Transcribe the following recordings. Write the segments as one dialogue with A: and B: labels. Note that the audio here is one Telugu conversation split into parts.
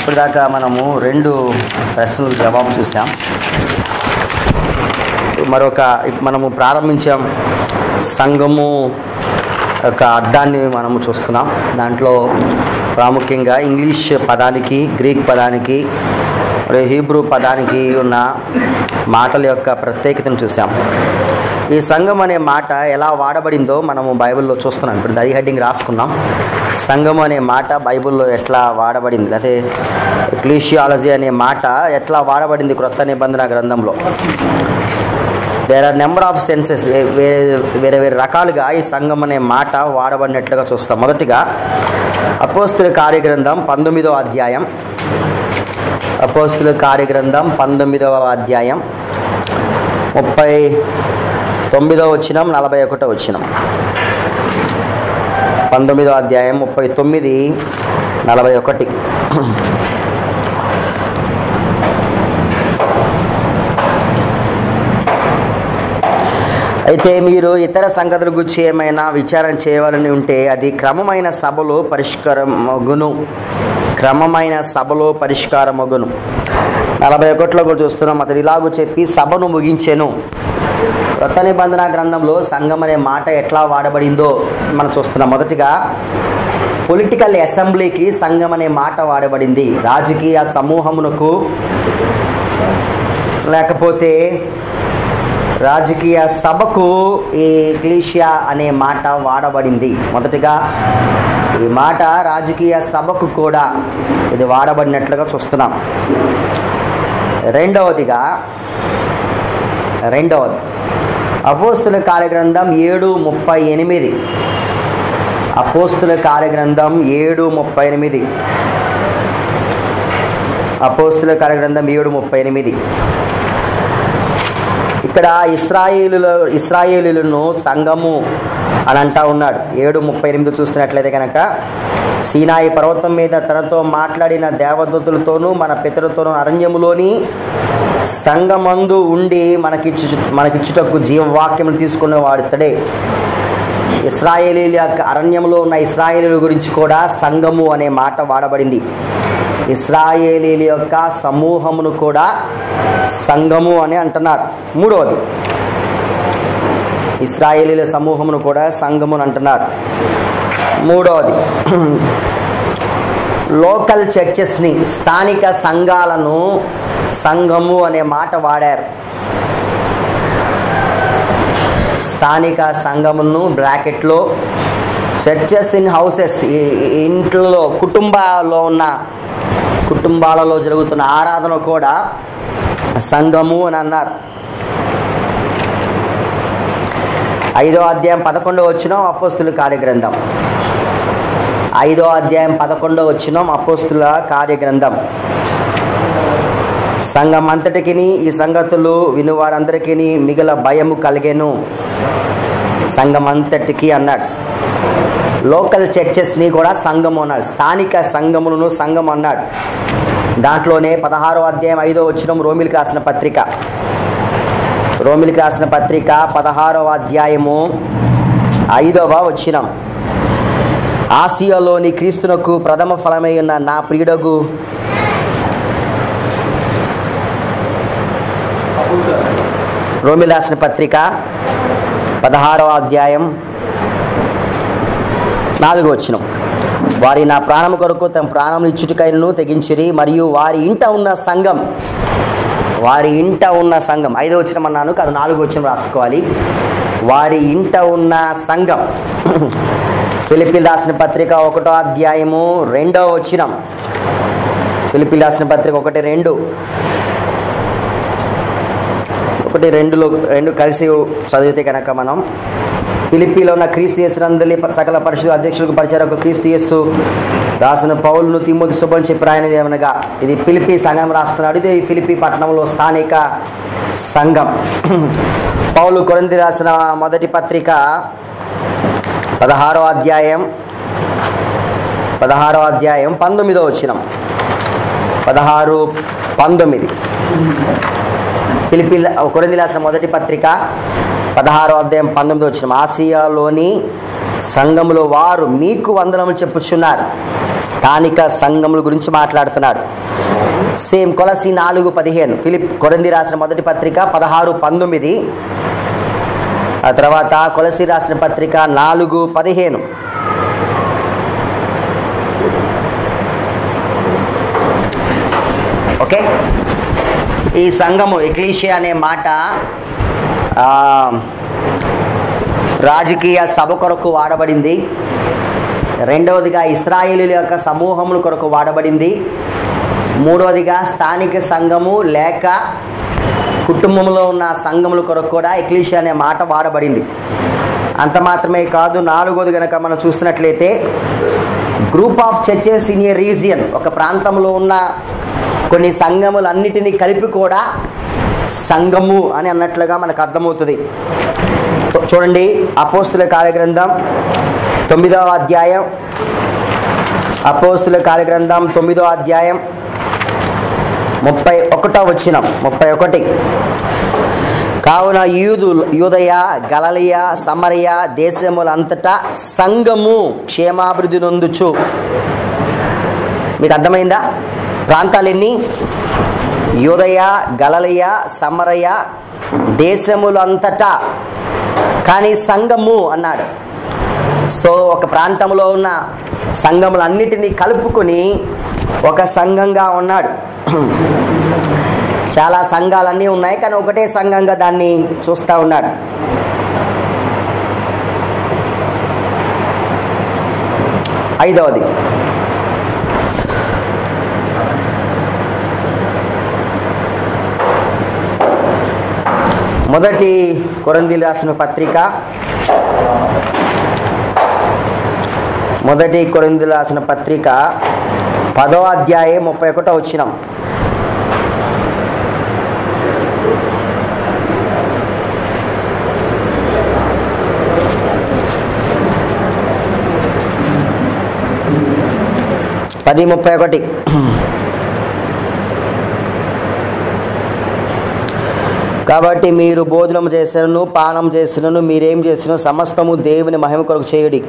A: ఇప్పటిదాకా మనము రెండు ప్రశ్నలు జవాబు చూసాం మరొక ఇప్ మనము ప్రారంభించాం సంఘము యొక్క అర్థాన్ని మనము చూస్తున్నాం దాంట్లో ప్రాముఖ్యంగా ఇంగ్లీష్ పదానికి గ్రీక్ పదానికి మరియు హీబ్రూ పదానికి ఉన్న మాటల యొక్క ప్రత్యేకతను చూసాం ఈ సంఘం అనే మాట ఎలా వాడబడిందో మనము బైబిల్లో చూస్తున్నాం ఇప్పుడు దై హెడ్డింగ్ రాసుకున్నాం సంఘం అనే మాట బైబిల్లో ఎట్లా వాడబడింది అదే క్లీషియాలజీ అనే మాట ఎట్లా వాడబడింది క్రొత్త నిబంధన గ్రంథంలో there are number of senses వేరే వేరే వేరే రకాలుగా ఈ సంఘం అనే మాట వాడబడినట్లుగా చూస్తాం మొదటిగా అపోస్తుల కార్యగ్రంథం పంతొమ్మిదవ అధ్యాయం అపోస్తుల కార్యగ్రంథం పంతొమ్మిదవ అధ్యాయం ముప్పై తొమ్మిదో వచ్చినం నలభై ఒకటో వచ్చినం పంతొమ్మిదో అధ్యాయం ముప్పై తొమ్మిది నలభై ఒకటి అయితే మీరు ఇతర సంగతుల గురించి ఏమైనా విచారణ చేయవాలని ఉంటే అది క్రమమైన సభలో పరిష్కారమగును క్రమమైన సభలో పరిష్కారమగును నలభై ఒకటిలో కూడా చూస్తున్నాం అతడు ఇలాగూ చెప్పి సభను ముగించెను కొత్త నిబంధన గ్రంథంలో సంఘం అనే మాట ఎట్లా వాడబడిందో మనం చూస్తున్నాం మొదటిగా పొలిటికల్ అసెంబ్లీకి సంఘం అనే మాట వాడబడింది రాజకీయ సమూహమునకు లేకపోతే రాజకీయ సభకు ఈ క్లీషియా అనే మాట వాడబడింది మొదటిగా ఈ మాట రాజకీయ సభకు కూడా ఇది వాడబడినట్లుగా చూస్తున్నాం రెండవదిగా రెండవది అపోస్తుల కార్యగ్రంథం ఏడు ముప్పై ఎనిమిది అపోస్తుల కార్యగ్రంథం ఏడు ముప్పై ఎనిమిది అపోస్తుల కార్యగ్రంథం ఏడు ముప్పై ఎనిమిది ఇక్కడ ఇస్రాయేలుల ఇస్రాయేలులను సంఘము అని అంటా ఉన్నాడు ఏడు ముప్పై ఎనిమిది చూస్తున్నట్లయితే కనుక సీనాయి పర్వతం మీద తనతో మాట్లాడిన దేవదూతులతోనూ మన పితరులతోనూ అరణ్యములోని సంఘమందు ఉండి మనకిచ్చు మనకిచ్చుటకు జీవవాక్యం తీసుకునేవాడు ఇతడే ఇస్రాయేలీల యొక్క అరణ్యంలో ఉన్న ఇస్రాయేలీల గురించి కూడా సంఘము అనే మాట వాడబడింది ఇస్రాయేలీల యొక్క సమూహమును కూడా సంఘము అని అంటున్నారు మూడవది ఇస్రాయేలీల సమూహమును కూడా సంఘము అని అంటున్నారు మూడవది లోకల్ చర్చెస్ని స్థానిక సంఘాలను సంఘము అనే మాట వాడారు స్థానిక సంఘమును బ్రాకెట్లో చర్చెస్ ఇన్ హౌసెస్ ఇంట్లో కుటుంబాల్లో ఉన్న కుటుంబాలలో జరుగుతున్న ఆరాధన కూడా సంఘము అని అన్నారు ఐదో అధ్యాయం పదకొండో వచ్చిన అపోస్తుల కార్యగ్రంథం ఐదో అధ్యాయం పదకొండో వచ్చిన అపోస్తుల కార్యగ్రంథం సంఘం అంతటికి ఈ సంగతులు వినువారందరికీ మిగల భయము కలిగేను సంఘం అంతటికి అన్నాడు లోకల్ చర్చెస్ని కూడా సంఘము అన్నాడు స్థానిక సంఘములను సంఘం అన్నాడు దాంట్లోనే పదహారో అధ్యాయం ఐదో వచ్చిన రోమిలికి రాసిన పత్రిక రోమిలికి రాసిన పత్రిక పదహారవ అధ్యాయము ఐదవ వచ్చినం ఆసియాలోని క్రీస్తునకు ప్రథమ ఫలమై ఉన్న నా ప్రియుడగు రోమిలి రాసిన పత్రిక పదహారవ అధ్యాయం నాలుగో వచ్చినం వారి నా ప్రాణము కొరకు తమ ప్రాణం ఇచ్చుటికైనను తెగించిరి మరియు వారి ఇంట ఉన్న సంఘం వారి ఇంట ఉన్న సంఘం ఐదో వచ్చిన అన్నాను కాదు నాలుగో వచ్చిన రాసుకోవాలి వారి ఇంట ఉన్న సంఘం ఫిలిపిల్ రాసిన పత్రిక ఒకటో అధ్యాయము రెండో వచ్చినం ఫిలిపిల్ రాసిన పత్రిక ఒకటి రెండు ఒకటి రెండులో రెండు కలిసి చదివితే కనుక మనం ఫిలిప్పీలో ఉన్న క్రీస్తు యేసునందలి సకల పరిశుద్ధ అధ్యక్షులకు పరిచారకు క్రీస్తు యేసు రాసిన పౌలును తిమ్మోతి శుభం చెప్పి రాయనది ఏమనగా ఇది ఫిలిపి సంఘం రాస్తున్నాడు ఇది ఫిలిపి పట్టణంలో స్థానిక సంఘం పౌలు కొరంది రాసిన మొదటి పత్రిక పదహారో అధ్యాయం పదహారో అధ్యాయం పంతొమ్మిదో వచ్చినం పదహారు పంతొమ్మిది ఫిలిపి కొరింది రాసిన మొదటి పత్రిక పదహారో అధ్యాయం పంతొమ్మిది వచ్చిన ఆసియాలోని సంఘములో వారు మీకు వందనములు చెప్పుచున్నారు స్థానిక సంఘముల గురించి మాట్లాడుతున్నాడు సేమ్ కొలసి నాలుగు పదిహేను ఫిలిప్ కొరంది రాసిన మొదటి పత్రిక పదహారు పంతొమ్మిది ఆ తర్వాత కొలసి రాసిన పత్రిక నాలుగు పదిహేను ఓకే ఈ సంఘము ఎక్లీషియా అనే మాట ఆ, రాజకీయ సభ కొరకు వాడబడింది రెండవదిగా ఇస్రాయేలీల యొక్క సమూహముల కొరకు వాడబడింది మూడవదిగా స్థానిక సంఘము లేక కుటుంబంలో ఉన్న సంఘముల కొరకు కూడా ఎక్లీషియా అనే మాట వాడబడింది అంత మాత్రమే కాదు నాలుగోది కనుక మనం చూసినట్లయితే group of churches in a region ఒక ప్రాంతంలో ఉన్న కొన్ని సంఘములన్నిటినీ కలిపి కూడా సంఘము అని అన్నట్లుగా మనకు అర్థమవుతుంది చూడండి అపోస్తుల కార్యగ్రంథం తొమ్మిదవ అధ్యాయం అపోస్తుల కార్యగ్రంథం తొమ్మిదో అధ్యాయం ముప్పై ఒకటో వచ్చిన ముప్పై ఒకటి కావున యూదు యూదయ గలలియ సమరయ దేశములంతటా సంఘము క్షేమాభివృద్ధి నొందుచు మీకు అర్థమైందా ప్రాంతాలు ఎన్ని యూదయ గలలియ సమరయ దేశములంతటా కానీ సంఘము అన్నాడు సో ఒక ప్రాంతంలో ఉన్న సంఘములన్నిటినీ కలుపుకొని ఒక సంఘంగా ఉన్నాడు చాలా సంఘాలన్నీ ఉన్నాయి కానీ ఒకటే సంఘంగా దాన్ని చూస్తూ ఉన్నాడు ఐదవది మొదటి కొరందీలు రాసిన పత్రిక మొదటి కొరిందులు రాసిన పత్రిక పదో అధ్యాయం ముప్పై ఒకటో వచ్చినాం పది ముప్పై ఒకటి కాబట్టి మీరు భోజనం చేసినను పానం చేసినను మీరేం చేసినా సమస్తము దేవుని మహిమ కొరకు చేయుడి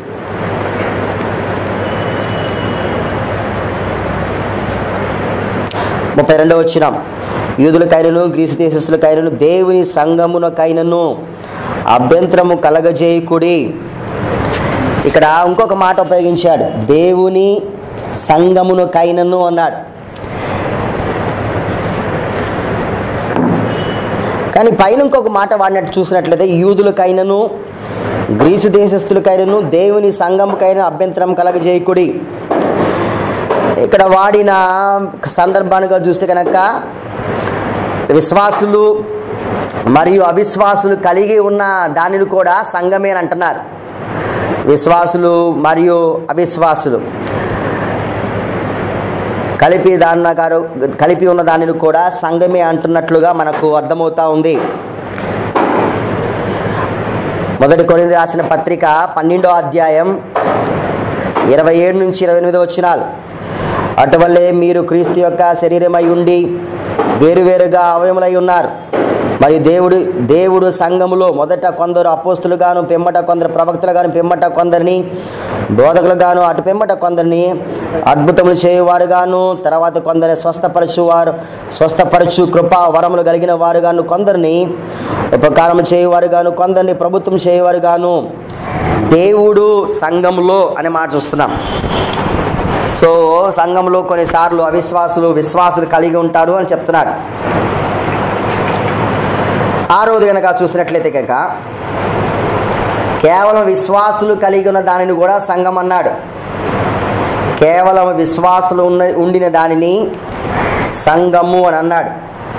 A: ముప్పై రెండవ వచ్చిన యూదులకైనను గ్రీసు దేశస్తులకైనను దేవుని సంగమునకైనను అభ్యంతరము కలగజేయకుడి ఇక్కడ ఇంకొక మాట ఉపయోగించాడు దేవుని సంగమునకైనను అన్నాడు కానీ పైన ఇంకొక మాట వాడినట్టు చూసినట్లయితే యూదులకైనను గ్రీసు దేశస్తులకైనను దేవుని సంఘముకైనా అభ్యంతరం కలగజేయకుడి ఇక్కడ వాడిన సందర్భానుగా చూస్తే కనుక విశ్వాసులు మరియు అవిశ్వాసులు కలిగి ఉన్న దానిని కూడా సంఘమే అని అంటున్నారు విశ్వాసులు మరియు అవిశ్వాసులు కలిపి దాన్న గారు కలిపి ఉన్న దానిని కూడా సంఘమే అంటున్నట్లుగా మనకు అర్థమవుతా ఉంది మొదటి కొరింది రాసిన పత్రిక పన్నెండో అధ్యాయం ఇరవై ఏడు నుంచి ఇరవై ఎనిమిది వచ్చినాలు అటువల్లే మీరు క్రీస్తు యొక్క శరీరమై ఉండి వేరువేరుగా అవయములై ఉన్నారు మరియు దేవుడు దేవుడు సంఘములో మొదట కొందరు అపోస్తులుగాను పిమ్మట కొందరు ప్రవక్తలుగాను పిమ్మట కొందరిని బోధకులుగాను అటు పిమ్మట కొందరిని అద్భుతములు చేయువారుగాను తర్వాత కొందరిని స్వస్థపరచువారు స్వస్థపరచు కృపా వరములు కలిగిన వారుగాను కొందరిని ఉపకారం చేయువారుగాను కొందరిని ప్రభుత్వం చేయువారుగాను దేవుడు సంఘములో అనే మాట చూస్తున్నాం సో సంఘంలో కొన్నిసార్లు అవిశ్వాసులు విశ్వాసులు కలిగి ఉంటారు అని చెప్తున్నాడు ఆరోది కనుక చూసినట్లయితే కనుక కేవలం విశ్వాసులు కలిగి ఉన్న దానిని కూడా సంఘం అన్నాడు కేవలం విశ్వాసులు ఉన్న ఉండిన దానిని సంఘము అని అన్నాడు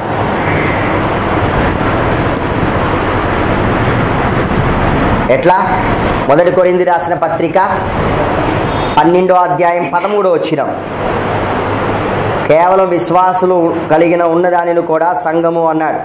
A: ఎట్లా మొదటి కొరింది రాసిన పత్రిక పన్నెండో అధ్యాయం పదమూడో వచ్చిన కేవలం విశ్వాసులు కలిగిన ఉన్నదానిని కూడా సంఘము అన్నాడు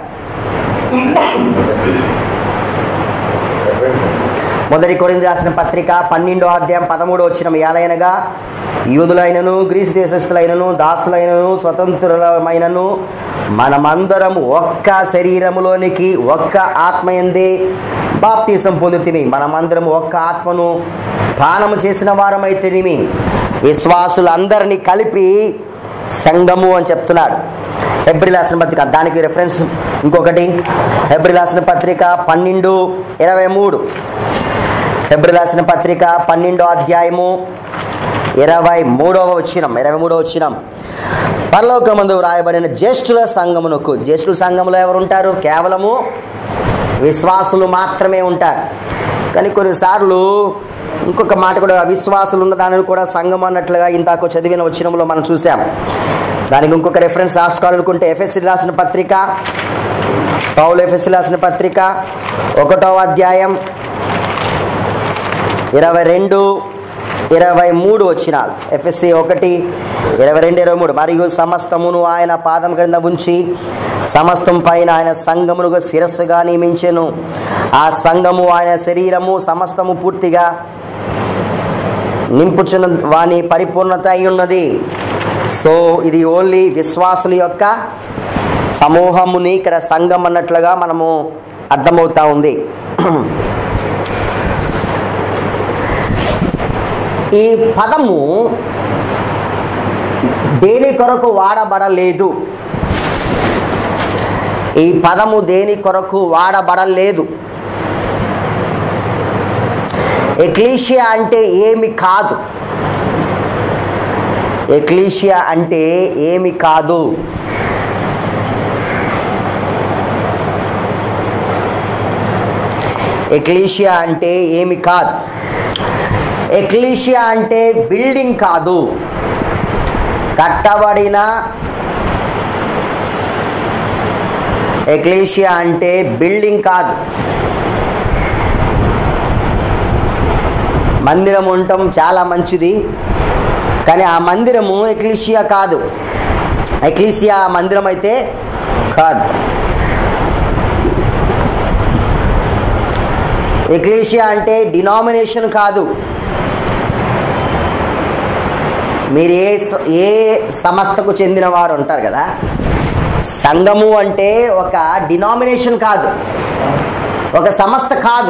A: మొదటి కొరింది రాసిన పత్రిక పన్నెండో అధ్యాయం పదమూడో వచ్చిన ఏలైనగా యూదులైనను గ్రీసు దేశస్థులైనను దాసులైనను స్వతంత్రులమైనను మనమందరం ఒక్క శరీరములోనికి ఒక్క ఆత్మయందే బాప్తీసం పొందుతిమి మనమందరం ఒక్క ఆత్మను పానము చేసిన వారమైతేనేమి విశ్వాసులందరినీ కలిపి సంఘము అని చెప్తున్నాడు హెబ్రిలాసిన పత్రిక దానికి రెఫరెన్స్ ఇంకొకటి హెబ్రిలాసిన పత్రిక పన్నెండు ఇరవై మూడు హెబ్రిలాసిన పత్రిక పన్నెండో అధ్యాయము ఇరవై మూడవ వచ్చినం ఇరవై మూడవ వచ్చినం పరలోకమందు వ్రాయబడిన జ్యేష్ఠుల సంఘమునకు జ్యేష్ఠుల సంఘములో ఎవరు ఉంటారు కేవలము విశ్వాసులు మాత్రమే ఉంటారు కానీ కొన్నిసార్లు ఇంకొక మాట కూడా విశ్వాసులు ఉన్న దానిని కూడా సంఘం అన్నట్లుగా ఇంతకు చదివిన వచ్చినంలో మనం చూసాం దానికి ఇంకొక రెఫరెన్స్ రాసుకోవాలనుకుంటే ఎఫ్ఎస్సి రాసిన పత్రిక పౌలు ఎఫ్ఎస్సి రాసిన పత్రిక ఒకటో అధ్యాయం ఇరవై రెండు ఇరవై మూడు వచ్చినాలు ఎఫ్ఎస్సి ఒకటి ఇరవై రెండు ఇరవై మూడు మరియు సమస్తమును ఆయన పాదం క్రింద ఉంచి సమస్తం పైన ఆయన సంఘమునుగా శిరస్సుగా నియమించెను ఆ సంఘము ఆయన శరీరము సమస్తము పూర్తిగా నింపుచున్న వాని పరిపూర్ణత అయి ఉన్నది సో ఇది ఓన్లీ విశ్వాసుల యొక్క సమూహముని ఇక్కడ సంఘం అన్నట్లుగా మనము అర్థమవుతా ఉంది ఈ పదము దేని కొరకు వాడబడలేదు ఈ పదము దేని కొరకు వాడబడలేదు ఎక్లీషియా అంటే ఏమి కాదు ఎక్లీషియా అంటే ఏమి కాదు ఎక్లీషియా అంటే ఏమి కాదు ఎక్లీషియా అంటే బిల్డింగ్ కాదు కట్టబడిన ఎక్లీషియా అంటే బిల్డింగ్ కాదు మందిరం ఉండటం చాలా మంచిది కానీ ఆ మందిరము ఎక్లీషియా కాదు ఎక్లీషియా మందిరం అయితే కాదు ఎక్లీషియా అంటే డినామినేషన్ కాదు మీరు ఏ స- ఏ సంస్థకు చెందిన వారు ఉంటారు కదా సంఘము అంటే ఒక డినామినేషన్ కాదు ఒక సంస్థ కాదు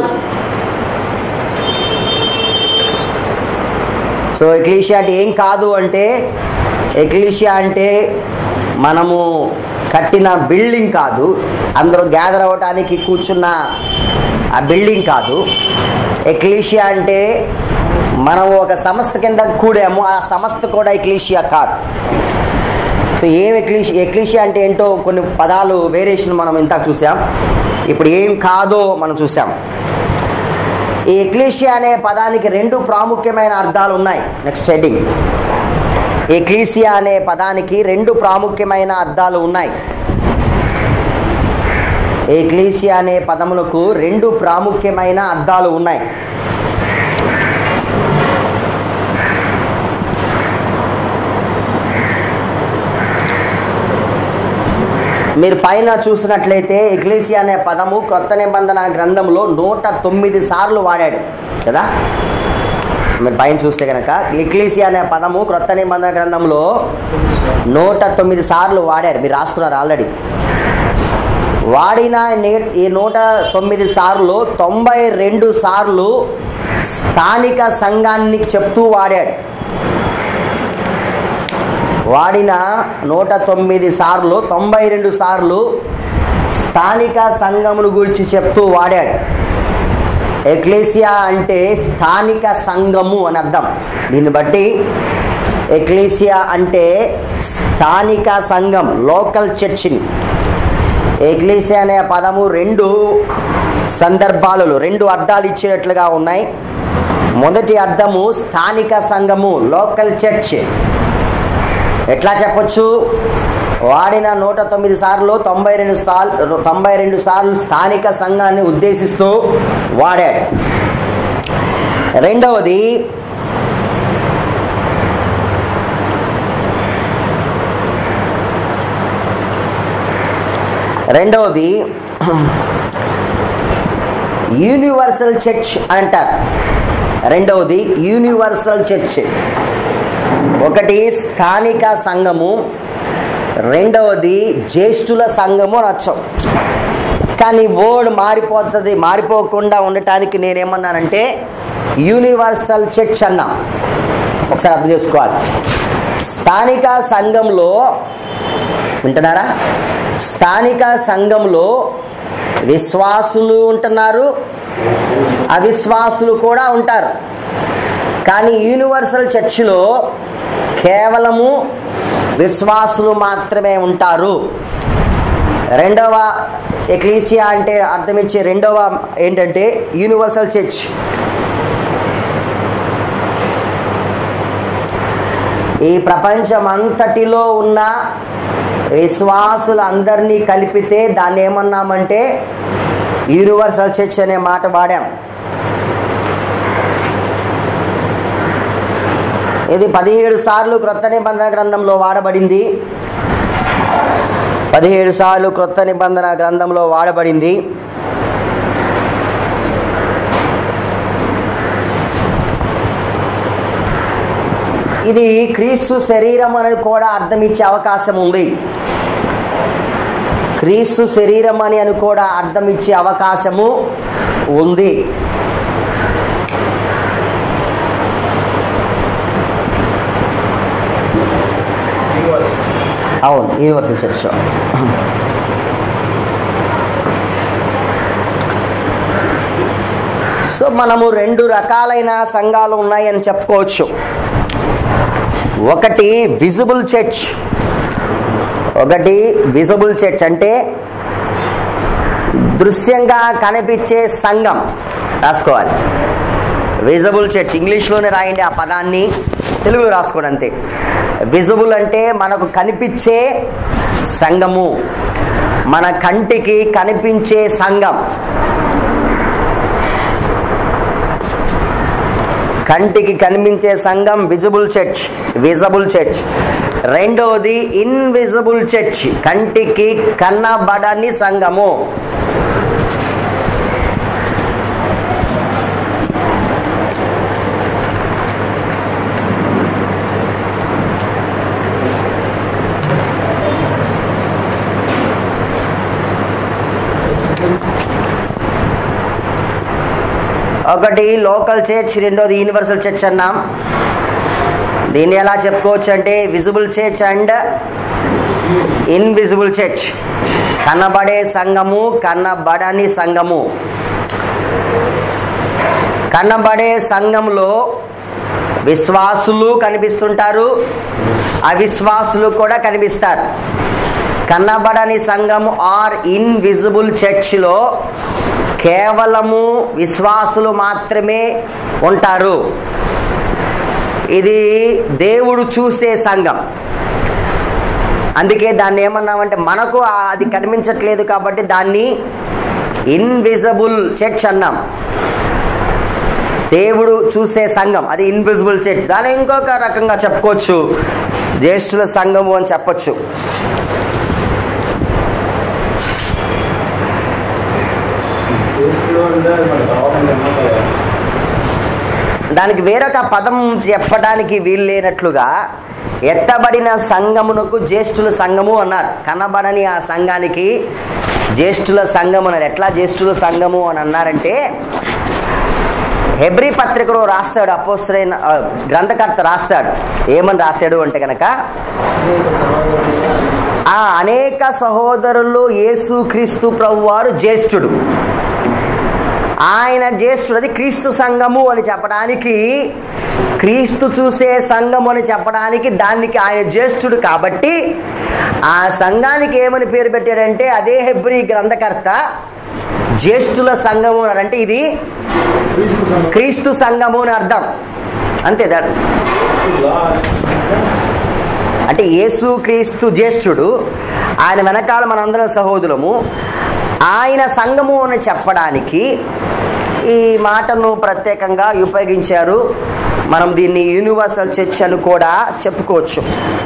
A: సో ఎక్లీషియా అంటే ఏం కాదు అంటే ఎక్లీషియా అంటే మనము కట్టిన బిల్డింగ్ కాదు అందరూ గ్యాదర్ అవ్వటానికి కూర్చున్న ఆ బిల్డింగ్ కాదు ఎక్లీషియా అంటే మనం ఒక సంస్థ కింద కూడాము ఆ సంస్థ కూడా ఎక్లీషియా కాదు సో ఏం ఎక్లీషి ఎక్లీషియా అంటే ఏంటో కొన్ని పదాలు వేరియేషన్ మనం ఇంతకు చూసాం ఇప్పుడు ఏం కాదో మనం చూసాం ఈ ఎక్లీషియా అనే పదానికి రెండు ప్రాముఖ్యమైన అర్థాలు ఉన్నాయి నెక్స్ట్ హెడ్డింగ్ ఎక్లీసియా అనే పదానికి రెండు ప్రాముఖ్యమైన అర్థాలు ఉన్నాయి ఎక్లీసియా అనే పదములకు రెండు ప్రాముఖ్యమైన అర్థాలు ఉన్నాయి మీరు పైన చూసినట్లయితే ఎక్లీసియా అనే పదము కొత్త నిబంధన గ్రంథంలో నూట తొమ్మిది సార్లు వాడాడు కదా మీరు పైన చూస్తే కనుక ఎక్లీసియా అనే పదము క్రొత్త నిబంధన గ్రంథంలో నూట తొమ్మిది సార్లు వాడారు మీరు రాసుకున్నారు ఆల్రెడీ వాడిన నే- ఈ నూట తొమ్మిది సార్లు తొంభై రెండు సార్లు స్థానిక సంఘాన్ని చెప్తూ వాడాడు వాడిన నూట తొమ్మిది సార్లు తొంభై రెండు సార్లు స్థానిక సంఘమును గురించి చెప్తూ వాడాడు ఎక్లేసియా అంటే స్థానిక సంఘము అని అర్థం దీన్ని బట్టి ఎక్లేసియా అంటే స్థానిక సంఘం లోకల్ చర్చిని ఎగ్లీసియా అనే పదము రెండు సందర్భాలలో రెండు అర్థాలు ఇచ్చినట్లుగా ఉన్నాయి మొదటి అర్థము స్థానిక సంఘము లోకల్ చర్చ్ ఎట్లా చెప్పొచ్చు వాడిన నూట తొమ్మిది సార్లు తొంభై రెండు సార్లు తొంభై రెండు సార్లు స్థానిక సంఘాన్ని ఉద్దేశిస్తూ వాడాడు రెండవది రెండవది యూనివర్సల్ చర్చ్ అంటారు రెండవది యూనివర్సల్ చర్చ్ ఒకటి స్థానిక సంఘము రెండవది జ్యేష్ఠుల సంఘము నచ్చం కానీ వర్డ్ మారిపోతుంది మారిపోకుండా ఉండటానికి నేనేమన్నానంటే యూనివర్సల్ చర్చ్ అన్నా ఒకసారి అర్థం చేసుకోవాలి స్థానిక సంఘంలో వింటున్నారా స్థానిక సంఘంలో విశ్వాసులు ఉంటున్నారు అవిశ్వాసులు కూడా ఉంటారు కానీ యూనివర్సల్ చర్చిలో కేవలము విశ్వాసులు మాత్రమే ఉంటారు రెండవ ఎక్లీసియా అంటే అర్థమిచ్చే రెండవ ఏంటంటే యూనివర్సల్ చర్చ్ ఈ ప్రపంచమంతటిలో ఉన్న విశ్వాసులందరినీ కలిపితే దాన్ని ఏమన్నామంటే యూనివర్సల్ చర్చ్ అనే మాట వాడాం ఇది పదిహేడు సార్లు క్రొత్త నిబంధన గ్రంథంలో వాడబడింది పదిహేడు సార్లు క్రొత్త నిబంధన గ్రంథంలో వాడబడింది ఇది క్రీస్తు శరీరం అని కూడా అర్థం ఇచ్చే అవకాశం ఉంది క్రీస్తు శరీరం అని అని కూడా అర్థం ఇచ్చే అవకాశము ఉంది అవును యూనివర్సల్ చర్చ్ సో మనము రెండు రకాలైన సంఘాలు ఉన్నాయని చెప్పుకోవచ్చు ఒకటి విజిబుల్ చర్చ్ ఒకటి విజిబుల్ చర్చ్ అంటే దృశ్యంగా కనిపించే సంఘం రాసుకోవాలి విజిబుల్ చర్చ్ ఇంగ్లీష్లోనే రాయండి ఆ పదాన్ని తెలుగులో రాసుకోండి అంతే విజిబుల్ అంటే మనకు కనిపించే సంఘము మన కంటికి కనిపించే సంఘం కంటికి కనిపించే సంఘం విజిబుల్ చర్చ్ విజబుల్ చర్చ్ రెండవది ఇన్విజిబుల్ చర్చ్ కంటికి కన్నబడని సంఘము ఒకటి లోకల్ చర్చ్ రెండోది యూనివర్సల్ చర్చ్ అన్నాం దీన్ని ఎలా చెప్పుకోవచ్చు అంటే visible church and invisible church కనబడే సంఘము కనబడని సంఘము కనబడే సంఘంలో విశ్వాసులు కనిపిస్తుంటారు అవిశ్వాసులు కూడా కనిపిస్తారు కనబడని సంఘము ఆర్ ఇన్విజిబుల్ చర్చ్లో కేవలము విశ్వాసులు మాత్రమే ఉంటారు ఇది దేవుడు చూసే సంఘం అందుకే దాన్ని ఏమన్నామంటే మనకు ఆ- అది కనిపించట్లేదు కాబట్టి దాన్ని ఇన్విజిబుల్ చర్చ్ అన్నాం దేవుడు చూసే సంఘం అది ఇన్విజిబుల్ చర్చ్ దాన్ని ఇంకొక రకంగా చెప్పుకోవచ్చు జ్యేష్ఠుల సంఘము అని చెప్పొచ్చు
B: టేస్ట్లో అంటే మనకు కావాలని కదా
A: దానికి వేరొక పదం చెప్పడానికి వీలు లేనట్లుగా ఎత్తబడిన సంఘమునకు జ్యేష్ఠుల సంఘము అన్నారు కనబడని ఆ సంఘానికి జ్యేష్ఠుల సంఘము అన్నారు ఎట్లా జ్యేష్ఠుల సంఘము అని అన్నారంటే హెబ్రి పత్రికలో రాస్తాడు అపోస్తులైన ఆ, గ్రంథకర్త రాస్తాడు ఏమని రాశాడు అంటే కనుక
B: అనేక సమాజంలో
A: ఆ అనేక సహోదరులు యేసు క్రీస్తు ప్రభు వారు జ్యేష్ఠుడు ఆయన జ్యేష్ఠుడు అది క్రీస్తు సంఘము అని చెప్పడానికి క్రీస్తు చూసే సంఘము అని చెప్పడానికి దానికి ఆయన జ్యేష్ఠుడు కాబట్టి ఆ సంఘానికి ఏమని పేరు పెట్టాడంటే అదే హెబ్రి గ్రంథకర్త జ్యేష్ఠుల సంఘము అని అంటే ఇది
B: క్రీస్తు సంఘం
A: క్రీస్తు సంఘము అని అర్థం అంతే దాని
B: లా
A: అంటే యేసు క్రీస్తు జ్యేష్ఠుడు ఆయన వెనకాల మనందరం సహోదరులము ఆయన సంఘము అని చెప్పడానికి ఈ మాటను ప్రత్యేకంగా ఉపయోగించారు మనం దీన్ని యూనివర్సల్ చర్చ్ అని కూడా చెప్పుకోవచ్చు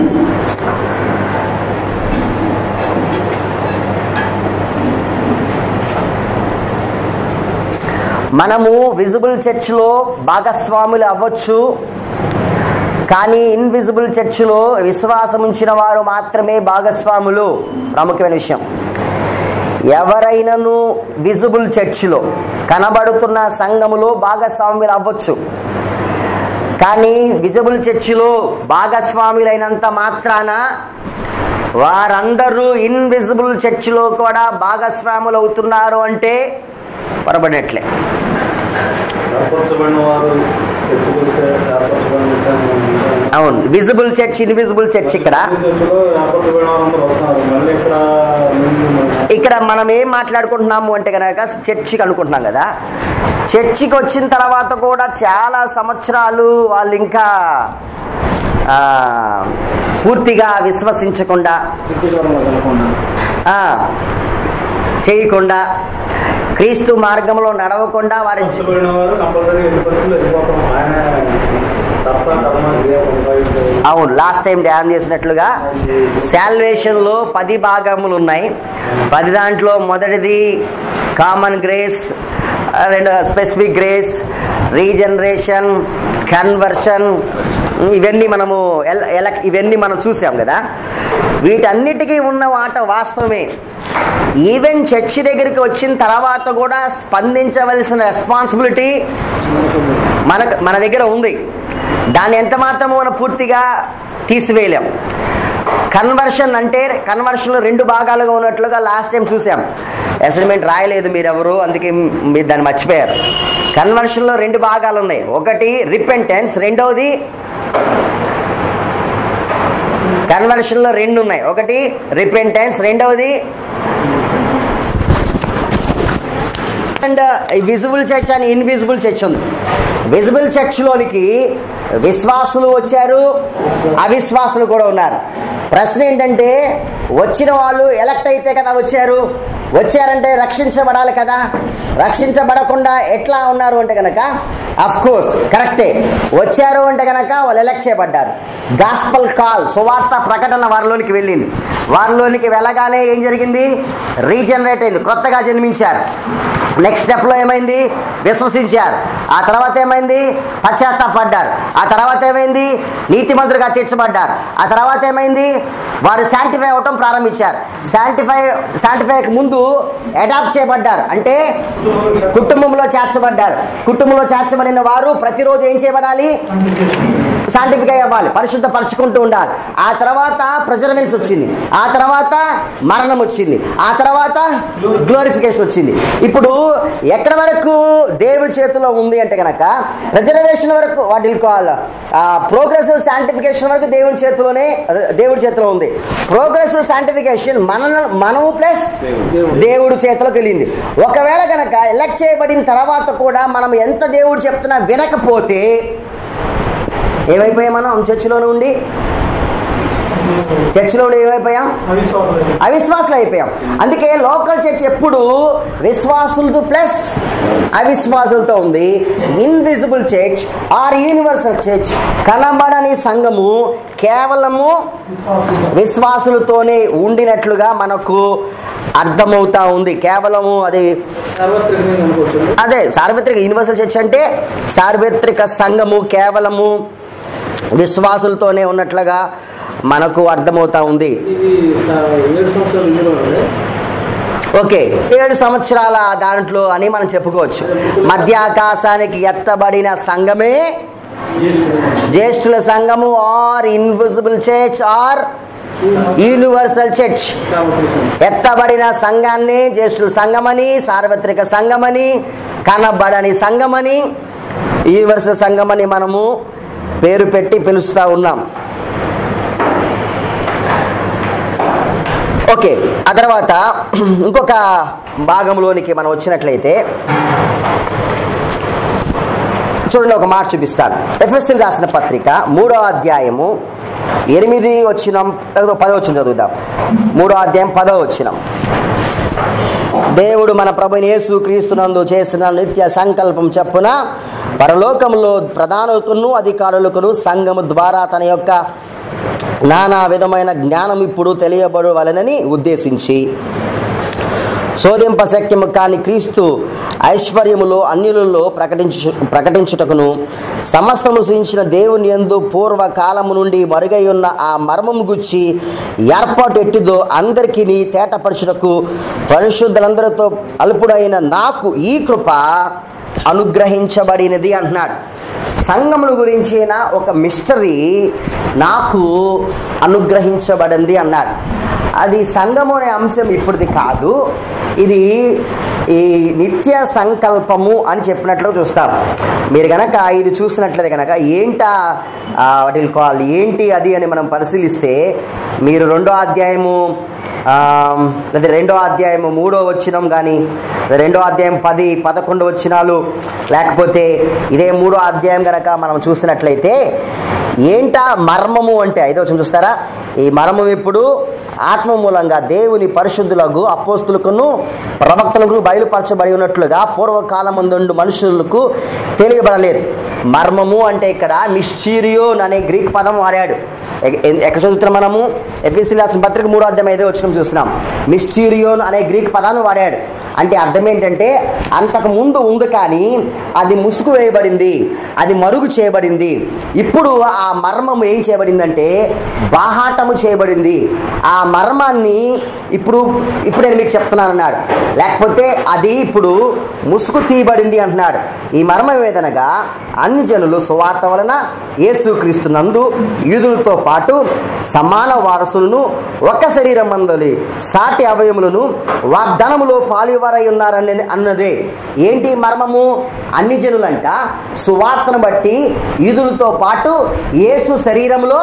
A: మనము విజిబుల్ చర్చ్లో భాగస్వాములు అవ్వచ్చు కానీ ఇన్విజిబుల్ చర్చిలో విశ్వాసం ఉంచిన వారు మాత్రమే భాగస్వాములు ప్రాముఖ్యమైన విషయం ఎవరైనాను విజిబుల్ చర్చిలో కనబడుతున్న సంఘములో భాగస్వాములు అవ్వచ్చు కానీ విజబుల్ చర్చిలో భాగస్వాములైనంత మాత్రాన వారందరూ ఇన్విజిబుల్ చర్చిలో కూడా భాగస్వాములు అవుతున్నారు అంటే పొరబడినట్లే
B: ఏర్పరచబడిన వారు చర్చకొస్తే ఏర్పరచబడిన విధానం
A: అవును విజిబుల్ చర్చ్ ఇన్విజిబుల్ చర్చ్ ఇక్కడ
B: చర్చలో ఏర్పరచబడిన వారందరూ వస్తున్నారు మళ్ళీ ఇక్కడ ముందు
A: ఇక్కడ మనం ఏం మాట్లాడుకుంటున్నాము అంటే కనుక చర్చికి అనుకుంటున్నాం కదా చర్చికి వచ్చిన తర్వాత కూడా చాలా సంవత్సరాలు వాళ్ళు ఇంకా ఆ, పూర్తిగా విశ్వసించకుండా
B: చిత్రీకరణలో కలగకుండా
A: ఆ, చేయకుండా క్రీస్తు మార్గంలో నడవకుండా వారి జీ-
B: ఏర్పరచబడిన వారు కంపల్సరీ ఎన్ని పరిస్థితులు వెళ్ళిపోతాం ఆయన తప్ప కర్మ క్రియ కొనసాగించారు
A: అవును లాస్ట్ టైం ధ్యానం చేసినట్లుగా శాల్వేషన్లో పది భాగములు ఉన్నాయి పది దాంట్లో మొదటిది కామన్ గ్రేస్ రెండు స్పెసిఫిక్ గ్రేస్ రీజనరేషన్ కన్వర్షన్ ఇవన్నీ మనము ఎల ఎల- ఇవన్నీ మనం చూసాం కదా వీటన్నిటికీ ఉన్న మాట వాస్తవమే ఈవెన్ చర్చి దగ్గరికి వచ్చిన తర్వాత కూడా స్పందించవలసిన రెస్పాన్సిబిలిటీ మనకు మన దగ్గర ఉంది దాన్ని ఎంత మాత్రము మనం పూర్తిగా తీసివేయలేం కన్వర్షన్ అంటే కన్వర్షన్లో రెండు భాగాలుగా ఉన్నట్లుగా లాస్ట్ టైం చూసాం అసైన్మెంట్ రాయలేదు మీరెవరు అందుకే మీరు దాన్ని మర్చిపోయారు కన్వర్షన్లో రెండు భాగాలు ఉన్నాయి ఒకటి రిపెంటెన్స్ రెండవది కన్వర్షన్లో రెండు ఉన్నాయి ఒకటి రిపెంటెన్స్ రెండవది అండ్ విజిబుల్ చర్చ్ అని ఇన్విజిబుల్ చర్చ్ ఉంది విజిబుల్ చర్చ్లోనికి విశ్వాసులు వచ్చారు అవిశ్వాసులు కూడా ఉన్నారు ప్రశ్న ఏంటంటే వచ్చిన వాళ్ళు ఎలక్ట్ అయితే కదా వచ్చారు వచ్చారంటే రక్షించబడాలి కదా రక్షించబడకుండా ఎట్లా ఉన్నారు అంటే కనుక అఫ్ కోర్స్ కరెక్టే వచ్చారు అంటే కనుక వాళ్ళు ఎలక్ట్ చేయబడ్డారు గాస్పల్ కాల్ సువార్త ప్రకటన వారిలోనికి వెళ్ళింది వారిలోనికి వెళ్ళగానే ఏం జరిగింది రీజనరేట్ అయింది కొత్తగా జన్మించారు నెక్స్ట్ స్టెప్లో ఏమైంది విశ్వసించారు ఆ తర్వాత ఏమైంది పశ్చాత్తాపడ్డారు ఆ తర్వాత ఏమైంది నీతిమంతులుగా తీర్చబడ్డారు ఆ తర్వాత ఏమైంది వారు శాంటిఫై అవటం ప్రారంభించారు శాంటిఫై శాంటిఫైకి ముందు అడాప్ట్ చేయబడ్డారు అంటే కుటుంబంలో చేర్చబడ్డారు కుటుంబంలో చేర్చబడిన వారు ప్రతిరోజు ఏం చేయబడాలి శాంటిఫిక్ అవ్వాలి పరిశుద్ధపరచుకుంటూ ఉండాలి ఆ తర్వాత ప్రిజర్వెన్స్ వచ్చింది ఆ తర్వాత మరణం వచ్చింది ఆ తర్వాత గ్లోరిఫికేషన్ వచ్చింది ఇప్పుడు ఎక్కడ వరకు దేవుడి చేతిలో ఉంది అంటే కనుక ప్రిజర్వేషన్ వరకు వాటి ప్రోగ్రెసివ్ శాంటిఫికేషన్ వరకు దేవుడి చేతిలోనే అదే, దేవుడి చేతిలో ఉంది ప్రోగ్రెసివ్ శాంటిఫికేషన్ మన మనము ప్లస్ దేవుడు చేతిలోకి వెళ్ళింది ఒకవేళ కనుక ఎలక్ట్ చేయబడిన తర్వాత కూడా మనం ఎంత దేవుడు చెప్తున్నా వినకపోతే ఏమైపోయాం మనం చర్చిలోనే ఉండి చర్చిలో ఉండి ఏమైపోయాం
B: అవిశ్వాసం
A: అవిశ్వాసులు అయిపోయాం అందుకే లోకల్ చర్చ్ ఎప్పుడు విశ్వాసులతో ప్లస్ అవిశ్వాసులతో ఉంది invisible church or universal church కనబడని సంఘము కేవలము విశ్వాసులతోనే ఉండినట్లుగా మనకు అర్థమవుతా ఉంది కేవలము అది
B: సార్వత్రికంగా అనుకోవచ్చు
A: అదే సార్వత్రిక యూనివర్సల్ చర్చ్ అంటే సార్వత్రిక సంఘము కేవలము విశ్వాసులతోనే ఉన్నట్లుగా మనకు అర్థమవుతా ఉంది
B: ఇది స- ఏడు సంవత్సరాలు ఇందులో ఉంది
A: ఓకే ఏడు సంవత్సరాల దాంట్లో అని మనం చెప్పుకోవచ్చు మధ్యాకాశానికి ఎత్తబడిన సంఘమే జ్యేష్ఠుల సంఘము or invisible church or universal church ఎత్తబడిన సంఘాన్ని జ్యేష్ఠుల సంఘమని సార్వత్రిక సంఘమని కనబడని సంఘమని యూనివర్సల్ సంఘమని మనము పేరు పెట్టి పిలుస్తూ ఉన్నాం ఓకే ఆ తర్వాత ఇంకొక భాగంలోనికి మనం వచ్చినట్లయితే చూడండి ఒక మాట చూపిస్తాను ఎఫ్ఎస్సీ రాసిన పత్రిక మూడో అధ్యాయము ఎనిమిది వచ్చినం లేకపోతే పదో వచ్చిన చదువుదాం మూడో అధ్యాయం పదో వచ్చినం దేవుడు మన ప్రభుని యేసు క్రీస్తునందు చేసిన నిత్య సంకల్పం చెప్పున పరలోకములో ప్రధానులకును అధికారులకును సంఘము ద్వారా తన యొక్క నానా విధమైన జ్ఞానం ఇప్పుడు తెలియబడవలనని ఉద్దేశించి శోధింప శక్యము కాని క్రీస్తు ఐశ్వర్యములో అన్యులలో ప్రకటించు ప్రకటించుటకును సమస్తము సృష్టించిన దేవుని యందు పూర్వకాలము నుండి మరుగై ఉన్న ఆ మర్మము గుచ్చి ఏర్పాటు ఎట్టిదో అందరికీ తేటపరచుటకు పరిశుద్ధులందరితో అల్పుడైన నాకు ఈ కృప అనుగ్రహించబడినది అంటున్నాడు సంఘముల గురించిన ఒక మిస్టరీ నాకు అనుగ్రహించబడింది అన్నాడు అది సంఘము అనే అంశం ఇప్పటిది కాదు ఇది ఈ నిత్య సంకల్పము అని చెప్పినట్లు చూస్తాం మీరు గనక ఇది చూసినట్లయితే గనక ఏంటా వాటి కాల్ ఏంటి అది అని మనం పరిశీలిస్తే మీరు రెండో అధ్యాయము ఆ, లేదా రెండో అధ్యాయము మూడో వచ్చినం కానీ రెండో అధ్యాయం పది పదకొండు వచ్చినాలు లేకపోతే ఇదే మూడో అధ్యాయం కనుక మనం చూసినట్లయితే ఏంటా మర్మము అంటే ఐదో వచ్చిన చూస్తారా ఈ మర్మం ఇప్పుడు ఆత్మ మూలంగా దేవుని పరిశుద్ధులకు అపోస్తులకును ప్రవక్తలకు బయలుపరచబడి ఉన్నట్లుగా పూర్వకాలమందుండు మనుషులకు తెలియబడలేదు మర్మము అంటే ఇక్కడ మిస్టీరియోన్ అనే గ్రీక్ పదం వాడాడు ఎ- ఎ- ఎక్కడ చదువుతున్నాం మనము ఎఫ్ఎస్సి రాసిన పత్రిక మూడో అధ్యాయం ఐదో వచ్చిన చూస్తున్నాం మిస్టీరియోన్ అనే గ్రీక్ పదాన్ని వాడాడు అంటే అర్థం ఏంటంటే అంతకు ముందు ఉంది కానీ అది ముసుగు వేయబడింది అది మరుగు చేయబడింది ఇప్పుడు ఆ మర్మము ఏం చేయబడిందంటే బాహాటము చేయబడింది ఆ మర్మాన్ని ఇప్పుడు ఇప్పుడు నేను మీకు చెప్తున్నాను అన్నాడు లేకపోతే అది ఇప్పుడు ముసుగు తీయబడింది అంటున్నాడు ఈ మర్మం ఏదనగా అన్ని జనులు సువార్త వలన యేసుక్రీస్తు నందు యూదులతో పాటు సమాన వారసులను ఒక శరీరం మందలి సాటి అవయములను వాగ్దానములో పాలివారై ఉన్నారనేది అన్నదే ఏంటి మర్మము అన్ని జనులంట సువార్తను బట్టి యూదులతో పాటు యేసు శరీరంలో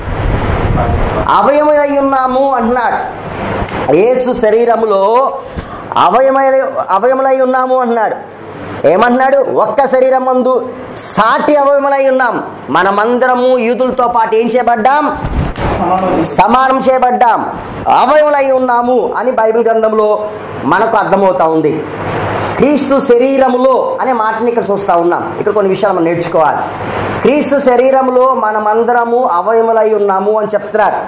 A: అవయమై ఉన్నాము అంటున్నాడు యేసు శరీరములో అవయమై అవయములై ఉన్నాము అంటున్నాడు ఏమంటున్నాడు ఒక్క శరీరం మందు సాటి అవయములై ఉన్నాం మనమందరము యూదులతో పాటు ఏం చేయబడ్డాం సమానం చేయబడ్డాం అవయములై ఉన్నాము అని బైబిల్ గ్రంథంలో మనకు అర్థమవుతా ఉంది క్రీస్తు శరీరములో అనే మాటని ఇక్కడ చూస్తా ఉన్నాం ఇక్కడ కొన్ని విషయాలు మనం నేర్చుకోవాలి క్రీస్తు శరీరములో మనమందరము అవయములై ఉన్నాము అని చెప్తున్నారు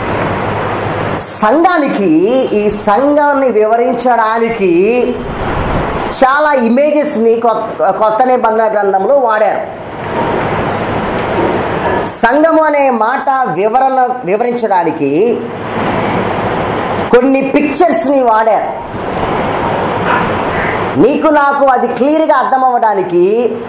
A: సంఘానికి ఈ సంఘాన్ని వివరించడానికి చాలా ఇమేజెస్ని కొత్త కొత్త నిబంధన గ్రంథంలో వాడారు సంఘము అనే మాట వివరణ వివరించడానికి కొన్ని పిక్చర్స్ని వాడారు నీకు నాకు అది క్లియర్గా అర్థం అవ్వడానికి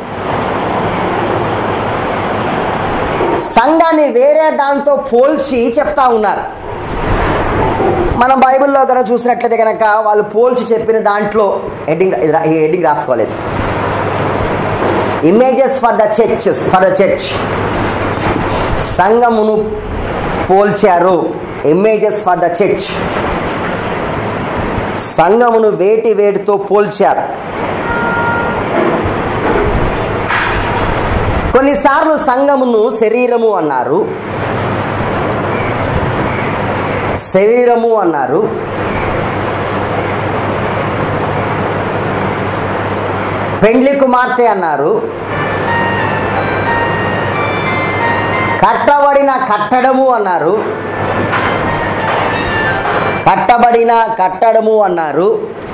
A: సంఘాన్ని వేరే దాంతో పోల్చి చెప్తా ఉన్నారు మనం బైబిల్లో కనుక చూసినట్లయితే కనుక వాళ్ళు పోల్చి చెప్పిన దాంట్లో హెడ్డింగ్ ఇది రా- ఈ హెడ్డింగ్ రాసుకోలేదు images for the churches for the church సంఘమును పోల్చారు ఇమేజెస్ ఫర్ ద చర్చ్ సంఘమును వేటి వేటితో పోల్చారు కొన్నిసార్లు సంఘమును శరీరము అన్నారు శరీరము అన్నారు పెండ్లి కుమార్తె అన్నారు కట్టబడిన కట్టడము అన్నారు కట్టబడిన కట్టడము అన్నారు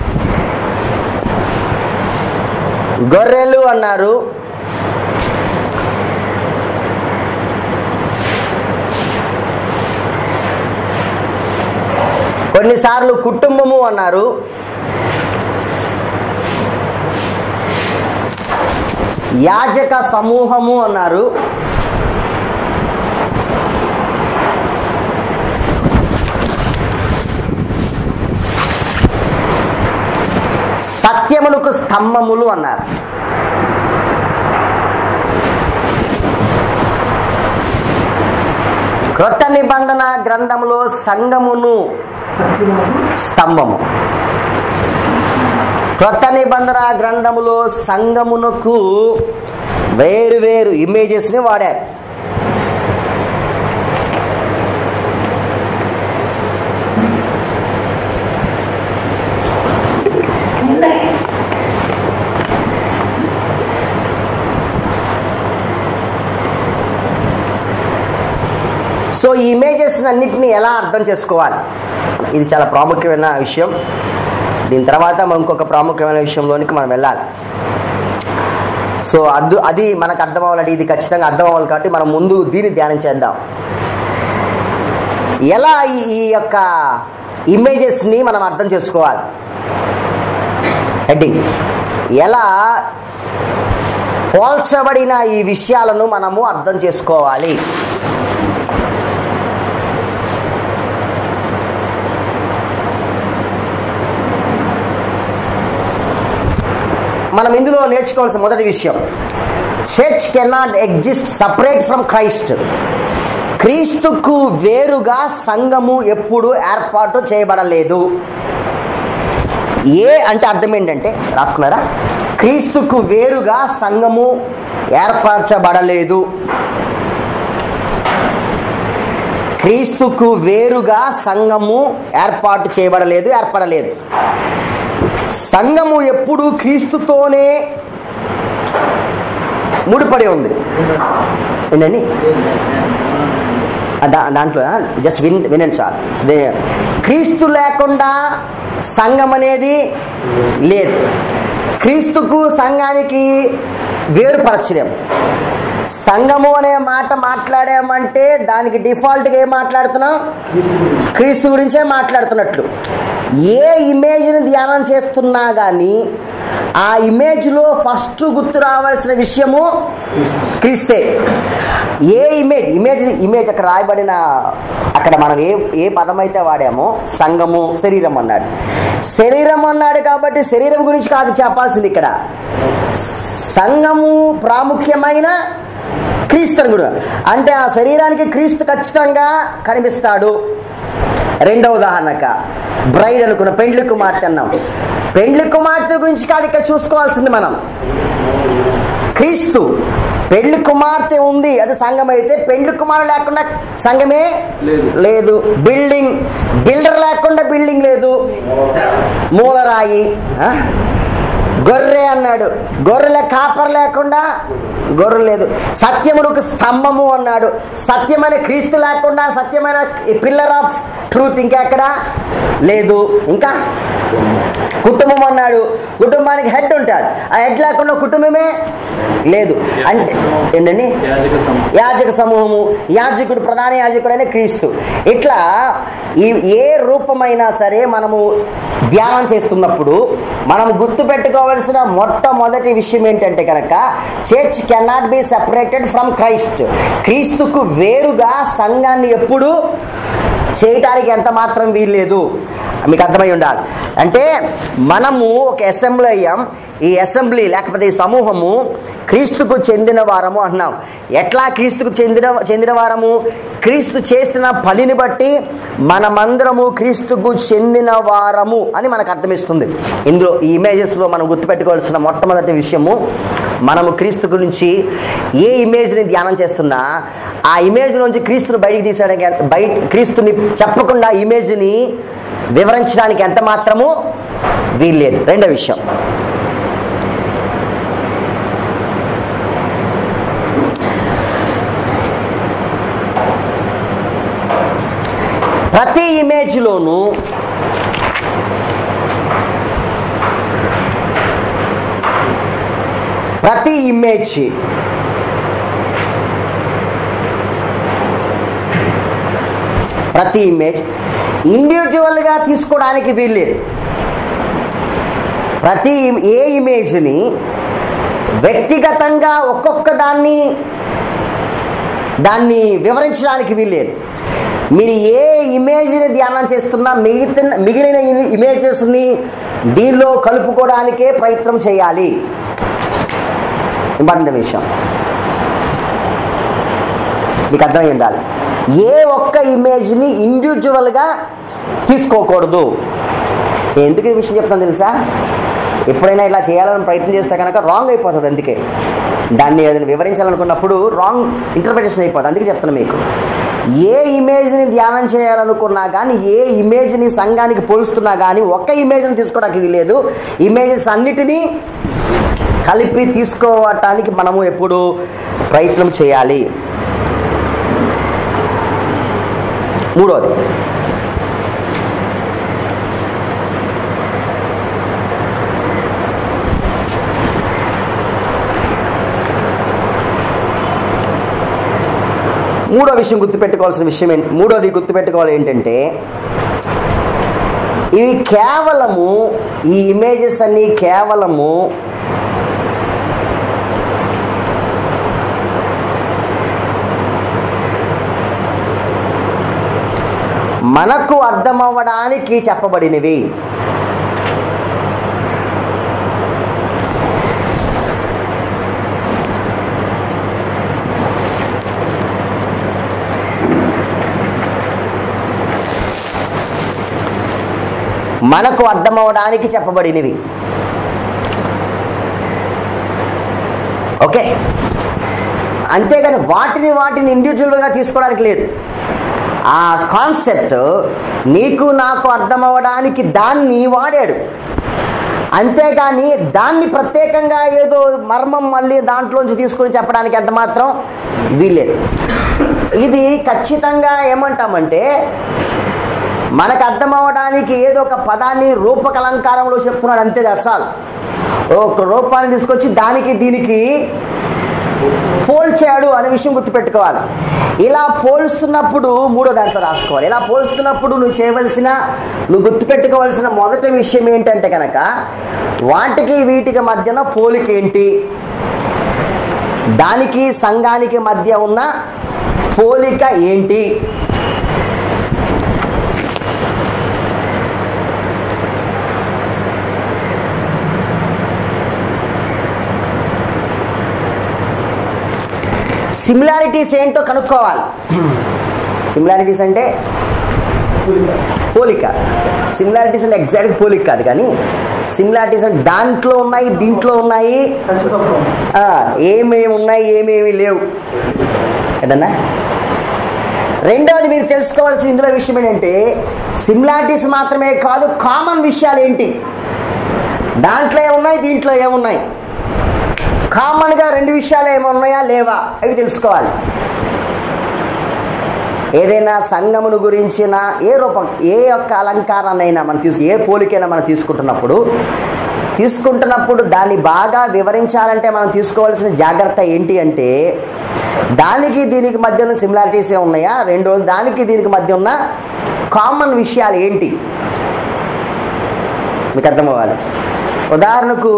A: గొర్రెలు అన్నారు కొన్నిసార్లు కుటుంబము అన్నారు యాజక సమూహము అన్నారు సత్యములకు స్తంభములు అన్నారు క్రొత్త నిబంధన గ్రంథములో సంఘమును స్తంభము క్రొత్త నిబంధన గ్రంథములో సంఘమునకు వేరు వేరు ఇమేజెస్ని వాడారు సో ఈ ఇమేజెస్ అన్నిటిని ఎలా అర్థం చేసుకోవాలి ఇది చాలా ప్రాముఖ్యమైన విషయం దీని తర్వాత మనం ఇంకొక ప్రాముఖ్యమైన విషయంలోనికి మనం వెళ్ళాలి సో అద్దు అది మనకు అర్థం అవ్వాలంటే ఇది ఖచ్చితంగా అర్థం అవ్వాలి కాబట్టి మనం ముందు దీన్ని ధ్యానం చేద్దాం ఎలా ఈ- ఈ యొక్క ఇమేజెస్ని మనం అర్థం చేసుకోవాలి హెడ్డింగ్ ఎలా పోల్చబడిన ఈ విషయాలను మనము అర్థం చేసుకోవాలి మనం ఇందులో నేర్చుకోవాల్సిన మొదటి విషయం church cannot exist separate from Christ క్రీస్తుకు వేరుగా సంఘము ఎప్పుడు ఏర్పాటు చేయబడలేదు ఏ అంటే అర్థం ఏంటంటే రాసుకున్నారా క్రీస్తుకు వేరుగా సంఘము ఏర్పరచబడలేదు క్రీస్తుకు వేరుగా సంఘము ఏర్పాటు చేయబడలేదు ఏర్పడలేదు సంఘము ఎప్పుడు క్రీస్తుతోనే ముడిపడి ఉంది ఏంటండి దా దాంట్లో జస్ట్ విన్ వినండి చాలు దే క్రీస్తు లేకుండా సంఘం అనేది లేదు క్రీస్తుకు సంఘానికి వేరుపరచలేము సంఘము అనే మాట మాట్లాడామంటే దానికి డిఫాల్ట్గా ఏం మాట్లాడుతున్నాం క్రీస్తు గురించే మాట్లాడుతున్నట్లు ఏ ఇమేజ్ని ధ్యానం చేస్తున్నా కానీ ఆ ఇమేజ్లో ఫస్ట్ గుర్తు రావాల్సిన విషయము క్రీస్తే ఏ ఇమేజ్ ఇమేజ్ ఇమేజ్ అక్కడ రాయబడిన అక్కడ మనం ఏ ఏ పదం అయితే వాడామో సంఘము శరీరం అన్నాడు శరీరం అన్నాడు కాబట్టి శరీరం గురించి కాదు చెప్పాల్సింది ఇక్కడ సంఘము ప్రాముఖ్యమైన క్రీస్తు కూడా అంటే ఆ శరీరానికి క్రీస్తు ఖచ్చితంగా కనిపిస్తాడు రెండవ ఉదాహరణక బ్రైడ్ అనుకున్న పెండ్లి కుమార్తె అన్నాం పెండ్లి కుమార్తె గురించి కాదు ఇక్కడ చూసుకోవాల్సింది మనం క్రీస్తు పెళ్లి కుమార్తె ఉంది అది సంఘం అయితే పెళ్లి కుమారు లేకుండా సంఘమే
B: లేదు.
A: లేదు బిల్డింగ్ బిల్డర్ లేకుండా బిల్డింగ్ లేదు మూలరాయి ఆ? గొర్రె అన్నాడు గొర్రెల కాపర్ లేకుండా గొర్రె లేదు సత్యముడుకు స్తంభము అన్నాడు సత్యమైన క్రీస్తు లేకుండా సత్యమైన పిల్లర్ ఆఫ్ ట్రూత్ ఇంకెక్కడ లేదు ఇంకా కుటుంబం అన్నాడు కుటుంబానికి హెడ్ ఉంటాడు ఆ హెడ్ లేకుండా కుటుంబమే లేదు అంటే ఏంటండి
B: యాజక సమూహం
A: యాజక సమూహము యాజకుడు ప్రధాన యాజకుడు అనే క్రీస్తు ఇట్లా ఈ ఏ రూపమైనా సరే మనము ధ్యానం చేస్తున్నప్పుడు మనం గుర్తుపెట్టుకోవాల్సిన మొట్టమొదటి విషయం ఏంటంటే కనుక church cannot be separated from Christ క్రీస్తుకు వేరుగా సంఘాన్ని ఎప్పుడు చేయటానికి ఎంత మాత్రం వీల్లేదు మీకు అర్థమై ఉండాలి అంటే మనము ఒక అసెంబ్లీ అయ్యాం ఈ అసెంబ్లీ లేకపోతే ఈ సమూహము క్రీస్తుకు చెందిన వారము అంటున్నాం ఎట్లా క్రీస్తుకు చెందిన చెందిన వారము క్రీస్తు చేసిన పనిని బట్టి మనమందరము క్రీస్తుకు చెందిన వారము అని మనకు అర్థమిస్తుంది ఇందులో ఈ ఇమేజెస్లో మనం గుర్తుపెట్టుకోవాల్సిన మొట్టమొదటి విషయము మనము క్రీస్తు గురించి ఏ ఇమేజ్ని ధ్యానం చేస్తున్నా ఆ ఇమేజ్ నుంచి క్రీస్తుని బయటికి తీసడానికి ఎంత- బయట క్రీస్తుని చెప్పకుండా ఇమేజ్ని వివరించడానికి ఎంత మాత్రము వీల్లేదు రెండో విషయం ప్రతి ఇమేజ్లోనూ ప్రతి ఇమేజ్ ప్రతి ఇమేజ్ ఇండివిజువల్గా తీసుకోవడానికి వీల్లేదు ప్రతి ఇమ్- ఏ ఇమేజ్ని వ్యక్తిగతంగా ఒక్కొక్క దాన్ని దాన్ని వివరించడానికి వీల్లేదు మీరు ఏ ఇమేజ్ని ధ్యానం చేస్తున్నా మిగిలిన మిగిలిన ఇమేజెస్ని దీనిలో కలుపుకోవడానికే ప్రయత్నం చేయాలి ఇంపార్టెంట్ విషయం మీకు అర్థమై ఉండాలి ఏ ఒక్క ఇమేజ్ని ఇండివిజువల్గా తీసుకోకూడదు ఎందుకు ఈ విషయం చెప్తాను తెలుసా ఎప్పుడైనా ఇలా చేయాలని ప్రయత్నం చేస్తే కనుక రాంగ్ అయిపోతుంది అందుకే దాన్ని ఏదైనా వివరించాలనుకున్నప్పుడు రాంగ్ ఇంటర్ప్రిటేషన్ అయిపోతుంది అందుకే చెప్తాను మీకు ఏ ఇమేజ్ని ధ్యానం చేయాలనుకున్నా కానీ ఏ ఇమేజ్ని సంఘానికి పోలుస్తున్నా కానీ ఒక్క ఇమేజ్ని తీసుకోవడానికి వీలేదు ఇమేజెస్ అన్నిటినీ కలిపి తీసుకోవటానికి మనము ఎప్పుడు ప్రయత్నం చేయాలి మూడోది మూడో విషయం గుర్తుపెట్టుకోవాల్సిన విషయం ఏంటి మూడోది గుర్తుపెట్టుకోవాలి ఏంటంటే ఇవి కేవలము ఈ ఇమేజెస్ అన్ని కేవలము మనకు అర్థమవ్వడానికి చెప్పబడినవి మనకు అర్థమవడానికి చెప్పబడినవి ఓకే అంతేగాని వాటిని వాటిని ఇండివిజువల్గా తీసుకోవడానికి లేదు ఆ కాన్సెప్ట్ నీకు నాకు అర్థమవ్వడానికి దాన్ని వాడాడు అంతేగాని దాన్ని ప్రత్యేకంగా ఏదో మర్మం మళ్ళీ దాంట్లోంచి తీసుకొని చెప్పడానికి ఎంత మాత్రం వీల్లేదు ఇది ఖచ్చితంగా ఏమంటామంటే మనకు అర్థమవడానికి ఏదో ఒక పదాన్ని రూపకలంకారంలో చెప్తున్నాడు అంతే దర్శాలు ఒక రూపాన్ని తీసుకొచ్చి దానికి దీనికి పోల్చాడు అనే విషయం గుర్తుపెట్టుకోవాలి ఇలా పోల్స్తున్నప్పుడు మూడో దాంట్లో రాసుకోవాలి ఇలా పోల్స్తున్నప్పుడు నువ్వు చేయవలసిన నువ్వు గుర్తుపెట్టుకోవాల్సిన మొదటి విషయం ఏంటంటే కనుక వాటికి వీటికి మధ్యన పోలిక ఏంటి దానికి సంఘానికి మధ్య ఉన్న పోలిక ఏంటి సిమిలారిటీస్ ఏంటో కనుక్కోవాలి సిమిలారిటీస్ అంటే పోలిక సిమిలారిటీస్ అంటే ఎగ్జాక్ట్ పోలిక కాదు కానీ సిమిలారిటీస్ అంటే దాంట్లో ఉన్నాయి దీంట్లో ఉన్నాయి
B: ఖచ్చితత్వం
A: ఆ, ఏమేమి ఉన్నాయి ఏమేమి లేవు ఏదన్నా రెండవది మీరు తెలుసుకోవాల్సిన ఇందులో విషయం ఏంటంటే సిమిలారిటీస్ మాత్రమే కాదు కామన్ విషయాలు ఏంటి దాంట్లో ఏమున్నాయి దీంట్లో ఏమున్నాయి కామన్గా రెండు విషయాలు ఏమున్నాయా లేవా అవి తెలుసుకోవాలి ఏదైనా సంగమును గురించిన ఏ రూపం ఏ యొక్క అలంకారాన్నైనా మనం తీసుకు ఏ పోలికైనా మనం తీసుకుంటున్నప్పుడు తీసుకుంటున్నప్పుడు దాన్ని బాగా వివరించాలంటే మనం తీసుకోవాల్సిన జాగ్రత్త ఏంటి అంటే దానికి దీనికి మధ్య ఉన్న సిమిలారిటీస్ ఏ ఉన్నాయా రెండోది దానికి దీనికి మధ్య ఉన్న కామన్ విషయాలు ఏంటి మీకు అర్థమవ్వాలి ఉదాహరణకు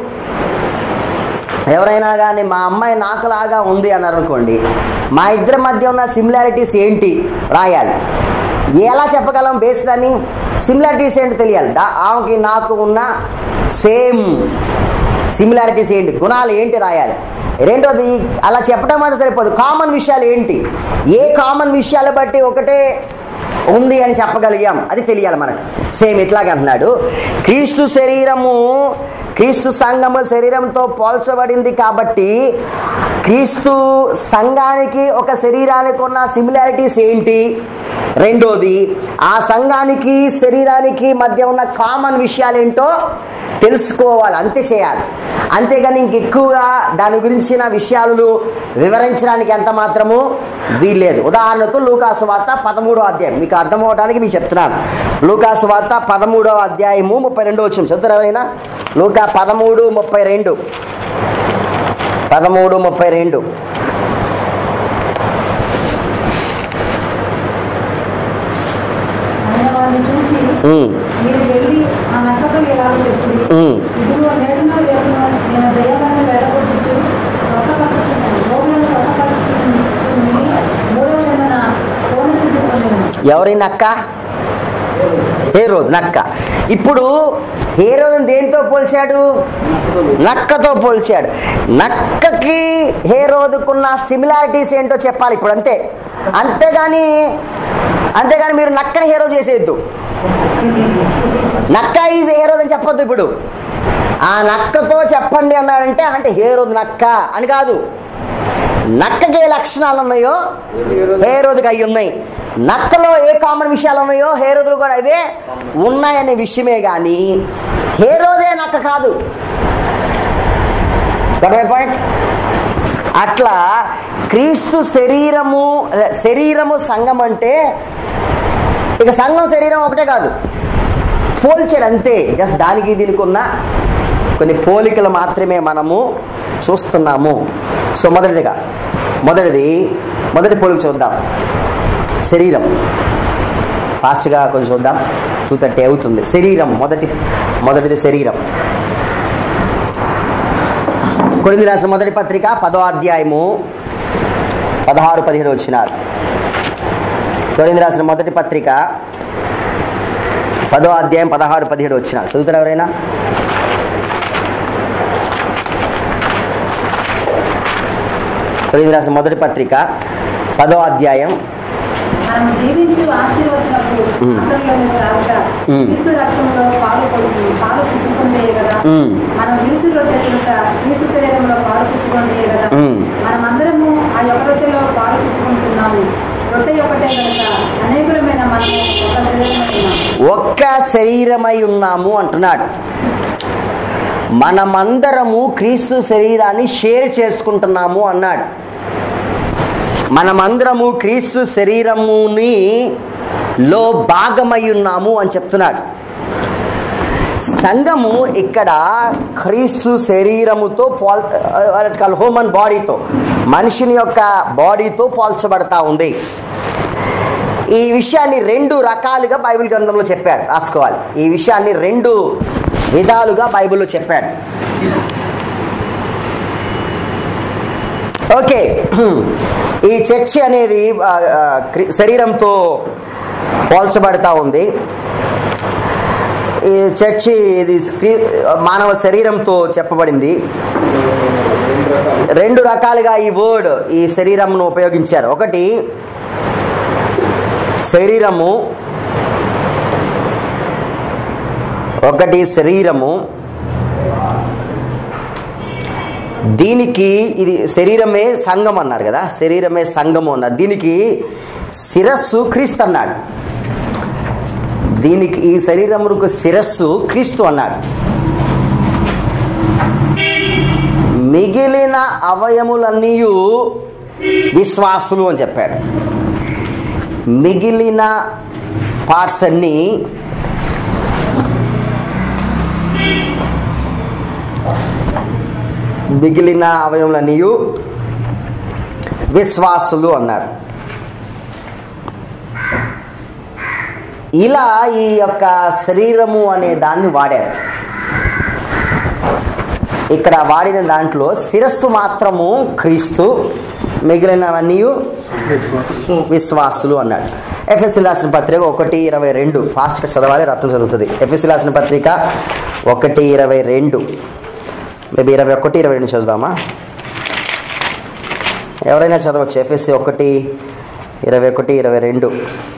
A: ఎవరైనా కానీ మా అమ్మాయి నాకులాగా ఉంది అన్నారు అనుకోండి మా ఇద్దరి మధ్య ఉన్న సిమిలారిటీస్ ఏంటి రాయాలి ఎలా చెప్పగలం బేస్ దాన్ని సిమిలారిటీస్ ఏంటి తెలియాలి దా ఆమెకి నాకు ఉన్న సేమ్ సిమిలారిటీస్ ఏంటి గుణాలు ఏంటి రాయాలి రెండోది అలా చెప్పడం మాత్రం సరిపోదు కామన్ విషయాలు ఏంటి ఏ కామన్ విషయాలు బట్టి ఒకటే ఉంది అని చెప్పగలిగాం అది తెలియాలి మనకు సేమ్ ఇట్లాగే అంటున్నాడు క్రీస్తు శరీరము క్రీస్తు సంఘము శరీరంతో పోల్చబడింది కాబట్టి క్రీస్తు సంఘానికి ఒక శరీరానికి ఉన్న సిమిలారిటీస్ ఏంటి రెండోది ఆ సంఘానికి శరీరానికి మధ్య ఉన్న కామన్ విషయాలు ఏంటో తెలుసుకోవాలి అంతే చేయాలి అంతేగాని ఇంకెక్కువగా దాని గురించిన విషయాలను వివరించడానికి ఎంత మాత్రము వీల్లేదు ఉదాహరణకు లూకాసు వార్త పదమూడో అధ్యాయం మీకు అర్థం అవడానికి మీకు చెప్తున్నాను లూకాసు వార్త పదమూడవ అధ్యాయము ముప్పై రెండో వచ్చిన చదువుతారు ఎవరైనా లూకా పదమూడు ముప్పై రెండు పదమూడు ముప్పై రెండు
C: ఆయన వారిని చూసి
A: ఉమ్,
C: మీరు వెళ్ళి ఆ నక్కతో ఇలా చెప్పుడి
A: ఉమ్.
C: ఇదిగో నేడునో రేపునో నేను దయ్యాలను వెళ్ళగొట్టుచు స్వస్థపరుస్తున్నాను రోగులను స్వస్థపరుస్తుంది మూడవ దినమున పూర్ణసిద్ధి పొందిన
A: ఎవరి నక్క హేరోద్ నక్క ఇప్పుడు హేరోద్ దేంతో పోల్చాడు నక్కతో పోల్చాడు నక్కకి హేరోదుకున్న సిమిలారిటీస్ ఏంటో చెప్పాలి ఇప్పుడు అంతే అంతేగాని అంతేగాని మీరు నక్కని హేరో చేసేయద్దు నక్క ఈజ్ హేరోద్ అని చెప్పొద్దు ఇప్పుడు ఆ నక్కతో చెప్పండి అన్నారంటే అంటే హేరోద్ నక్క అని కాదు నక్కకి ఏ లక్షణాలు ఉన్నాయో హేరోదుకి అవి ఉన్నాయి నక్కలో ఏ కామన్ విషయాలు ఉన్నాయో హేరోదులు కూడా అవే ఉన్నాయనే విషయమే కానీ హేరోదే నక్క కాదు పాయింట్ అట్లా క్రీస్తు శరీరము అదే, శరీరము సంఘం అంటే ఇక సంఘం శరీరం ఒకటే కాదు పోల్చాడు అంతే జస్ట్ దానికి దీనికి ఉన్న కొన్ని పోలికలు మాత్రమే మనము చూస్తున్నాము సో మొదటిదిగా మొదటిది మొదటి పోలిక చూద్దాం శరీరం ఫాస్ట్గా కొంచెం చూద్దాం టూ థర్టీ అవుతుంది శరీరం మొదటి మొదటిది శరీరం కొరింది రాసిన మొదటి పత్రిక పదో అధ్యాయము పదహారు పదిహేడు వచ్చినారు కొరింది రాసిన మొదటి పత్రిక పదో అధ్యాయం పదహారు పదిహేడు వచ్చిన చదువుతారు ఎవరైనా కొరింది రాసిన మొదటి పత్రిక పదో అధ్యాయం
C: మనం దీవించి ఆశీర్వచనకు
A: మ్మ్.
C: అందరిలోని రాక
A: మ్మ్.
C: క్రీస్తు రక్తంలో పాలు పొంది పాలు పుచ్చుకుందే కదా
A: మ్మ్.
C: మనం విరుచు రొట్టె తింట క్రీస్తు శరీరంలో పాలు పుచ్చుకుందే కదా
A: మ్మ్.
C: మనం అందరము ఆ యొక్క రొట్టెలో పాలు పుచ్చుకుంటున్నాము రొట్టె ఒకటే కనుక అనేకులమైన మనము ఒక శరీరమై ఉన్నాము
A: ఒక్క శరీరమై ఉన్నాము అంటున్నాడు మనమందరము క్రీస్తు శరీరాన్ని షేర్ చేసుకుంటున్నాము అన్నాడు మనమందరము క్రీస్తు శరీరముని లో భాగమై ఉన్నాము అని చెప్తున్నాడు సంఘము ఇక్కడ క్రీస్తు శరీరముతో పోల్ హ్యూమన్ బాడీతో మనిషిని యొక్క బాడీతో పోల్చబడతా ఉంది ఈ విషయాన్ని రెండు రకాలుగా బైబిల్ గ్రంథంలో చెప్పాడు రాసుకోవాలి ఈ విషయాన్ని రెండు విధాలుగా బైబిల్లో చెప్పాడు ఓకే ఈ చర్చి అనేది ఆ, ఆ, క్రి- శరీరంతో పోల్చబడతా ఉంది ఈ చర్చి ఇది క్రీ- మానవ శరీరంతో చెప్పబడింది రెండు రకాలుగా ఈ వర్డ్ ఈ శరీరంను ఉపయోగించారు ఒకటి శరీరము ఒకటి శరీరము దీనికి ఇది శరీరమే సంఘం అన్నారు కదా శరీరమే సంఘము అన్నారు దీనికి శిరస్సు క్రీస్తు అన్నాడు దీనికి ఈ శరీరముకు శిరస్సు క్రీస్తు అన్నాడు మిగిలిన అవయములన్నీ విశ్వాసులు అని చెప్పాడు మిగిలిన పార్ట్స్ అన్నీ మిగిలిన అవయములన్నీ విశ్వాసులు అన్నారు ఇలా ఈ యొక్క శరీరము అనే దాన్ని వాడారు ఇక్కడ వాడిన దాంట్లో శిరస్సు మాత్రము క్రీస్తు మిగిలినవన్నీ విశ్వాసులు అన్నాడు ఎఫ్ఎస్సి రాసిన పత్రిక ఒకటి ఇరవై రెండు ఫాస్ట్గా చదవాలి రత్నం చదువుతుంది ఎఫ్ఎస్సి రాసిన పత్రిక ఒకటి ఇరవై రెండు మేబీ ఇరవై ఒకటి ఇరవై రెండు చదువుదామా ఎవరైనా చదవచ్చు ఎఫ్ఎస్సి ఒకటి ఇరవై ఒకటి ఇరవై రెండు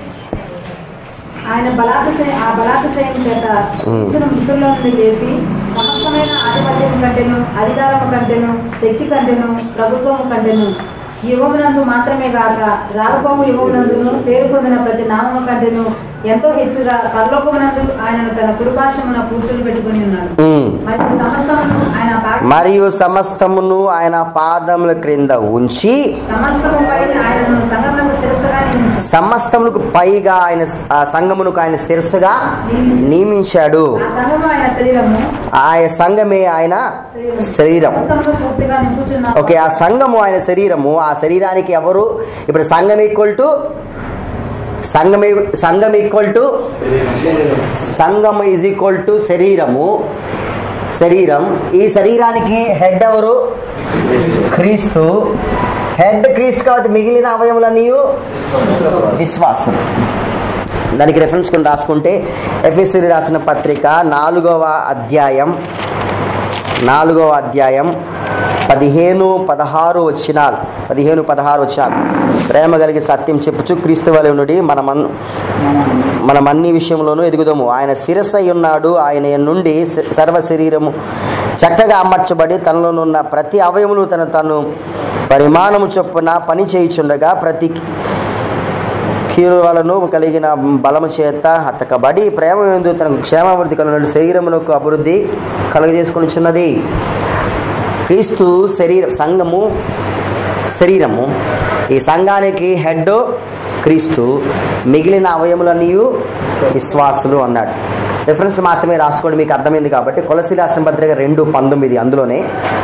C: ఆయన బలాతిశయ ఆ బలాతిశయం చేత
A: మ్మ్.
C: ఇసును మృతుల్లో నుండి లేపి సమస్తమైన ఆధిపత్యం కంటేను అధికారము కంటేను శక్తి కంటేను ప్రభుత్వము కంటేను ఈ యుగమునందు మాత్రమే కాక రాకపోము యుగమునందును పేరు పొందిన ప్రతి నామము కంటేను ఎంతో హెచ్చుగా పరలోకమునందు ఆయనను తన కురుపాశమున కూర్చొని పెట్టుకుని ఉన్నాడు
A: ఉమ్.
C: మరియు సమస్తమును ఆయన పాద
A: మరియు సమస్తమును ఆయన పాదముల క్రింద ఉంచి
C: సమస్తము పై ఆయనను సంగములకు శిరస్సుగా నియమించాడు.
A: సమస్తములకు పైగా ఆయన ఆ సంఘమునకు ఆయన శిరస్సుగా నియమించాడు
C: ఆ సంగము ఆయన శరీరము
A: ఆయన సంఘమే ఆయన శరీరం
C: సమస్తమును పూర్తిగా నింపుచున్న
A: ఓకే ఆ సంఘము ఆయన శరీరము ఆ శరీరానికి ఎవరు ఇప్పుడు సంఘం ఈక్వల్ టు సంఘం ఈ- సంఘం ఈక్వల్ టు సంఘం ఈజ్ ఈక్వల్ టు శరీరము శరీరం ఈ శరీరానికి హెడ్ ఎవరు క్రీస్తు హెడ్ క్రీస్తు కాబట్టి మిగిలిన అవయములన్నీ విశ్వాసం దానికి రెఫరెన్స్ కొన్ని రాసుకుంటే ఎఫ్ఎస్సి రాసిన పత్రిక నాలుగవ అధ్యాయం నాలుగవ అధ్యాయం పదిహేను పదహారు వచ్చినాలు పదిహేను పదహారు వచ్చినాలు ప్రేమ కలిగి సత్యం చెప్పుచు క్రీస్తు వలె నుండి మనం మనం అన్ని విషయంలోనూ ఎదుగుదాము ఆయన శిరస్సు అయి ఉన్నాడు ఆయన నుండి స- సర్వ శరీరము చక్కగా అమర్చబడి తనలోనున్న ప్రతి అవయమును తన తను పరిమాణము చొప్పున పని చేయుచుండగా ప్రతి కీలువలను కలిగిన బలము చేత హతకబడి ప్రేమ ఎందు తనకు క్షేమాభివృద్ధి కలిగిన శరీరమునకు అభివృద్ధి కలుగజేసుకొనిచున్నది క్రీస్తు శరీర సంఘము శరీరము ఈ సంఘానికి హెడ్ క్రీస్తు మిగిలిన అవయములన్నీ విశ్వాసులు అన్నాడు రిఫరెన్స్ మాత్రమే రాసుకోండి మీకు అర్థమైంది కాబట్టి కొలసి రాసిన పత్రిక రెండు పంతొమ్మిది అందులోనే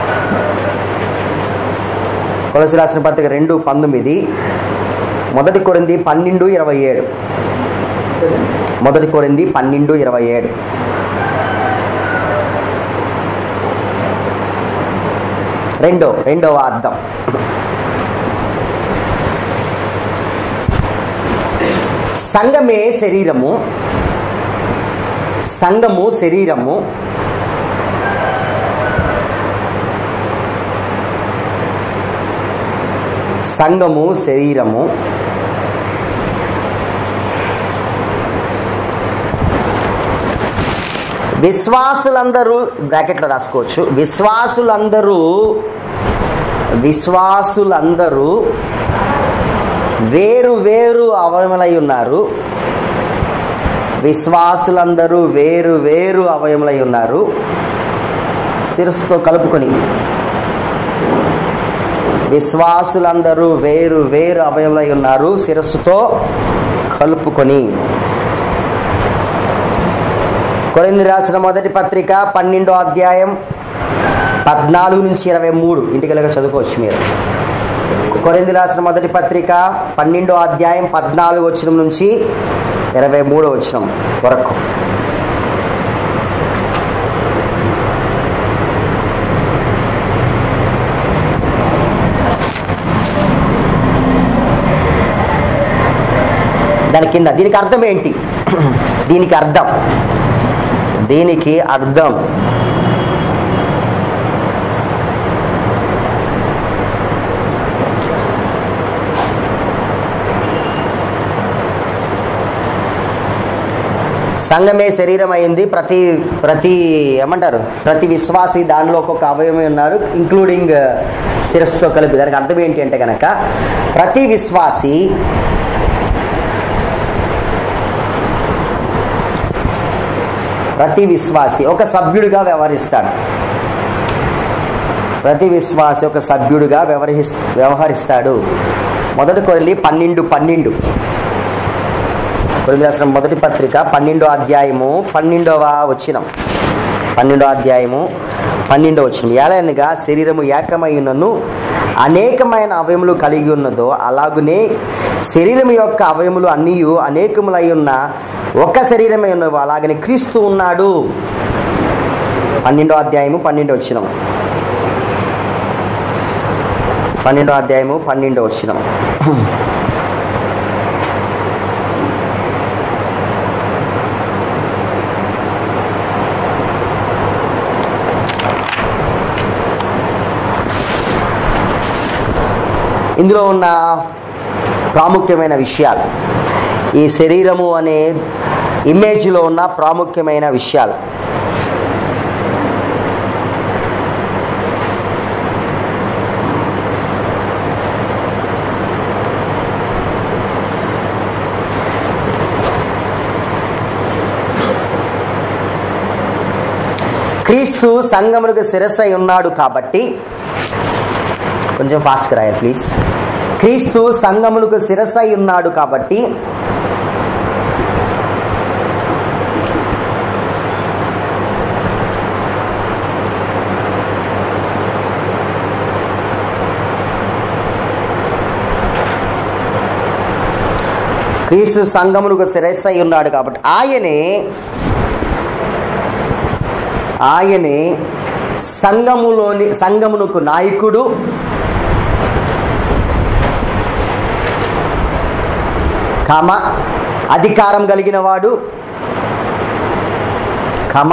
A: కొలసి రాసిన పత్రిక రెండు పంతొమ్మిది మొదటి కొరింది పన్నెండు ఇరవై ఏడు మొదటి కొరింది పన్నెండు ఇరవై ఏడు రెండో రెండవ అర్థం సంఘమే శరీరము సంఘము శరీరము సంఘము శరీరము విశ్వాసులందరూ బ్రాకెట్లో రాసుకోవచ్చు విశ్వాసులందరూ విశ్వాసులందరూ వేరు వేరు అవయములై ఉన్నారు విశ్వాసులందరూ వేరు వేరు అవయములై ఉన్నారు శిరస్సుతో కలుపుకొని విశ్వాసులందరూ వేరు వేరు అవయములై ఉన్నారు శిరస్సుతో కలుపుకొని కొరింది రాసిన మొదటి పత్రిక పన్నెండో అధ్యాయం పద్నాలుగు నుంచి ఇరవై మూడు ఇంటికి చదువుకోవచ్చు మీరు కొరింది రాసిన మొదటి పత్రిక పన్నెండో అధ్యాయం పద్నాలుగు వచ్చిన నుంచి ఇరవై మూడో వచ్చిన వరకు దాని కింద దీనికి అర్థం ఏంటి దీనికి అర్థం దీనికి అర్థం సంఘమే శరీరం అయింది ప్రతి ప్రతి ఏమంటారు ప్రతి విశ్వాసి దానిలో ఒక్కొక్క అవయవమే ఉన్నారు ఇంక్లూడింగ్ శిరస్సుతో కలిపి దానికి అర్థం ఏంటి అంటే కనుక ప్రతి విశ్వాసి ప్రతి విశ్వాసి ఒక సభ్యుడిగా వ్యవహరిస్తాడు ప్రతి విశ్వాసి ఒక సభ్యుడిగా వ్యవహరిస్ వ్యవహరిస్తాడు మొదటి కొరింది పన్నెండు పన్నెండు కొరింది రాసిన మొదటి పత్రిక పన్నెండో అధ్యాయము పన్నెండవ వచ్చినం పన్నెండో అధ్యాయము పన్నెండో వచ్చినం ఏలనగా శరీరము ఏకమైనను అనేకమైన అవయములు కలిగి ఉన్నదో అలాగునే శరీరం యొక్క అవయములు అన్నీ అనేకములై ఉన్న ఒక శరీరమే ఉన్నవి అలాగనే క్రీస్తు ఉన్నాడు పన్నెండో అధ్యాయము పన్నెండో వచ్చినం పన్నెండో అధ్యాయము పన్నెండో వచ్చినం ఇందులో ఉన్న ప్రాముఖ్యమైన విషయాలు ఈ శరీరము అనే ఇమేజ్లో ఉన్న ప్రాముఖ్యమైన విషయాలు క్రీస్తు సంగములకు శిరస్సై ఉన్నాడు కాబట్టి కొంచెం ఫాస్ట్గా రాయాలి ప్లీజ్ క్రీస్తు సంగములకు శిరస్సై ఉన్నాడు కాబట్టి క్రీస్తు సంగములకు శిరస్సై ఉన్నాడు కాబట్టి ఆయనే ఆయనే సంఘములోని సంఘమునకు నాయకుడు కమ అధికారం కలిగిన వాడు కమ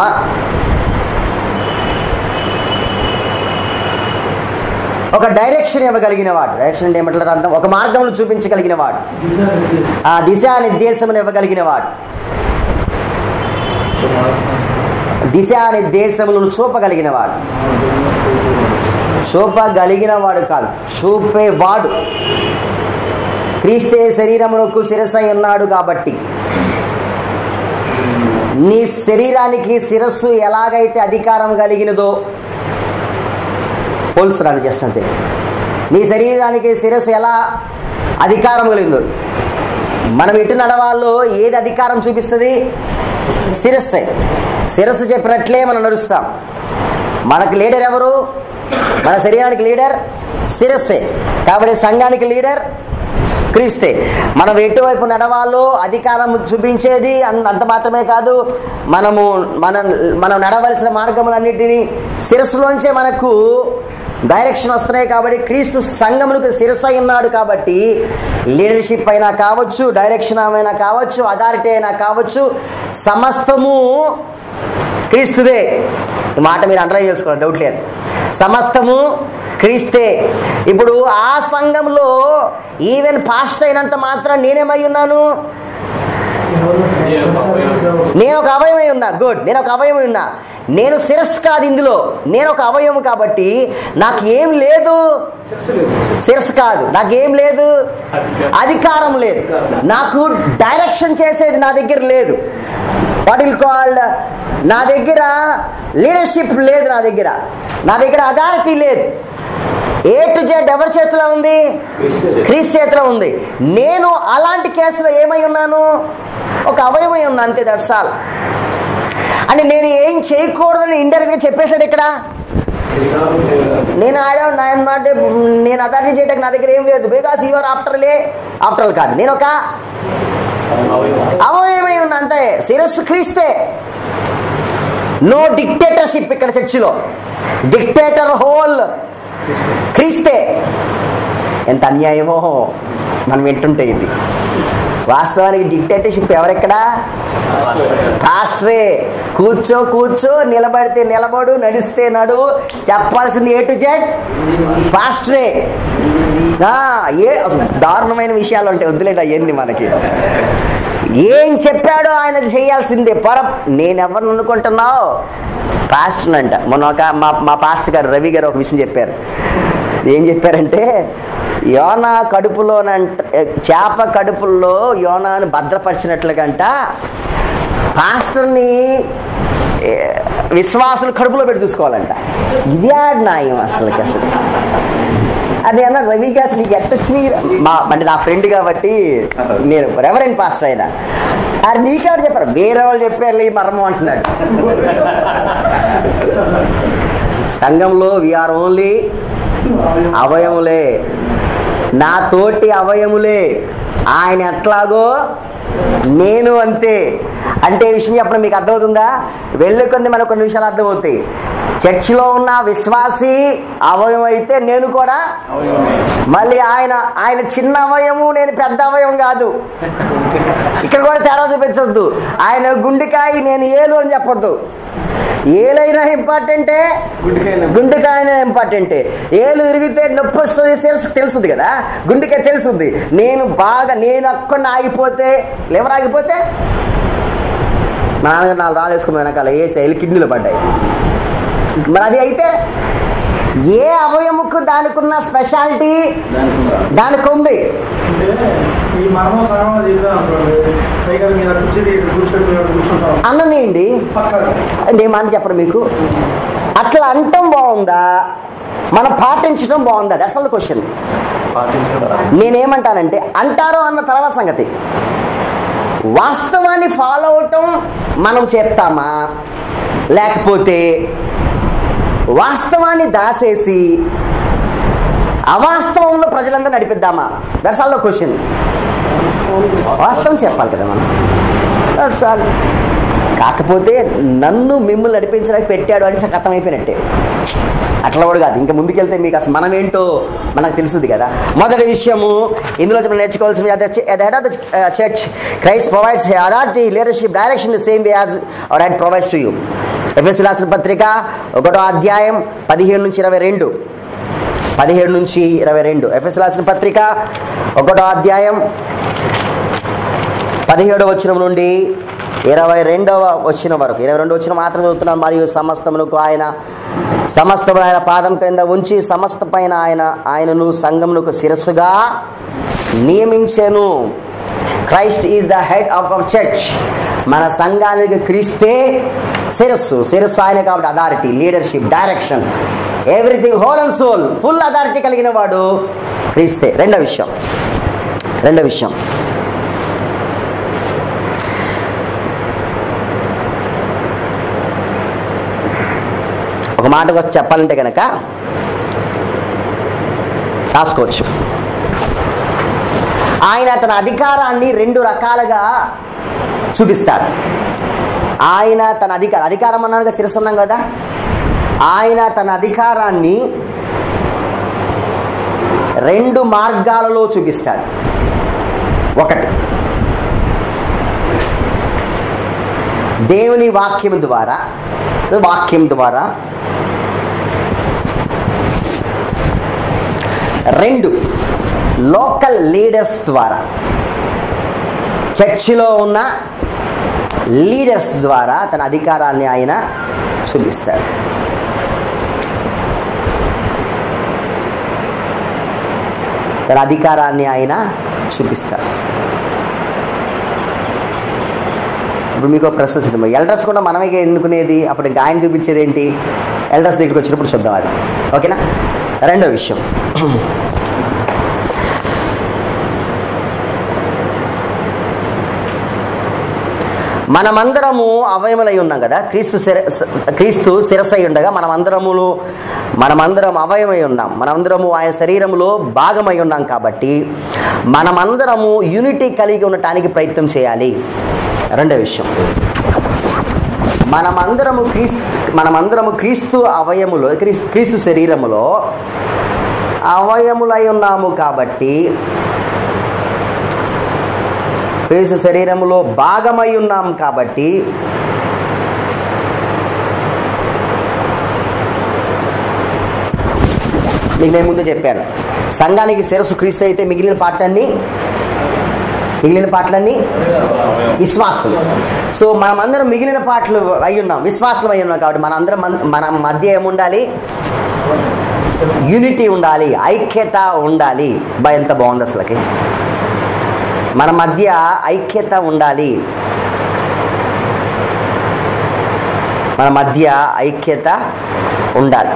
A: ఒక డైరెక్షన్ ఇవ్వగలిగిన వాడు డైరెక్షన్ అంటే ఏమంటారు అర్థం ఒక మార్గంలో చూపించగలిగిన వాడు ఆ దిశానిర్దేశమును ఇవ్వగలిగిన వాడు దిశానిర్దేశములను చూపగలిగిన వాడు చూపగలిగిన వాడు కాదు చూపేవాడు క్రీస్తే శరీరమునకు శిరసై ఉన్నాడు కాబట్టి నీ శరీరానికి శిరస్సు ఎలాగైతే అధికారం కలిగినదో పోల్స్తున్నారు జస్ట్ అంతే నీ శరీరానికి శిరస్సు ఎలా అధికారం కలిగిందో మనం ఎటు నడవాలో ఏది అధికారం చూపిస్తుంది శిరస్సే శిరస్సు చెప్పినట్లే మనం నడుస్తాం మనకు లీడర్ ఎవరు మన శరీరానికి లీడర్ శిరస్సే కాబట్టి సంఘానికి లీడర్ క్రీస్తే మనం ఎటువైపు నడవాలో అధికారం చూపించేది అన్- అంత మాత్రమే కాదు మనము మన మనం నడవలసిన మార్గములన్నిటినీ శిరస్సులోంచే మనకు డైరెక్షన్ వస్తున్నాయి కాబట్టి క్రీస్తు సంఘములకు శిరసై ఉన్నాడు కాబట్టి లీడర్షిప్ అయినా కావచ్చు డైరెక్షన్ అయినా కావచ్చు అథారిటీ అయినా కావచ్చు సమస్తము క్రీస్తుదే ఈ మాట మీరు అండర్ చేసుకోవాలి డౌట్ లేదు సమస్తము క్రీస్తే ఇప్పుడు ఆ సంఘంలో ఈవెన్ పాస్ట్ అయినంత మాత్రం నేనేమై ఉన్నాను నేను ఒక అవయవై ఉన్నా గుడ్ నేను ఒక అవయవై ఉన్నా నేను శిరస్సు కాదు ఇందులో నేను ఒక అవయవం కాబట్టి నాకు ఏం లేదు శిరస్సు కాదు నాకేం లేదు అధికారం లేదు నాకు డైరెక్షన్ చేసేది నా దగ్గర లేదు వాట్ విల్ కాల్డ్ నా దగ్గర లీడర్షిప్ లేదు నా దగ్గర నా దగ్గర అథారిటీ లేదు ఏ టు జెడ్ ఎవరి చేతిలో ఉంది క్రీస్తు చేతిలో ఉంది నేను అలాంటి కేసులో ఏమై ఉన్నాను ఒక అవయవై ఉన్నా అంతే దట్స్ ఆల్ అంటే నేను ఏం చేయకూడదని ఇండైరెక్ట్గా చెప్పేశాడు ఇక్కడ నేను ఆడ ఐఎమ్ నాట్ నేను అథారిటీ చేయడానికి నా దగ్గర ఏం లేదు బికాస్ యువర్ ఆఫ్టర్ లే ఆఫ్టర్ ఆల్ కాదు నేను ఒక అవయవమై ఉన్నా అంతే శిరస్సు క్రీస్తే నో డిక్టేటర్షిప్ ఇక్కడ చర్చిలో డిక్టేటర్ హోల్ క్రీస్తే ఎంత అన్యాయమో మనం వింటుంటే ఇది వాస్తవానికి డిక్టేటర్షిప్ ఎవరెక్కడా పాస్టరే కూర్చో కూర్చో నిలబడితే నిలబడు నడిస్తే నడు చెప్పాల్సింది ఏ టు జెడ్ పాస్టరే ఆ, ఏ అసలు దారుణమైన విషయాలు ఉంటాయి వద్దులేండి అవన్నీ మనకి ఏం చెప్పాడో ఆయన చేయాల్సిందే పొర నేనెవరిని అనుకుంటున్నావు పాస్టర్ అంట మొన్న ఒక మా మా పాస్టర్ గారు రవి గారు ఒక విషయం చెప్పారు ఏం చెప్పారంటే యోనా కడుపులోనంట చేప కడుపుల్లో యోనాను భద్రపరిచినట్లుగంట పాస్టర్ని ఏ, విశ్వాసులు కడుపులో పెట్టి చూసుకోవాలంట ఇది ఆడ న్యాయం అసలుకి అసలు అది అన్న రవి గారు నీకు ఎట్టొచ్చినాయి మా అంటే నా ఫ్రెండ్ కాబట్టి నేను రెవరెంట్ పాస్టర్ అయినా అది నీకెవరు చెప్పారు వేరే వాళ్ళు చెప్పారు ఈ మర్మం అంటున్నాడు సంఘంలో వీఆర్ ఓన్లీ అవయములే నా తోటి అవయములే ఆయన ఎట్లాగో నేను అంతే అంటే ఈ విషయం చెప్పడం మీకు అర్థమవుతుందా వెళ్ళే కొంది మనకు కొన్ని విషయాలు అర్థమవుతాయి చర్చిలో ఉన్న విశ్వాసి అవయవం అయితే నేను కూడా మళ్ళీ ఆయన ఆయన చిన్న అవయము నేను పెద్ద అవయవం కాదు ఇక్కడ కూడా తేడా చూపించొద్దు ఆయన గుండెకాయ నేను ఏలు అని చెప్పొద్దు ఏలైనా ఇంపార్టెంటే గుండెకాయ ఇంపార్టెంటే ఏలు ఇరిగితే నొప్పి వస్తుంది తెలుసు తెలుస్తుంది కదా గుండెకాయ తెలుస్తుంది నేను బాగా నేను అక్కడ ఆగిపోతే లివర్ ఆగిపోతే మా నాన్నగారు నాలుగు రాళ్ళు వేసుకుని వెనకాల వేసి వెళ్ళి కిడ్నీలో పడ్డాయి మరి అది అయితే ఏ అవయముకు దానికి ఉన్న స్పెషాలిటీ దానికి ఉంది
B: ఈ మర్మం సగం చెప్పాను అనుకోండి పైగా మీరు కూర్చొని కూర్చొని కూర్చుంటాం
A: అన్ననేయండి
B: పక్కన
A: నేను మాట చెప్పరు మీకు అట్లా అంటం బాగుందా మనం పాటించడం బాగుందా దట్స్ ఆల్ క్వశ్చన్ నేనేమంటానంటే అంటారో అన్న తర్వాత సంగతి వాస్తవాన్ని ఫాలో అవటం మనం చేస్తామా లేకపోతే వాస్తవాన్ని దాసేసి అవాస్తవంలో ప్రజలందరూ నడిపిద్దామా దట్స్ ఆల్ ద క్వశ్చన్ వాస్తవం చెప్పాలి కదా మనం దట్స్ ఆల్ కాకపోతే నన్ను మిమ్మల్ని నడిపించడానికి పెట్టాడు అంటే కథం అయిపోయినట్టే అట్లా కూడా కాదు ఇంకా ముందుకెళ్తే మీకు అసలు మనం ఏంటో మనకు తెలుసుది కదా మొదటి విషయము ఇందులో మనం నేర్చుకోవాల్సింది at head of the church Christ provides authority leadership direction the same way as our head provides to you ఎఫ్ఎస్ రాసిన పత్రిక ఒకటో అధ్యాయం పదిహేడు నుంచి ఇరవై రెండు పదిహేడు నుంచి ఇరవై రెండు ఎఫ్ఎస్ రాసిన పత్రిక ఒకటో అధ్యాయం పదిహేడవ వచనం నుండి ఇరవై రెండవ వచ్చిన వరకు ఇరవై రెండు వచ్చిన మాత్రం చదువుతున్నాను మరియు సమస్తమునకు ఆయన సమస్తము ఆయన పాదం క్రింద ఉంచి సమస్త పైన ఆయన ఆయనను సంఘమునకు శిరస్సుగా నియమించెను Christ is the head of our church మన సంఘానికి క్రీస్తే శిరస్సు శిరస్సు ఆయన కాబట్టి authority leadership direction everything whole and soul full authority కలిగిన వాడు క్రీస్తే రెండో విషయం రెండో విషయం ఒక మాటకు వచ్చి చెప్పాలంటే కనుక రాసుకోవచ్చు ఆయన తన అధికారాన్ని రెండు రకాలుగా చూపిస్తాడు ఆయన తన అధికారం అధికారం అన్నాడుగా శిరస్సు అన్నాం కదా ఆయన తన అధికారాన్ని రెండు మార్గాలలో చూపిస్తాడు ఒకటి దేవుని వాక్యం ద్వారా వాక్యం ద్వారా రెండు లోకల్ లీడర్స్ ద్వారా చర్చిలో ఉన్న లీడర్స్ ద్వారా తన అధికారాన్ని ఆయన చూపిస్తాడు తన అధికారాన్ని ఆయన చూపిస్తాడు ఇప్పుడు మీకు ఒక ప్రశ్న వచ్చింది ఎల్డర్స్ కూడా మనమే ఎన్నుకునేది అప్పుడు ఇంకా ఆయన చూపించేది ఏంటి ఎల్డర్స్ దగ్గరికి వచ్చినప్పుడు చూద్దాం అది ఓకేనా రెండో విషయం మనమందరము అవయములై ఉన్నాం కదా క్రీస్తు శిర క్రీస్తు శిరసై ఉండగా మనమందరములు మనమందరం అవయమై ఉన్నాం మనమందరము ఆయన శరీరములో భాగమై ఉన్నాం కాబట్టి మనమందరము యూనిటీ కలిగి ఉండటానికి ప్రయత్నం చేయాలి రెండో విషయం మనమందరము క్రీస్తు మనమందరము క్రీస్తు అవయములో క్రీస్తు క్రీస్తు శరీరములో అవయములై ఉన్నాము కాబట్టి క్రీస్తు శరీరములో భాగమై ఉన్నాం కాబట్టి మీకు నేను ముందు చెప్పాను సంఘానికి శిరస్సు క్రీస్తు అయితే మిగిలిన పాటలన్నీ మిగిలిన పాటలన్నీ విశ్వాసం సో మనమందరం మిగిలిన పాటలు అయి ఉన్నాం విశ్వాసం అయి ఉన్నాం కాబట్టి మనందరం మన- మన మధ్య ఏముండాలి యూనిటీ ఉండాలి ఐక్యత ఉండాలి బా ఎంత బాగుంది అసలుకి మన మధ్య ఐక్యత ఉండాలి మన మధ్య ఐక్యత ఉండాలి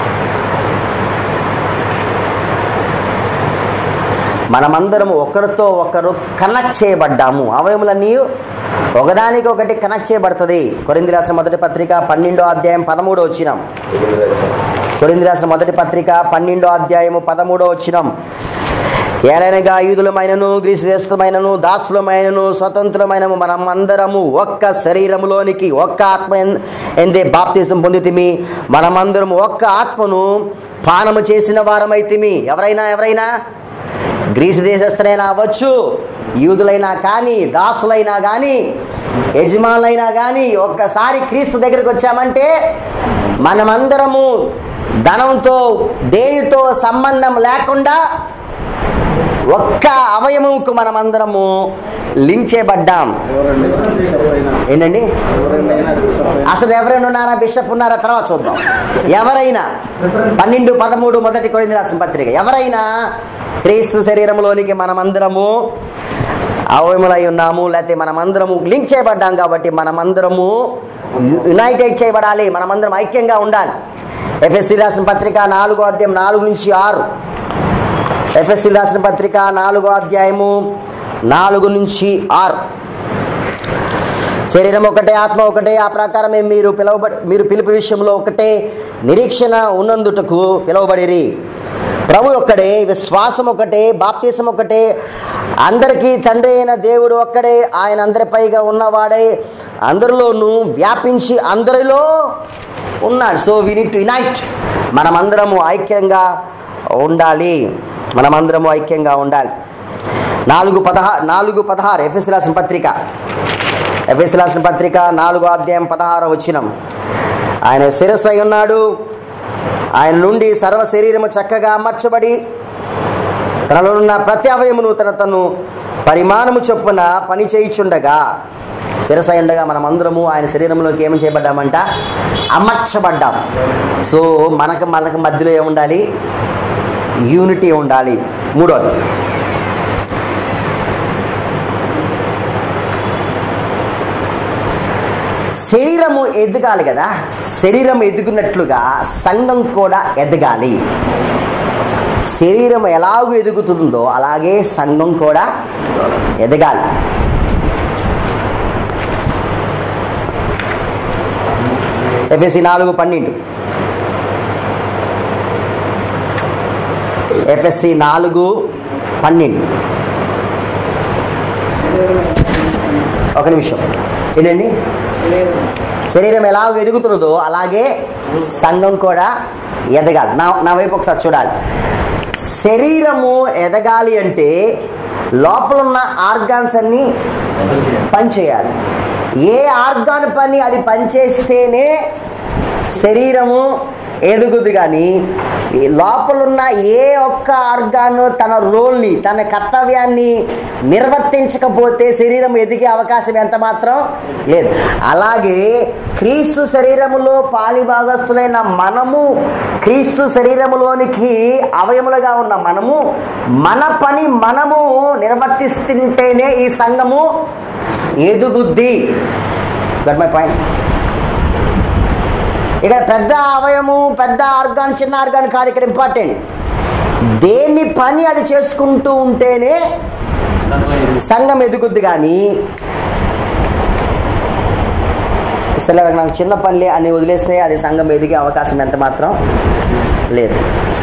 A: మనమందరము ఒకరితో ఒకరు కనెక్ట్ చేయబడ్డాము అవయములన్నీ ఒకదానికి ఒకటి కనెక్ట్ చేయబడుతుంది కొరింది రాసిన మొదటి పత్రిక పన్నెండో అధ్యాయం పదమూడో వచ్చినాం కొరింది రాసిన మొదటి పత్రిక పన్నెండో అధ్యాయము పదమూడో వచ్చినాం ఏలైనగా యూదులమైనను గ్రీసు దేశమైనను దాసులమైనను స్వతంత్రమైనను మనం అందరము ఒక్క శరీరములోనికి ఒక్క ఆత్మ ఎన్- ఎందే బాప్తీసం పొందితిమి మనమందరము ఒక్క ఆత్మను పానము చేసిన వారమైతిమి ఎవరైనా ఎవరైనా గ్రీసు దేశస్థులైనా అవ్వచ్చు యూదులైనా కానీ దాసులైనా కానీ యజమానులైనా కానీ ఒక్కసారి క్రీస్తు దగ్గరికి వచ్చామంటే మనమందరము ధనంతో దేనితో సంబంధం లేకుండా ఒక్క అవయముకు మనమందరము లింక్ చేయబడ్డాం
B: ఎవరండి బిషప్ అయినా
A: ఏంటండి
B: ఎవరైనా బిషప్ అయినా
A: అసలు ఎవరైనా ఉన్నారా బిషప్ ఉన్నారా తర్వాత చూద్దాం ఎవరైనా పన్నెండు పదమూడు మొదటి కొరింది రాసిన పత్రిక ఎవరైనా క్రీస్తు శరీరంలోనికి మనమందరము అవయములై ఉన్నాము లేకపోతే మనమందరము లింక్ చేయబడ్డాం కాబట్టి మనమందరము యునైటెడ్ చేయబడాలి మనమందరం ఐక్యంగా ఉండాలి ఎఫ్ఎస్సి రాసిన పత్రిక నాలుగో అధ్యాయం నాలుగు నుంచి ఆరు ఎఫ్ఎస్సి రాసిన పత్రిక నాలుగో అధ్యాయము నాలుగు నుంచి ఆరు శరీరం ఒకటే ఆత్మ ఒకటే ఆ ప్రకారమే మీరు పిలువబడి మీరు పిలుపు విషయంలో ఒకటే నిరీక్షణ ఉన్నందుటకు పిలువబడిరి ప్రభు ఒక్కడే విశ్వాసం ఒకటే బాప్తీసం ఒకటే అందరికీ తండ్రి అయిన దేవుడు ఒక్కడే ఆయన అందరిపైగా ఉన్నవాడే అందరిలోనూ వ్యాపించి అందరిలో ఉన్నాడు so we need to unite మనమందరము ఐక్యంగా ఉండాలి మనమందరము ఐక్యంగా ఉండాలి నాలుగు పదహా నాలుగు పదహారు ఎఫ్ఎస్ రాసిన పత్రిక ఎఫ్ఎస్ రాసిన పత్రిక నాలుగో అధ్యాయం పదహారు వచ్చినం ఆయన శిరస్సు అయి ఉన్నాడు ఆయన నుండి సర్వ శరీరము చక్కగా అమర్చబడి తనలో ఉన్న ప్రతి అవయమును తన తను పరిమాణము చొప్పున పని చేయిచుండగా శిరస అయి ఉండగా మనం అందరము ఆయన శరీరంలోకి ఏమి చేయబడ్డామంట అమర్చబడ్డాం సో మనకు మనకు మధ్యలో ఏముండాలి యూనిటీ ఉండాలి మూడోది శరీరము ఎదగాలి కదా శరీరం ఎదుగునట్లుగా సంఘం కూడా ఎదగాలి శరీరం ఎలాగూ ఎదుగుతుందో అలాగే సంఘం కూడా ఎదగాలి ఎఫ్ఎస్సి నాలుగు పన్నెండు ఎఫ్ఎస్సి నాలుగు పన్నెండు ఒక నిమిషం ఏంటండి శరీరం ఎలా ఎదుగుతున్నదో అలాగే సంఘం కూడా ఎదగాలి నా నా వైపు ఒకసారి చూడాలి శరీరము ఎదగాలి అంటే లోపల ఉన్న ఆర్గాన్స్ అన్నీ పనిచేయాలి ఏ ఆర్గాన్ పని అది పనిచేస్తేనే శరీరము ఎదుగుద్ది కానీ ఈ లోపలున్న ఏ ఒక్క ఆర్గాన్ తన రోల్ని తన కర్తవ్యాన్ని నిర్వర్తించకపోతే శరీరం ఎదిగే అవకాశం ఎంత మాత్రం లేదు అలాగే క్రీస్తు శరీరములో పాలిభాగస్తులైన మనము క్రీస్తు శరీరములోనికి అవయములుగా ఉన్న మనము మన పని మనము నిర్వర్తిస్తుంటేనే ఈ సంఘము ఎదుగుద్ది దట్ మై పాయింట్ ఇక్కడ పెద్ద అవయము పెద్ద ఆర్గాన్ చిన్న ఆర్గాన్ కాదు ఇక్కడ ఇంపార్టెంట్ దేని పని అది చేసుకుంటూ ఉంటేనే సంఘం ఎదుగుద్ది కానీ అసలు నాకు చిన్న పనులే అని వదిలేస్తే అది సంఘం ఎదిగే అవకాశం ఎంత మాత్రం లేదు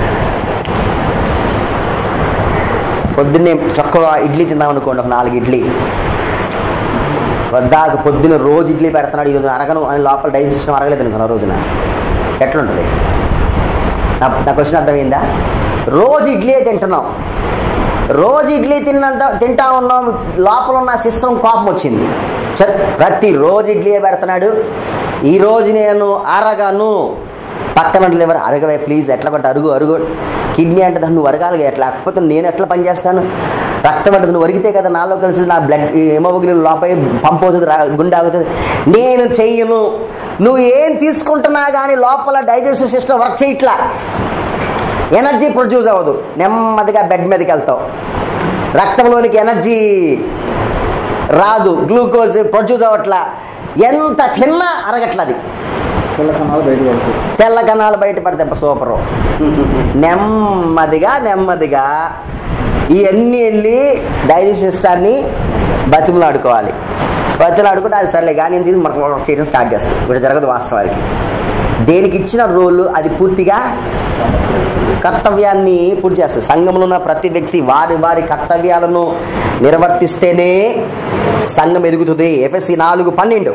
A: పొద్దున్నే చక్కగా ఇడ్లీ తిందాం అనుకోండి ఒక నాలుగు ఇడ్లీ వద్దాకు పొద్దున రోజు ఇడ్లీ పెడుతున్నాడు ఈరోజు అరగను అని లోపల డైజెషన్ అరగలేదు అనుకున్నా రోజున ఎట్లుంటుంది నా నా క్వశ్చన్ అర్థమైందా రోజు ఇడ్లీ తింటున్నాం రోజు ఇడ్లీ తిన్నంత తింటా ఉన్నాం లోపల ఉన్న సిస్టమ్ కోపం వచ్చింది సరే ప్రతిరోజు ఇడ్లీ పెడుతున్నాడు ఈరోజు నేను అరగను పక్కన లేవరు అరగవే ప్లీజ్ ఎట్లా కొట్ట అరుగు అరుగు కిడ్నీ అంటే దాన్ని నువ్వు అరగాలి ఎట్లా లేకపోతే నేను ఎట్లా పని చేస్తాను రక్తం అంటే నువ్వు వరిగితే కదా నాలో కలిసి నా బ్లడ్ హెమోగ్లోబిన్ లోపల పంప్ అవుతుంది రా- గుండె ఆగుతుంది నేను చెయ్యను నువ్వు ఏం తీసుకుంటున్నా కానీ లోపల డైజెస్టివ్ సిస్టమ్ వర్క్ చేయట్లా ఎనర్జీ ప్రొడ్యూస్ అవ్వదు నెమ్మదిగా బెడ్ మీదకి వెళ్తావు రక్తంలోనికి ఎనర్జీ రాదు గ్లూకోజ్ ప్రొడ్యూస్ అవ్వట్లా ఎంత తిన్నా అరగట్లది
B: చిల్ల కణాలు బయటకు పడుతుంది
A: తెల్ల కణాలు బయటపడతాయి సూపరు నెమ్మదిగా నెమ్మదిగా ఇవన్నీ వెళ్ళి డైజెస్ట్ సిస్టాన్ని బతిమలాడుకోవాలి బతిమలాడుకుంటే అది సర్లే కానీ ఇది మనకు వర్క్ చేయడం స్టార్ట్ చేస్తుంది ఇప్పుడు జరగదు వాస్తవానికి దేనికి ఇచ్చిన రోలు అది పూర్తిగా కర్తవ్యాన్ని పూర్తి చేస్తుంది సంఘంలో ఉన్న ప్రతి వ్యక్తి వారి వారి కర్తవ్యాలను నిర్వర్తిస్తేనే సంఘం ఎదుగుతుంది ఎఫ్ఎస్సి నాలుగు పన్నెండు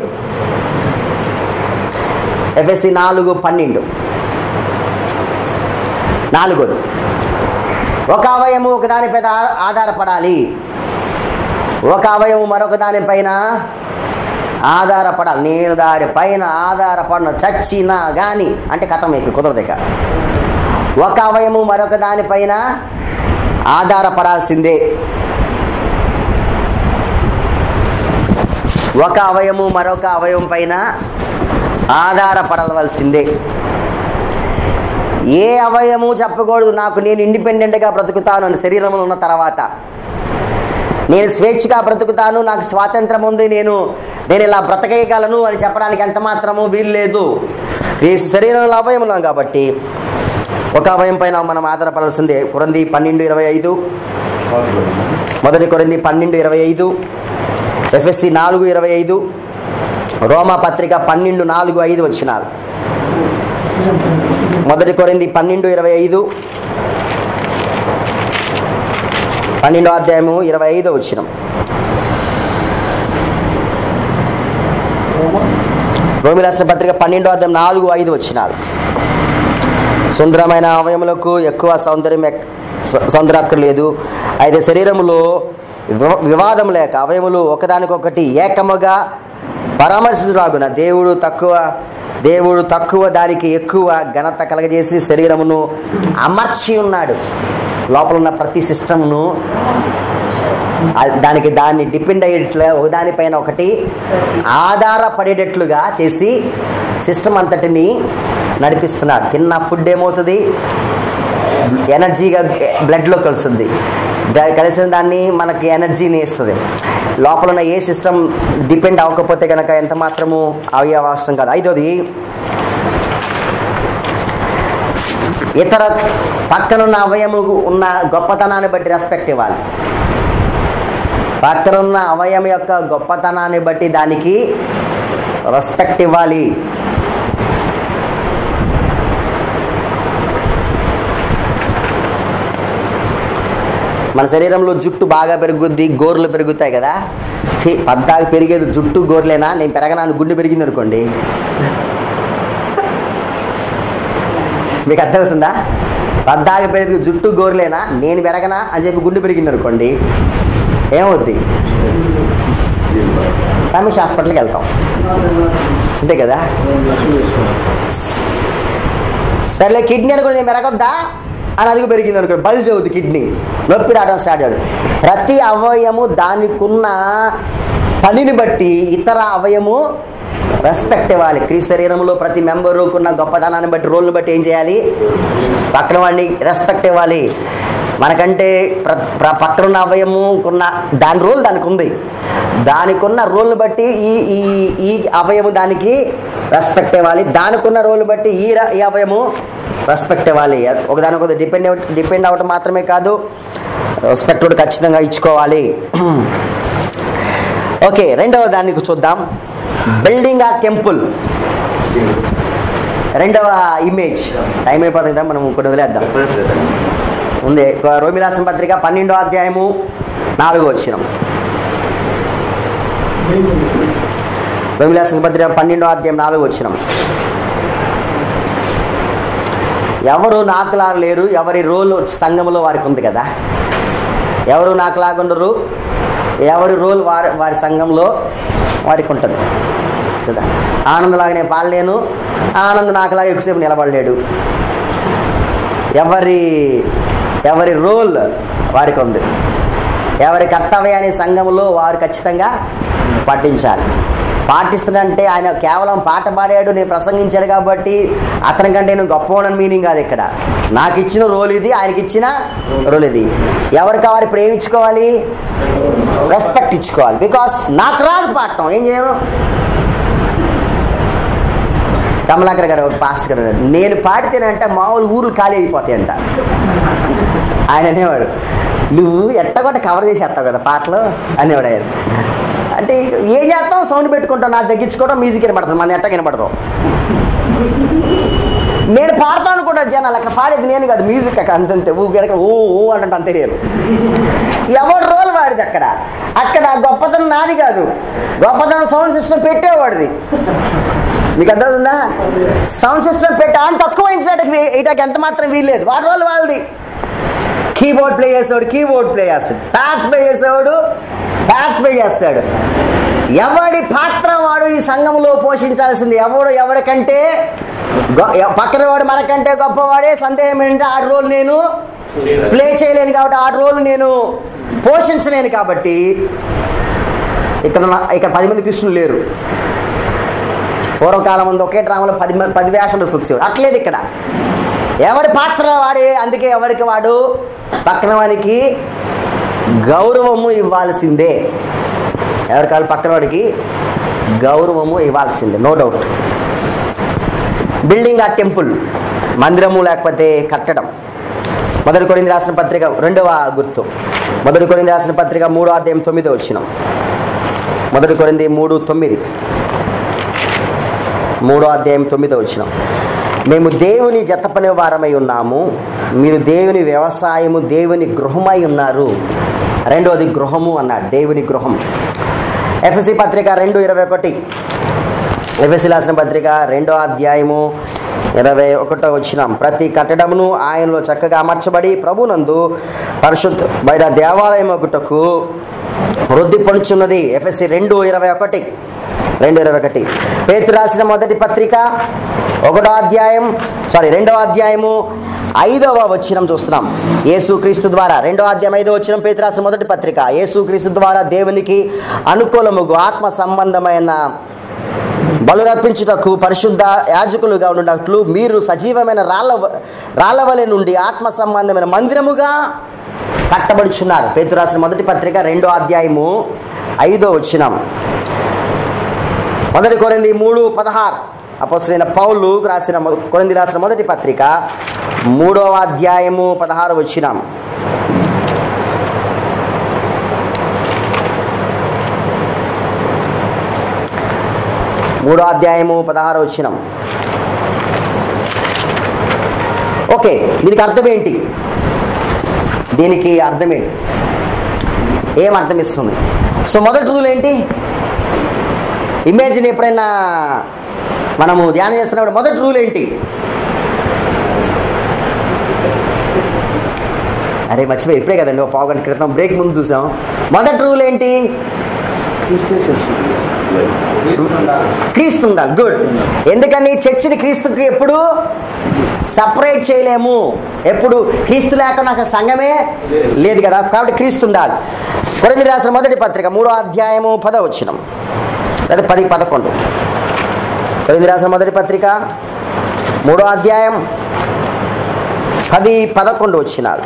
A: ఎఫ్ఎస్సి నాలుగు పన్నెండు నాలుగోది ఒక అవయము ఒక దానిపైన ఆ- ఆధారపడాలి ఒక అవయము మరొక దానిపైన ఆధారపడాలి నేను దానిపైన ఆధారపడను చచ్చినా కానీ అంటే కథం అయిపోయి కుదరదు ఇక ఒక అవయము మరొక దానిపైన ఆధారపడాల్సిందే ఒక అవయము మరొక అవయవం పైన ఆధారపడవలసిందే ఏ అవయము చెప్పకూడదు నాకు నేను ఇండిపెండెంట్గా బ్రతుకుతాను అని శరీరంలో ఉన్న తర్వాత నేను స్వేచ్ఛగా బ్రతుకుతాను నాకు స్వాతంత్రం ఉంది నేను నేను ఇలా బ్రతకేయగలను అని చెప్పడానికి ఎంత మాత్రము వీలు లేదు ఈ శరీరంలో అవయం ఉన్నాం కాబట్టి ఒక అవయం పైన మనం ఆధారపడాల్సిందే కొరంది పన్నెండు ఇరవై ఐదు మొదటి కొరింది పన్నెండు ఇరవై ఐదు ఎఫ్ఎస్సి నాలుగు ఇరవై ఐదు రోమా పత్రిక పన్నెండు నాలుగు ఐదు వచ్చినారు మొదటి కొరింది పన్నెండు ఇరవై ఐదు పన్నెండో అధ్యాయము ఇరవై ఐదో వచ్చిన రోమి రాష్ట్ర పత్రిక పన్నెండో అధ్యాయం నాలుగు ఐదు వచ్చినారు సుందరమైన అవయములకు ఎక్కువ సౌందర్యం ఎక్- సౌ- సౌందర్యం లేదు అయితే శరీరములో వివ- వివాదం లేక అవయములు ఒకదానికొకటి ఏకముగా పరామర్శించురాగున దేవుడు తక్కువ దేవుడు తక్కువ దానికి ఎక్కువ ఘనత కలగజేసి శరీరమును అమర్చి ఉన్నాడు లోపల ఉన్న ప్రతి సిస్టమ్ను దానికి దాన్ని డిపెండ్ అయ్యేట్లుగా ఒకదానిపైన ఒకటి ఆధారపడేటట్లుగా చేసి సిస్టమ్ అంతటిని నడిపిస్తున్నాడు తిన్న ఫుడ్ ఏమవుతుంది ఎనర్జీగా బ్లడ్లో కలుస్తుంది బ్లడ్ కలిసిన దాన్ని మనకి ఎనర్జీని ఇస్తుంది లోపల ఉన్న ఏ సిస్టమ్ డిపెండ్ అవ్వకపోతే కనుక ఎంత మాత్రము అవయవ అవసరం కాదు ఐదోది ఇతర పక్కనున్న అవయము ఉన్న గొప్పతనాన్ని బట్టి రెస్పెక్ట్ ఇవ్వాలి పక్కనున్న అవయం యొక్క గొప్పతనాన్ని బట్టి దానికి రెస్పెక్ట్ ఇవ్వాలి మన శరీరంలో జుట్టు బాగా పెరుగుద్ది గోర్లు పెరుగుతాయి కదా ఛీ, పద్దాకు పెరిగేది జుట్టు గోర్లేనా నేను పెరగనాను గుండె పెరిగింది అనుకోండి మీకు అర్థమవుతుందా పద్దాక పెరిగి జుట్టు గోరులేనా నేను పెరగనా అని చెప్పి గుండు పెరిగింది అనుకోండి ఏమవుద్ది రమేష్ హాస్పిటల్కి వెళ్తాం అంతే కదా సర్లే కిడ్నీ అనుకుని నేను పెరగొద్దా అని అదుగు పెరిగింది అనుకో బల్జ్ అవుతుంది కిడ్నీ నొప్పి రావడం స్టార్ట్ అవుతుంది ప్రతి అవయము దానికున్న పనిని బట్టి ఇతర అవయము రెస్పెక్ట్ ఇవ్వాలి క్రీ శరీరంలో ప్రతి మెంబరుకున్న గొప్పతనాన్ని బట్టి రోల్ని బట్టి ఏం చేయాలి పక్కన వాడిని రెస్పెక్ట్ ఇవ్వాలి మనకంటే ప్ర ప్ర- పక్కన ఉన్న అవయముకున్న దాని రోల్ దానికి ఉంది దానికి ఉన్న రోల్ని బట్టి ఈ ఈ ఈ అవయము దానికి రెస్పెక్ట్ ఇవ్వాలి దానికి ఉన్న రోల్ బట్టి ఈ ర- ఈ అవయము రెస్పెక్ట్ ఇవ్వాలి ఒకదానికొకటి డిపెండ్ డిపెండ్ అవ్వటం మాత్రమే కాదు రెస్పెక్ట్ కూడా ఖచ్చితంగా ఇచ్చుకోవాలి ఓకే రెండవ దానికి చూద్దాం బిల్డింగ్ ఆ టెంపుల్ రెండవ ఇమేజ్ టైం అయిపోతుంది కదా మనం కొన్ని వదిలేద్దాం ఉంది రోమిలాసం పత్రిక పన్నెండో అధ్యాయము నాలుగో వచ్చిన రోమిలాసం పత్రిక పన్నెండో అధ్యాయం నాలుగో వచ్చిన ఎవరు నాకులా లేరు ఎవరి రోల్ సంఘంలో వారికి ఉంది కదా ఎవరు నాకులాగుండరు ఎవరి రోల్ వారి వారి సంఘంలో వారికి ఉంటుంది కదా ఆనందలాగా నేను పాడలేను ఆనంద్ నాకులాగా ఎక్కువసేపు నిలబడలేడు ఎవరి ఎవరి రోల్ వారికి ఉంది ఎవరి కర్తవ్యాన్ని సంఘంలో వారు ఖచ్చితంగా పాటించాలి పాటిస్తుందంటే ఆయన కేవలం పాట పాడాడు నేను ప్రసంగించాడు కాబట్టి అతని కంటే నేను గొప్పవాడని మీనింగ్ కాదు ఇక్కడ నాకు ఇచ్చిన రోల్ ఇది ఆయనకి ఇచ్చిన రోల్ ఇది ఎవరికి వారు ఇప్పుడు ఏమి ఇచ్చుకోవాలి రెస్పెక్ట్ ఇచ్చుకోవాలి బికాస్ నాకు రాదు పాడటం ఏం చేయను కమలాకర్ గారు పాస్టర్ గారు అన్నారు, నేను పాడితేనంటే మామూలు ఊర్లు ఖాళీ అయిపోతాయంట ఆయన అనేవాడు నువ్వు ఎట్టగొట్ట కవర్ చేసేస్తావు కదా పాటలు అనేవాడు ఆయన అంటే ఇక ఏం చేస్తాం సౌండ్ పెట్టుకుంటాం నాకు తగ్గించుకోవడం మ్యూజిక్ వినపడుతుంది మన ఎట్ట వినపడతాం నేను పాడతాను అనుకుంటా జనాలు అక్కడ పాడేది నేను కాదు మ్యూజిక్ అక్కడ అంతంతే ఊ గనక ఊ ఊ అంటే అంతే నేను ఎవడు రోల్ వాడిది అక్కడ అక్కడ గొప్పతనం నాది కాదు గొప్పతనం సౌండ్ సిస్టమ్ పెట్టేవాడిది మీకు అర్థమవుతుందా సౌండ్ సిస్టమ్ పెట్టి అని తక్కువ ఇన్సైట్కి ఇటాకి ఎంత మాత్రం వీల్లేదు వాడి రోజు వాళ్ళది కీబోర్డ్ ప్లే చేసేవాడు కీబోర్డ్ ప్లే చేస్తాడు ప్యాడ్స్ ప్లే చేసేవాడు ప్యాడ్స్ ప్లే చేస్తాడు ఎవడి పాత్ర వాడు ఈ సంఘంలో పోషించాల్సింది ఎవడు ఎవడికంటే గొ- ఎ- పక్కన వాడు మనకంటే గొప్పవాడే సందేహం ఏంటంటే ఆ రోల్ నేను ప్లే చేయలేను కాబట్టి ఆ రోల్ నేను పోషించలేను కాబట్టి ఇక్కడ నా- ఇక్కడ పది మంది కృష్ణులు లేరు పూర్వకాలం ముందు ఒకే డ్రామాలో పది మంది పది వేషాలు తీసుకొచ్చేవాడు అట్లేదు ఇక్కడ ఎవరి పాత్ర వాడే అందుకే ఎవరికి వాడు పక్కన వానికి గౌరవము ఇవ్వాల్సిందే ఎవరికి వాళ్ళు పక్కన వాడికి గౌరవము ఇవ్వాల్సిందే నో డౌట్ బిల్డింగ్ ఆ టెంపుల్ మందిరము లేకపోతే కట్టడం మొదటి కొరింది రాసిన పత్రిక రెండవ గుర్తు మొదటి కొరింది రాసిన పత్రిక మూడో అధ్యాయం తొమ్మిదో వచ్చిన మొదటి కొరింది మూడు తొమ్మిది మూడో అధ్యాయం తొమ్మిదో వచ్చిన మేము దేవుని జతపని వారమై ఉన్నాము మీరు దేవుని వ్యవసాయము దేవుని గృహమై ఉన్నారు రెండోది గృహము అన్నాడు దేవుని గృహం ఎఫ్ఎసి పత్రిక రెండు ఇరవై ఒకటి ఎఫ్ఎసి రాసిన పత్రిక రెండో అధ్యాయము ఇరవై ఒకటో వచ్చినాం ప్రతి కట్టడమును ఆయనలో చక్కగా అమర్చబడి ప్రభునందు పరిశుద్ధ బయట దేవాలయం ఒకటకు వృద్ధి పొందుచున్నది ఎఫ్ఎస్సి రెండు ఇరవై ఒకటి రెండు ఇరవై ఒకటి పేతు రాసిన మొదటి పత్రిక ఒకటో అధ్యాయం సారీ రెండవ అధ్యాయము ఐదవ వచ్చినం చూస్తున్నాం యేసుక్రీస్తు ద్వారా రెండవ అధ్యాయం ఐదవ వచ్చినం పేతు రాసిన మొదటి పత్రిక యేసుక్రీస్తు ద్వారా దేవునికి అనుకూలముగు ఆత్మ సంబంధమైన బలురర్పించుటకు పరిశుద్ధ యాజకులుగా ఉన్నట్లు మీరు సజీవమైన రాళ్ళ రాళ్ళవలె నుండి ఆత్మ సంబంధమైన మందిరముగా కట్టబడుచున్నారు పేతు రాసిన మొదటి పత్రిక రెండో అధ్యాయము ఐదో వచ్చినాం మొదటి కొరింది మూడు పదహారు అపోసరైన పౌలు రాసిన మొ- కొరింది రాసిన మొదటి పత్రిక మూడవ అధ్యాయము పదహారు వచ్చినాం మూడో అధ్యాయము పదహారు వచ్చినాం ఓకే దీనికి అర్థం ఏంటి దీనికి అర్థం ఏంటి ఏం అర్థం ఇస్తుంది సో మొదటి రూల్ ఏంటి ఇమేజ్ని ఎప్పుడైనా మనము ధ్యానం చేస్తున్నప్పుడు మొదటి రూల్ ఏంటి అరే మర్చిపోయి ఇప్పుడే కదండి ఒక పావు గంట క్రితం బ్రేక్ ముందు చూసాం మొదటి రూల్ ఏంటి క్రీస్తు ఉండాలి గుడ్ ఎందుకని చర్చిని క్రీస్తుకి ఎప్పుడు సపరేట్ చేయలేము ఎప్పుడు క్రీస్తు లేకుండా అసలు సంఘమే లేదు కదా కాబట్టి క్రీస్తు ఉండాలి కొరింది రాసిన మొదటి పత్రిక మూడో అధ్యాయము పద వచ్చినం లేదా పది పదకొండు కొరింది రాసిన మొదటి పత్రిక మూడో అధ్యాయం పది పదకొండు వచ్చినారు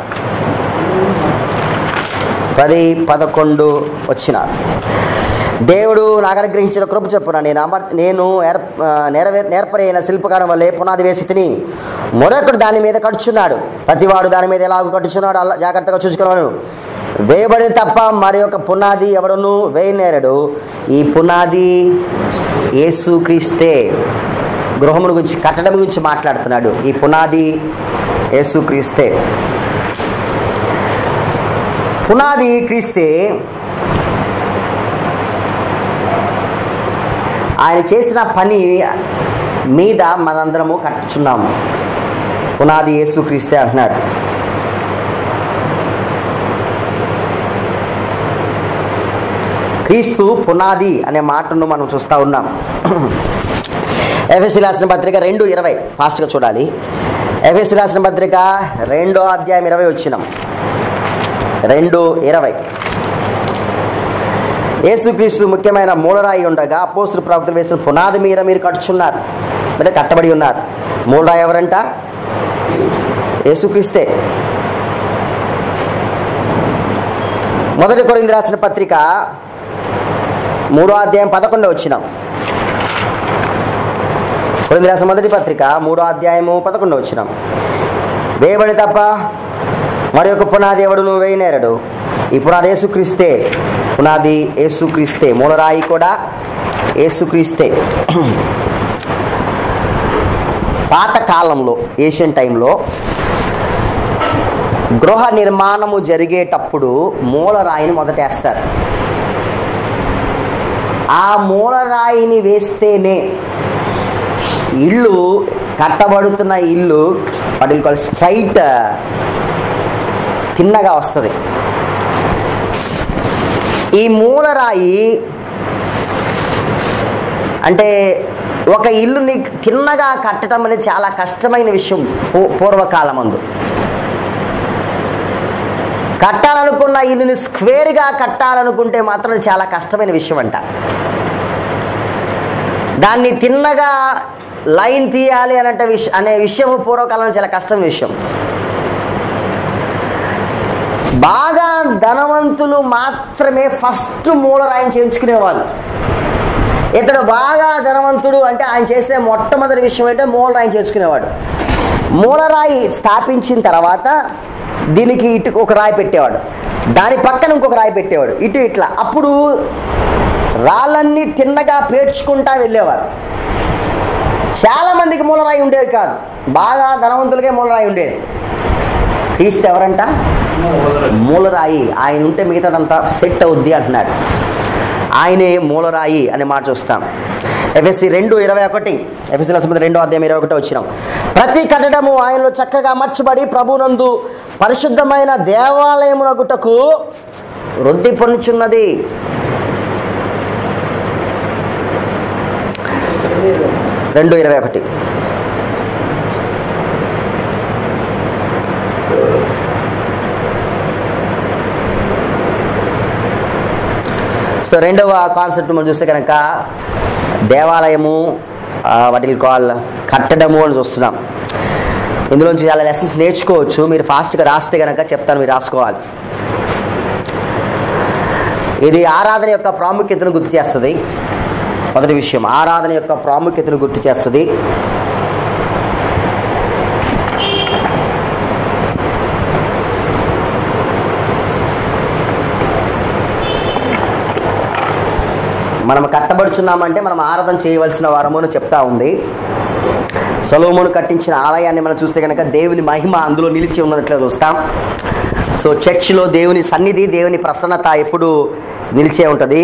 A: పది పదకొండు వచ్చినారు దేవుడు నాకు అనుగ్రహించిన కృప చెప్పున నేను అమర్ నేను ఏర్- ఆ, నెరవే నేర్పరైన శిల్పకారం వల్లే పునాది వేసి తిని మరొకడు దాని మీద కట్టుచున్నాడు ప్రతివాడు దాని మీద ఎలాగ కట్టుచున్నాడు అలా జాగ్రత్తగా చూసుకున్నాను వేయబడిన తప్ప మరి ఒక పునాది ఎవడను వేయనేరడు ఈ పునాది యేసు క్రీస్తే గృహముల గురించి కట్టడం గురించి మాట్లాడుతున్నాడు ఈ పునాది యేసు క్రీస్తే పునాది క్రీస్తే ఆయన చేసిన పని మీద మనందరము కట్టుచున్నాము పునాది యేసు క్రీస్తే అంటున్నాడు క్రీస్తు పునాది అనే మాటను మనం చూస్తూ ఉన్నాం ఎఫ్ఎస్సి రాసిన పత్రిక రెండు ఇరవై ఫాస్ట్గా చూడాలి ఎఫ్ఎస్సి రాసిన పత్రిక రెండో అధ్యాయం ఇరవై వచ్చినాం రెండు ఇరవై యేసుక్రీస్తు ముఖ్యమైన మూలరాయి ఉండగా అపోస్తులు ప్రవక్తలు వేసిన పునాది మీద మీరు కట్టుచున్నారు అంటే కట్టబడి ఉన్నారు మూలరాయి ఎవరంట యేసుక్రీస్తే మొదటి కొరింది రాసిన పత్రిక మూడో అధ్యాయం పదకొండో వచ్చినాం కొరింది రాసిన మొదటి పత్రిక మూడో అధ్యాయము పదకొండో వచ్చినాం వేయబడి తప్ప మరి ఒక పునాది ఎవడును వేయనేరడు ఈ పునాది యేసుక్రీస్తే పునాది యేసుక్రీస్తే మూలరాయి కూడా యేసుక్రీస్తే పాత కాలంలో ఏషియన్ టైంలో గృహ నిర్మాణము జరిగేటప్పుడు మూలరాయిని మొదటేస్తారు ఆ మూలరాయిని వేస్తేనే ఇల్లు కట్టబడుతున్న ఇల్లు వాటి స్ట్రైట్ తిన్నగా వస్తుంది ఈ మూలరాయి అంటే ఒక ఇల్లుని తిన్నగా కట్టడం అనేది చాలా కష్టమైన విషయం పూ- పూర్వకాలమందు కట్టాలనుకున్న ఇల్లుని స్క్వేర్గా కట్టాలనుకుంటే మాత్రం అది చాలా కష్టమైన విషయం అంట దాన్ని తిన్నగా లైన్ తీయాలి అనంటే విష అనే విషయం పూర్వకాలంలో చాలా కష్టమైన విషయం బాగా ధనవంతులు మాత్రమే ఫస్ట్ మూలరాయిని చేయించుకునేవాళ్ళు ఇతడు బాగా ధనవంతుడు అంటే ఆయన చేసే మొట్టమొదటి విషయం అంటే మూలరాయిని చేర్చుకునేవాడు మూలరాయి స్థాపించిన తర్వాత దీనికి ఇటు ఒక రాయి పెట్టేవాడు దాని పక్కన ఇంకొక రాయి పెట్టేవాడు ఇటు ఇట్లా అప్పుడు రాళ్ళన్నీ తిన్నగా పేర్చుకుంటా వెళ్ళేవారు చాలా మందికి మూలరాయి ఉండేది కాదు బాగా ధనవంతులకే మూలరాయి ఉండేది క్రీస్తు ఎవరంట మూలరాయి ఆయన ఉంటే మిగతాదంతా సెట్ అవుద్ది అంటున్నాడు ఆయనే మూలరాయి అనే మాట చూస్తాం ఎఫ్ఎస్సి రెండు ఇరవై ఒకటి ఎఫ్ఎస్సి లక్ష్మీ రెండో అధ్యాయం ఇరవై ఒకటి వచ్చినాం ప్రతి కట్టడము ఆయనలో చక్కగా అమర్చబడి ప్రభునందు పరిశుద్ధమైన దేవాలయమునగుటకు వృద్ధి పొందుచున్నది రెండు ఇరవై ఒకటి సో రెండవ కాన్సెప్ట్ మనం చూస్తే కనుక దేవాలయము వాటిని కాల్ కట్టడము అని చూస్తున్నాం ఇందులోంచి చాలా లెసన్స్ నేర్చుకోవచ్చు మీరు ఫాస్ట్గా రాస్తే కనుక చెప్తాను మీరు రాసుకోవాలి ఇది ఆరాధన యొక్క ప్రాముఖ్యతను గుర్తు చేస్తుంది మొదటి విషయం ఆరాధన యొక్క ప్రాముఖ్యతను గుర్తు చేస్తుంది మనం కట్టబడుచున్నామంటే మనం ఆరాధన చేయవలసిన వారము అని చెప్తా ఉంది సొలోమును కట్టించిన ఆలయాన్ని మనం చూస్తే కనుక దేవుని మహిమ అందులో నిలిచి ఉన్నట్లుగా చూస్తాం సో చర్చిలో దేవుని సన్నిధి దేవుని ప్రసన్నత ఎప్పుడు నిలిచే ఉంటుంది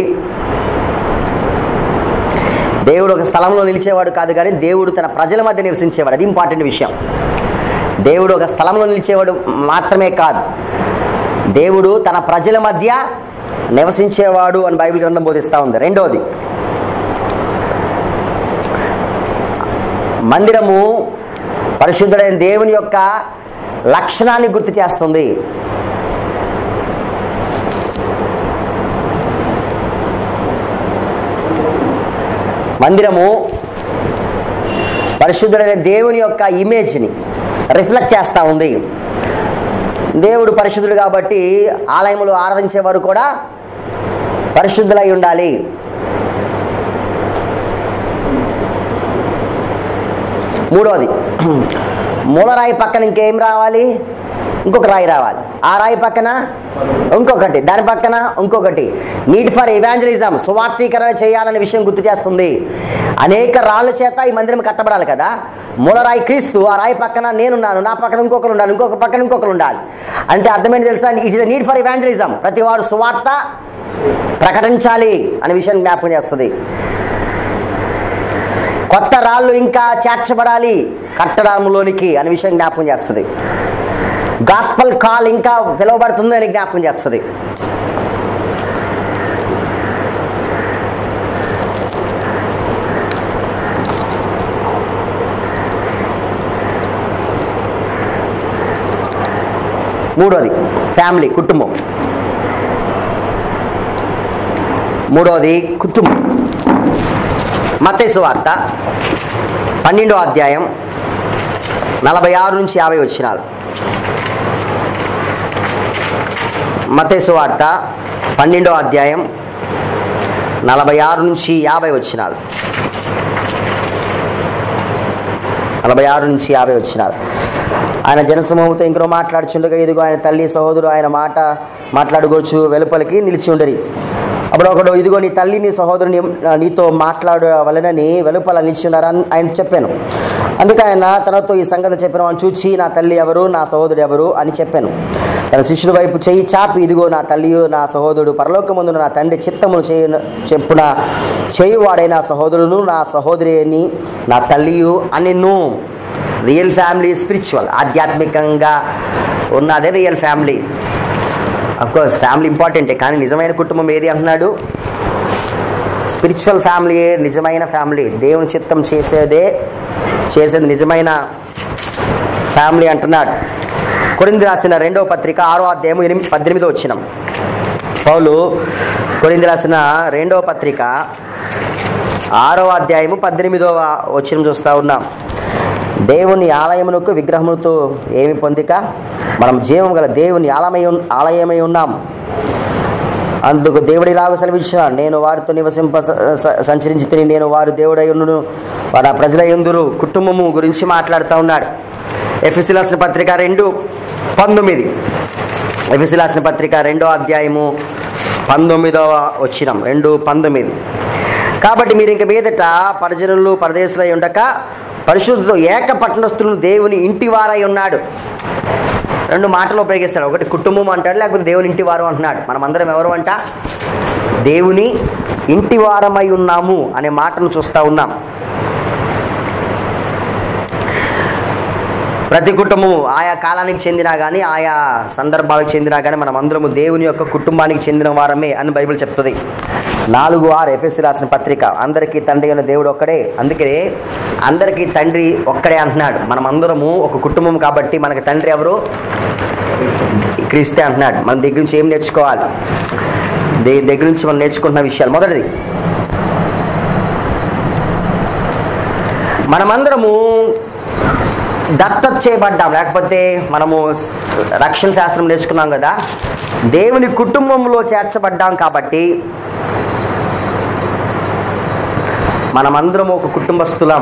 A: దేవుడు ఒక స్థలంలో నిలిచేవాడు కాదు కానీ దేవుడు తన ప్రజల మధ్య నివసించేవాడు అది ఇంపార్టెంట్ విషయం దేవుడు ఒక స్థలంలో నిలిచేవాడు మాత్రమే కాదు దేవుడు తన ప్రజల మధ్య నివసించేవాడు అని బైబిల్ గ్రంథం బోధిస్తూ ఉంది రెండోది మందిరము పరిశుద్ధుడైన దేవుని యొక్క లక్షణాన్ని గుర్తు చేస్తుంది మందిరము పరిశుద్ధుడైన దేవుని యొక్క ఇమేజ్ని రిఫ్లెక్ట్ చేస్తూ ఉంది దేవుడు పరిశుద్ధుడు కాబట్టి ఆలయములు ఆరాధించే వారు కూడా పరిశుద్ధులై ఉండాలి మూడోది మూలరాయి పక్కన ఇంకేం రావాలి ఇంకొక రాయి రావాలి ఆ రాయి పక్కన ఇంకొకటి దాని పక్కన ఇంకొకటి నీట్ ఫర్ ఇవాంజలిజం సువార్థీకరణ చేయాలనే విషయం గుర్తు చేస్తుంది అనేక రాళ్ళ చేత ఈ మందిరం కట్టబడాలి కదా మూలరాయి క్రీస్తు ఆ రాయి పక్కన నేనున్నాను నా పక్కన ఇంకొకరు ఉండాలి ఇంకొక పక్కన ఇంకొకరు ఉండాలి అంటే అర్థమైంది తెలుసా it is need for evangelism ప్రతి వాడు సువార్త ప్రకటించాలి అనే విషయం జ్ఞాపకం చేస్తుంది కొత్త రాళ్ళు ఇంకా చేర్చబడాలి కట్టడంలోనికి అనే విషయం జ్ఞాపకం చేస్తుంది గాస్పల్ కాల్ ఇంకా పిలువబడుతుంది అని జ్ఞాపకం చేస్తుంది మూడోది ఫ్యామిలీ కుటుంబం మూడోది కుటుంబం మతేసు వార్త పన్నెండో అధ్యాయం నలభై ఆరు నుంచి యాభై వచ్చినారు మతేసు వార్త పన్నెండో అధ్యాయం నలభై ఆరు నుంచి యాభై వచ్చినారు నలభై ఆరు నుంచి యాభై వచ్చినారు ఆయన జనసమూహంతో ఇంకనో మాట్లాడుచుండగా ఇదిగో ఆయన తల్లి సహోదరు ఆయన మాట మాట్లాడుకోవచ్చు వెలుపలికి నిలిచి ఉండరి అప్పుడు ఒకడు ఇదిగో నీ తల్లి నీ సహోదరుని నీతో మాట్లాడవలనని వెలుపల నిలిచిన్నారని ఆయన చెప్పాను అందుకే ఆయన తనతో ఈ సంగతి చెప్పిన వాడిని చూచి నా తల్లి ఎవరు నా సహోదరుడు ఎవరు అని చెప్పాను తన శిష్యుడి వైపు చెయ్యి చాపి ఇదిగో నా తల్లియు నా సహోదరుడు పరలోకమందున నా తండ్రి చిత్తమును చేయ చెప్పున చేయువాడైన నా సహోదరుడు నా సహోదరి అని నా తల్లియు అని రియల్ ఫ్యామిలీ స్పిరిచువల్ ఆధ్యాత్మికంగా ఉన్నదే రియల్ ఫ్యామిలీ కోర్స్ ఫ్యామిలీ ఇంపార్టెంటే కానీ నిజమైన కుటుంబం ఏది అంటున్నాడు స్పిరిచువల్ ఫ్యామిలీయే నిజమైన ఫ్యామిలీ దేవుని చిత్తం చేసేదే చేసేది నిజమైన ఫ్యామిలీ అంటున్నాడు కొరింది రాసిన రెండవ పత్రిక ఆరో అధ్యాయం ఎనిమిది పద్దెనిమిదో వచ్చినం పౌలు కొరింది రాసిన రెండవ పత్రిక ఆరో అధ్యాయము పద్దెనిమిదవ వచ్చిన చూస్తూ ఉన్నాం దేవుని ఆలయమునకు విగ్రహములతో ఏమి పొందిక మనం జీవం గల దేవుని ఆలయమై ఉన్- ఆలయమై ఉన్నాం అందుకు దేవుడు ఇలాగ సెలవిచ్చిన నేను వారితో నివసింప స- స- సంచరించి తిని నేను వారు దేవుడై ఉండును వారు ప్రజలై ఉందురు కుటుంబము గురించి మాట్లాడుతూ ఉన్నాడు ఎఫిసిలాసిన పత్రిక రెండు పంతొమ్మిది ఎఫిసిలాసిన పత్రిక రెండో అధ్యాయము పంతొమ్మిదవ వచ్చినం రెండు పంతొమ్మిది కాబట్టి మీరు ఇంక మీదట పరిజనులు పరదేశులై ఉండక పరిశుద్ధులు ఏక పట్టణస్థులను దేవుని ఇంటి వారై ఉన్నాడు రెండు మాటలు ఉపయోగిస్తాడు ఒకటి కుటుంబం అంటాడు లేకపోతే దేవుని ఇంటి వారు అంటున్నాడు మనం అందరం ఎవరు అంట దేవుని ఇంటి వారమై ఉన్నాము అనే మాటను చూస్తూ ఉన్నాం ప్రతి కుటుంబము ఆయా కాలానికి చెందినా కానీ ఆయా సందర్భాలకు చెందినా కానీ మనం అందరము దేవుని యొక్క కుటుంబానికి చెందిన వారమే అని బైబిల్ చెప్తుంది నాలుగు ఆరు ఎఫ్ఎస్సి రాసిన పత్రిక అందరికీ తండ్రి అయిన దేవుడు ఒక్కడే అందుకే అందరికీ తండ్రి ఒక్కడే అంటున్నాడు మనం అందరము ఒక కుటుంబం కాబట్టి మనకి తండ్రి ఎవరు క్రీస్తే అంటున్నాడు మన దగ్గర నుంచి ఏం నేర్చుకోవాలి దేని దగ్గర నుంచి మనం నేర్చుకుంటున్న విషయాలు మొదటిది మనమందరము దత్తత చేయబడ్డాం లేకపోతే మనము రక్షణ శాస్త్రం నేర్చుకున్నాం కదా దేవుని కుటుంబంలో చేర్చబడ్డాం కాబట్టి మనమందరము ఒక కుటుంబస్తులం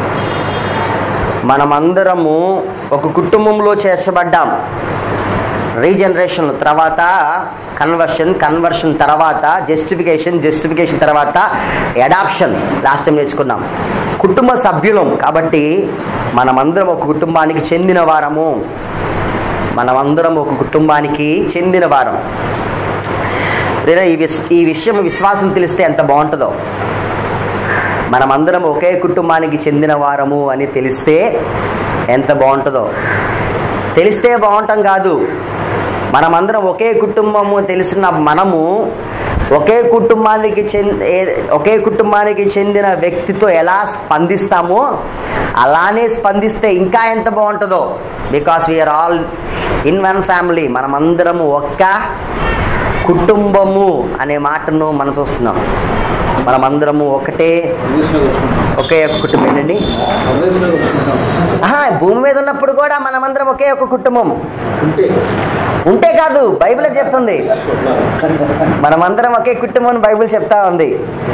A: మనమందరము ఒక కుటుంబంలో చేర్చబడ్డాం రీజనరేషన్ తర్వాత కన్వర్షన్ కన్వర్షన్ తర్వాత జస్టిఫికేషన్ జస్టిఫికేషన్ తర్వాత అడాప్షన్ లాస్ట్ టైం నేర్చుకున్నాం కుటుంబ సభ్యులం కాబట్టి మనమందరం ఒక కుటుంబానికి చెందిన వారము మనమందరం ఒక కుటుంబానికి చెందిన వారం లేదా ఈ విస్ ఈ విషయం విశ్వాసం తెలిస్తే ఎంత బాగుంటుందో మనమందరం ఒకే కుటుంబానికి చెందిన వారము అని తెలిస్తే ఎంత బాగుంటుందో తెలిస్తే బాగుంటాం కాదు మనమందరం ఒకే కుటుంబము తెలిసిన మనము ఒకే కుటుంబానికి చెంది ఒకే కుటుంబానికి చెందిన వ్యక్తితో ఎలా స్పందిస్తామో అలానే స్పందిస్తే ఇంకా ఎంత బాగుంటుందో because we are all in one family మనమందరము ఒక్క కుటుంబము అనే మాటను మనం చూస్తున్నాం మనమందరము ఒకటే
B: ఇంగ్లీష్లో కూర్చుంటాం
A: ఒకే కుటుంబం ఏంటండి
B: ఇంగ్లీష్లో కూర్చుంటాం
A: ఆహా, భూమి మీద ఉన్నప్పుడు కూడా మనమందరం ఒకే ఒక కుటుంబం
B: ఉంటే
A: ఉంటే కాదు బైబిల్ చెప్తుంది మనమందరం ఒకే కుటుంబం అని బైబిల్ చెప్తా ఉంది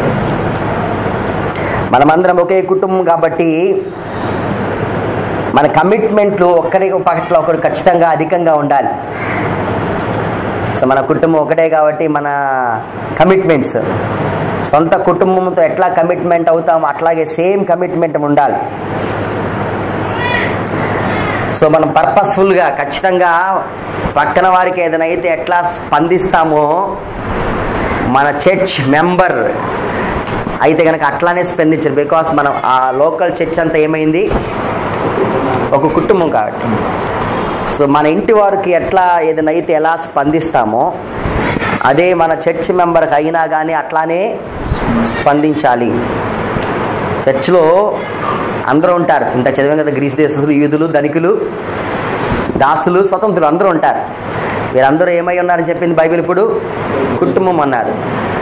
A: మనమందరం ఒకే కుటుంబం కాబట్టి మన కమిట్మెంట్లు ఒక్కరి పట్ల ఒకరు ఖచ్చితంగా అధికంగా ఉండాలి సో మన కుటుంబం ఒకటే కాబట్టి మన కమిట్మెంట్స్ సొంత కుటుంబంతో ఎట్లా కమిట్మెంట్ అవుతామో అట్లాగే సేమ్ కమిట్మెంట్ ఉండాలి సో మనం పర్పస్ఫుల్గా ఖచ్చితంగా పక్కన వారికి ఏదైనా అయితే ఎట్లా స్పందిస్తామో మన చర్చ్ మెంబర్ అయితే కనుక అట్లానే స్పందించారు బికాస్ మనం ఆ లోకల్ చర్చ్ అంతా ఏమైంది ఒక కుటుంబం కాబట్టి సో మన ఇంటి వారికి ఎట్లా ఏదైనా అయితే ఎలా స్పందిస్తామో అదే మన చర్చ్ మెంబర్కి అయినా కానీ అట్లానే స్పందించాలి చర్చిలో అందరూ ఉంటారు ఇంత చదివాం కదా గ్రీస్ దేశస్తులు యూదులు ధనికులు దాసులు స్వతంత్రులు అందరూ ఉంటారు వీరందరూ ఏమై ఉన్నారని చెప్పింది బైబిల్ ఇప్పుడు కుటుంబం అన్నారు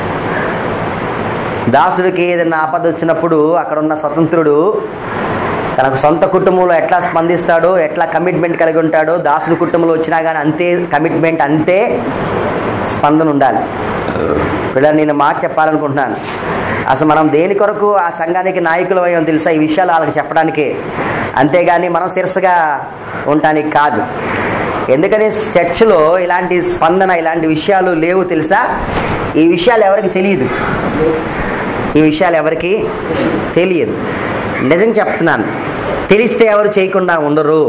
A: దాసుడికి ఏదైనా ఆపద వచ్చినప్పుడు అక్కడ ఉన్న స్వతంత్రుడు తనకు సొంత కుటుంబంలో ఎట్లా స్పందిస్తాడో ఎట్లా కమిట్మెంట్ కలిగి ఉంటాడో దాసుడి కుటుంబంలో వచ్చినా కానీ అంతే కమిట్మెంట్ అంతే స్పందన ఉండాలి ఇప్పుడు నేను మాట చెప్పాలనుకుంటున్నాను అసలు మనం దేని కొరకు ఆ సంఘానికి నాయకులు అయ్యాం తెలుసా ఈ విషయాలు వాళ్ళకి చెప్పడానికే అంతేగాని మనం శిరసగా ఉండటానికి కాదు ఎందుకని చర్చ్లో ఇలాంటి స్పందన ఇలాంటి విషయాలు లేవు తెలుసా ఈ విషయాలు ఎవరికి తెలియదు ఈ విషయాలు ఎవరికి తెలియదు నిజం చెప్తున్నాను తెలిస్తే ఎవరు చేయకుండా ఉండరు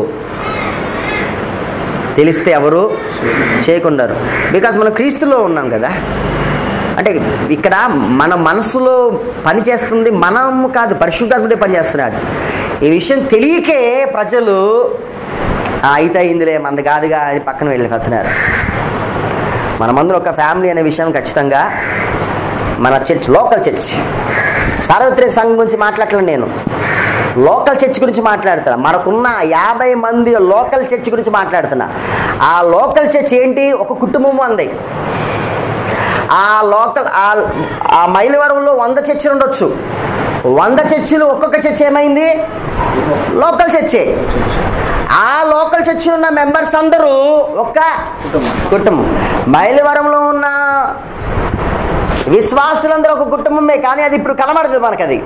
A: తెలిస్తే ఎవరు చేయకుండారు బికాస్ మనం క్రీస్తులో ఉన్నాం కదా అంటే ఇక్కడ మన మనసులో పని చేస్తుంది మనం కాదు పరిశుద్ధాత్ముడే పనిచేస్తున్నాడు ఈ విషయం తెలియకే ప్రజలు "ఆ, అయితే అయిందిలే మనది కాదుగా అని పక్కన వెళ్ళిపోతున్నారు మనమందరం ఒక ఫ్యామిలీ అనే విషయం ఖచ్చితంగా మన చర్చ్ లోకల్ చర్చ్ సార్వత్రిక సంఘం గురించి మాట్లాడలేదు నేను లోకల్ చర్చ్ గురించి మాట్లాడుతున్నా మనకున్న యాభై మంది లోకల్ చర్చ్ గురించి మాట్లాడుతున్నా ఆ లోకల్ చర్చ్ ఏంటి ఒక కుటుంబం అంది ఆ లోకల్ ఆ- ఆ మైలవరంలో వంద చర్చిలు ఉండొచ్చు వంద చర్చిలు ఒక్కొక్క చర్చ్ ఏమైంది లోకల్ చర్చే ఆ లోకల్ చర్చిలో ఉన్న మెంబర్స్ అందరూ ఒక్క కుటుంబం మైలవరంలో ఉన్న విశ్వాసులందరూ ఒక కుటుంబమే కానీ అది ఇప్పుడు కనబడదు మనకు అది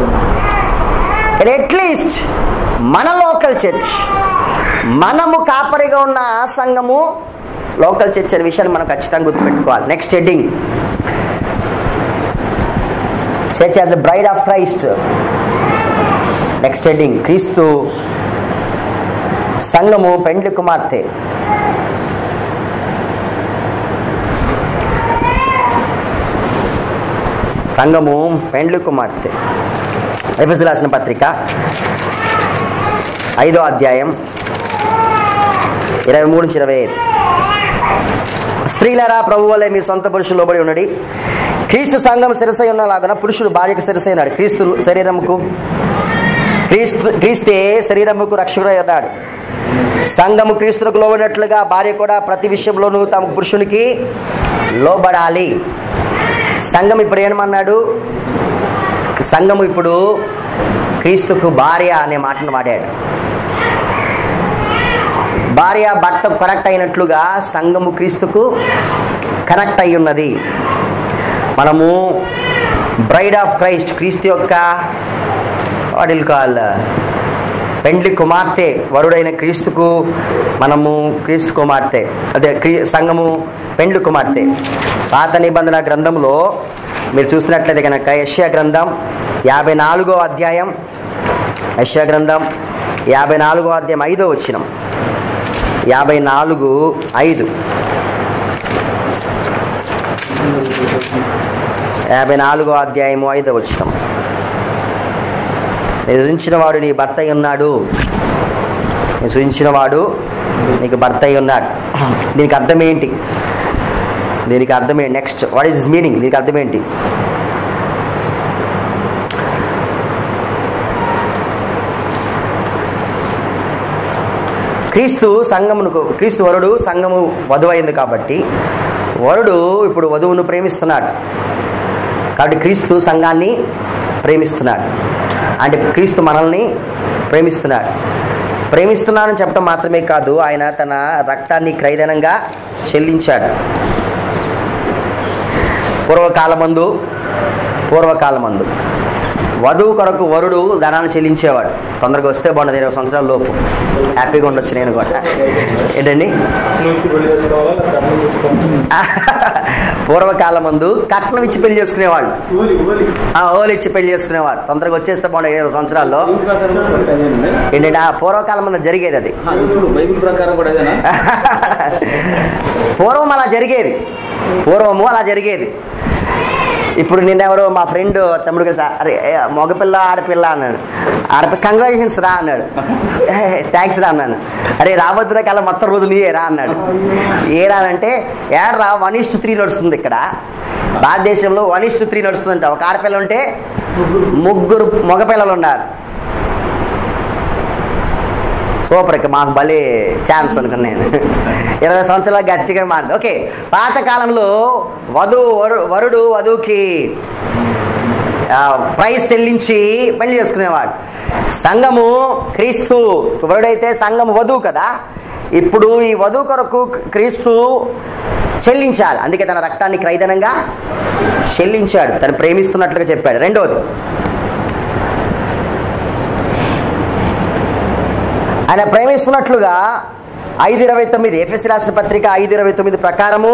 A: అట్లీస్ట్ మన లోకల్ చర్చ్ మనము కాపరిగా ఉన్న ఆ సంఘము లోకల్ చర్చ్ అనే విషయాన్ని మనం ఖచ్చితంగా గుర్తుపెట్టుకోవాలి next heading church as the bride of Christ next heading క్రీస్తు సంఘము పెండ్లి కుమార్తె సంఘము పెండ్లి కుమార్తె ఎఫెసు రాసిన పత్రిక ఐదో అధ్యాయం ఇరవై మూడు నుంచి ఇరవై ఐదు స్త్రీలరా ప్రభు వల్లే మీ సొంత పురుషులు లోబడి ఉన్నది క్రీస్తు సంఘం శిరసై ఉన్నలాగున పురుషుడు భార్యకు శిరసై ఉన్నాడు క్రీస్తు శరీరముకు క్రీస్తు క్రీస్తే శరీరముకు రక్షకుడై ఉన్నాడు సంఘము క్రీస్తులకు లోబడినట్లుగా భార్య కూడా ప్రతి విషయంలోనూ తమ పురుషునికి లోబడాలి సంఘం ఇప్పుడు ఏమన్నాడు సంఘము ఇప్పుడు క్రీస్తుకు భార్య అనే మాటను వాడాడు భార్య భర్త కనెక్ట్ అయినట్లుగా సంఘము క్రీస్తుకు కనెక్ట్ అయి ఉన్నది మనము బ్రైడ్ ఆఫ్ క్రైస్ట్ క్రీస్తు యొక్క వాడిల్ కాల్ పెండ్లి కుమార్తె వరుడైన క్రీస్తుకు మనము క్రీస్తు కుమార్తె అదే క్రీ సంఘము పెండ్లి కుమార్తె పాత నిబంధన గ్రంథంలో మీరు చూసినట్లయితే కనుక యష్యా గ్రంథం యాభై నాలుగో అధ్యాయం యష్యా గ్రంథం యాభై నాలుగో అధ్యాయం ఐదో వచ్చినం యాభై నాలుగు ఐదు యాభై నాలుగో అధ్యాయము ఐదో వచ్చినం ఎదిరించిన వాడు నీ భర్త అయి ఉన్నాడు నేను సూచించిన వాడు నీకు భర్త అయి ఉన్నాడు దీనికి అర్థం ఏంటి దీనికి అర్థం ఏంటి నెక్స్ట్ వాట్ ఈస్ మీనింగ్ దీనికి అర్థం ఏంటి క్రీస్తు సంఘమునకు క్రీస్తు వరుడు సంఘము వధువైంది కాబట్టి వరుడు ఇప్పుడు వధువును ప్రేమిస్తున్నాడు కాబట్టి క్రీస్తు సంఘాన్ని ప్రేమిస్తున్నాడు అంటే క్రీస్తు మనల్ని ప్రేమిస్తున్నాడు ప్రేమిస్తున్నానని చెప్పడం మాత్రమే కాదు ఆయన తన రక్తాన్ని క్రైదనంగా చెల్లించాడు పూర్వకాలమందు పూర్వకాలమందు వధువు కొరకు వరుడు ధనాన్ని చెల్లించేవాడు తొందరగా వస్తే బాగుండదు ఇరవై సంవత్సరాల లోపు హ్యాపీగా ఉండొచ్చు నేను కూడా ఏంటండి
B: నుంచి పెళ్లి చేసుకోవాలా లేదా కట్నం చేసుకోవాలా
A: పూర్వకాలం ముందు కట్నం ఇచ్చి పెళ్లి చేసుకునేవాళ్ళు
B: ఊలి ఊలి
A: ఆ ఓలు ఇచ్చి పెళ్లి చేసుకునేవారు తొందరగా వచ్చేస్తే బాగుండదు ఇరవై సంవత్సరాల్లో
D: బైబిల్ ప్రకారం కూడా అదేనండి
A: ఏంటంటే ఆ పూర్వకాలం ముందు జరిగేది అది
D: ఆ, ఇప్పుడు బైబిల్ ప్రకారం కూడా అదేనా
A: పూర్వం అలా జరిగేది పూర్వము అలా జరిగేది ఇప్పుడు నిన్నెవరో మా ఫ్రెండ్ తమ్ముడు కలిసి అరే ఏ, మగపిల్ల ఆడపిల్ల అన్నాడు ఆడపిల్ల కంగ్రాచులేషన్స్ రా అన్నాడు థ్యాంక్స్ రా అన్నాను అరే రాబోతున్న కల్లా మొత్తం రోజు నీయే రా అన్నాడు ఏ రా అంటే ఏడ్రా వన్ ఇస్ త్రీ నడుస్తుంది ఇక్కడ భారతదేశంలో వన్ ఇస్ త్రీ నడుస్తుందంట ఒక ఆడపిల్ల ఉంటే ముగ్గురు మగపిల్లలు ఉన్నారు సూపర్ ఇక మాకు భలే ఛాన్స్ అనుకున్నాను నేను ఇరవై సంవత్సరాలు గట్టిగా మారింది ఓకే పాతకాలంలో వధువు వరు వరుడు వధువుకి ఆ, ప్రైజ్ చెల్లించి పెళ్లి చేసుకునేవాడు సంఘము క్రీస్తు వరుడైతే సంఘం వధువు కదా ఇప్పుడు ఈ వధువు కొరకు క్రీస్తు చెల్లించాలి అందుకే తన రక్తాన్ని క్రైదనంగా చెల్లించాడు తను ప్రేమిస్తున్నట్లుగా చెప్పాడు రెండోది ఆయన ప్రేమిస్తున్నట్లుగా ఐదు ఇరవై తొమ్మిది ఎఫ్ఎస్ రాసిన పత్రిక ఐదు ఇరవై తొమ్మిది ప్రకారము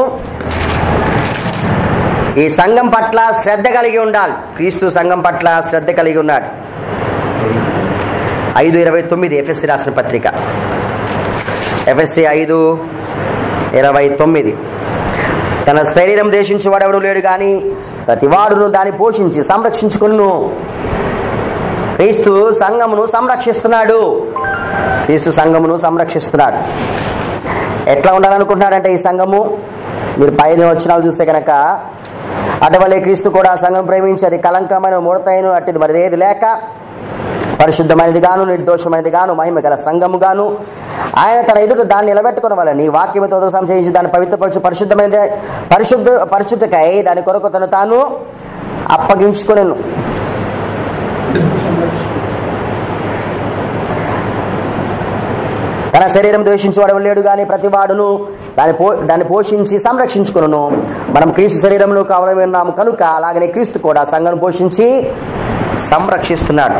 A: ఈ సంఘం పట్ల శ్రద్ధ కలిగి ఉండాలి క్రీస్తు సంఘం పట్ల శ్రద్ధ కలిగి ఉన్నాడు ఐదు ఇరవై తొమ్మిది ఎఫ్ఎస్సి రాసిన పత్రిక ఎఫ్ఎస్సి ఐదు ఇరవై తొమ్మిది తన శరీరం దేశించి వాడెవడు లేడు కానీ ప్రతివాడును దాన్ని పోషించి సంరక్షించుకును క్రీస్తు సంఘమును సంరక్షిస్తున్నాడు క్రీస్తు సంఘమును సంరక్షిస్తున్నాడు ఎట్లా ఉండాలనుకుంటున్నాడంటే ఈ సంఘము మీరు పైన వచ్చినాలు చూస్తే కనుక అటవలే క్రీస్తు కూడా సంఘం ప్రేమించి అది కలంకమైన ముడతైన అట్టిది మరిది ఏది లేక పరిశుద్ధమైనది గాను నిర్దోషమైనది గాను మహిమ గల సంఘము గాను ఆయన తన ఎదుట దాన్ని నిలబెట్టుకున్న వల్ల నీ వాక్యముతో సంశయించి దాన్ని పవిత్రపరచు పరిశుద్ధమైనది పరిశుద్ధ పరిశుద్ధకై దాని కొరకు తను తాను అప్పగించుకునేను తన శరీరం ద్వేషించేవాడు లేడు కానీ ప్రతివాడును దాన్ని పో దాన్ని పోషించి సంరక్షించుకును మనం క్రీస్తు శరీరంలో కావాలని ఉన్నాము కనుక అలాగనే క్రీస్తు కూడా సంఘం పోషించి సంరక్షిస్తున్నాడు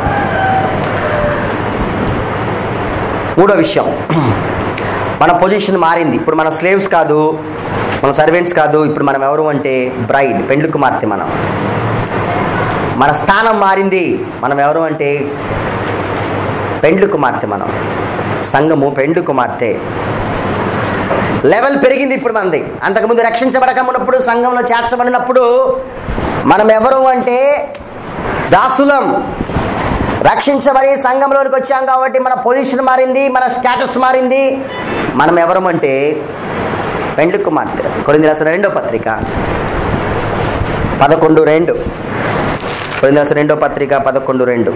A: మూడో విషయం మన పొజిషన్ మారింది ఇప్పుడు మన స్లేవ్స్ కాదు మన సర్వెంట్స్ కాదు ఇప్పుడు మనం ఎవరు అంటే బ్రైడ్ పెండ్లి కుమార్తె మనం మన స్థానం మారింది మనం ఎవరు అంటే పెండ్లి కుమార్తె మనం సంఘము పెండ్లి కుమార్తె లెవెల్ పెరిగింది ఇప్పుడు మనది అంతకుముందు రక్షించబడకమున్నప్పుడు సంఘంలో చేర్చబడినప్పుడు మనం ఎవరు అంటే దాసులం రక్షించబడి సంఘంలోనికి వచ్చాం కాబట్టి మన పొజిషన్ మారింది మన స్టేటస్ మారింది మనం ఎవరు అంటే పెండ్లి కుమార్తె కొరింది రాసిన రెండో పత్రిక పదకొండు రెండు కొరింది రాసిన రెండో పత్రిక పదకొండు రెండు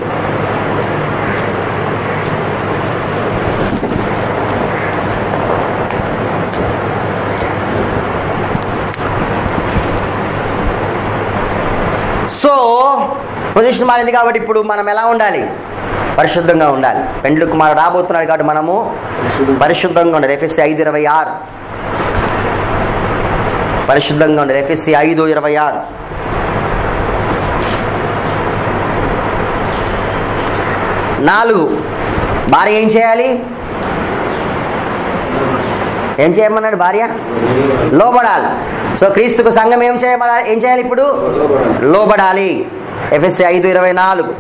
A: సో పొజిషన్ మారింది కాబట్టి ఇప్పుడు మనం ఎలా ఉండాలి పరిశుద్ధంగా ఉండాలి పెండ్లు కుమారు రాబోతున్నాడు కాబట్టి మనము పరిశుద్ధంగా ఉండాలి ఎఫ్ఎస్సి ఐదు ఇరవై ఆరు పరిశుద్ధంగా ఉండాలి ఎఫ్ఎస్సి ఐదు ఇరవై ఆరు నాలుగు భార్య ఏం చేయాలి ఏం చేయమన్నాడు భార్య లోబడాలి సో క్రీస్తుకు సంఘం ఏం చేయమని ఏం చేయాలి ఇప్పుడు లోబడాలి ఎఫ్ఎస్సి ఐదు ఇరవై నాలుగు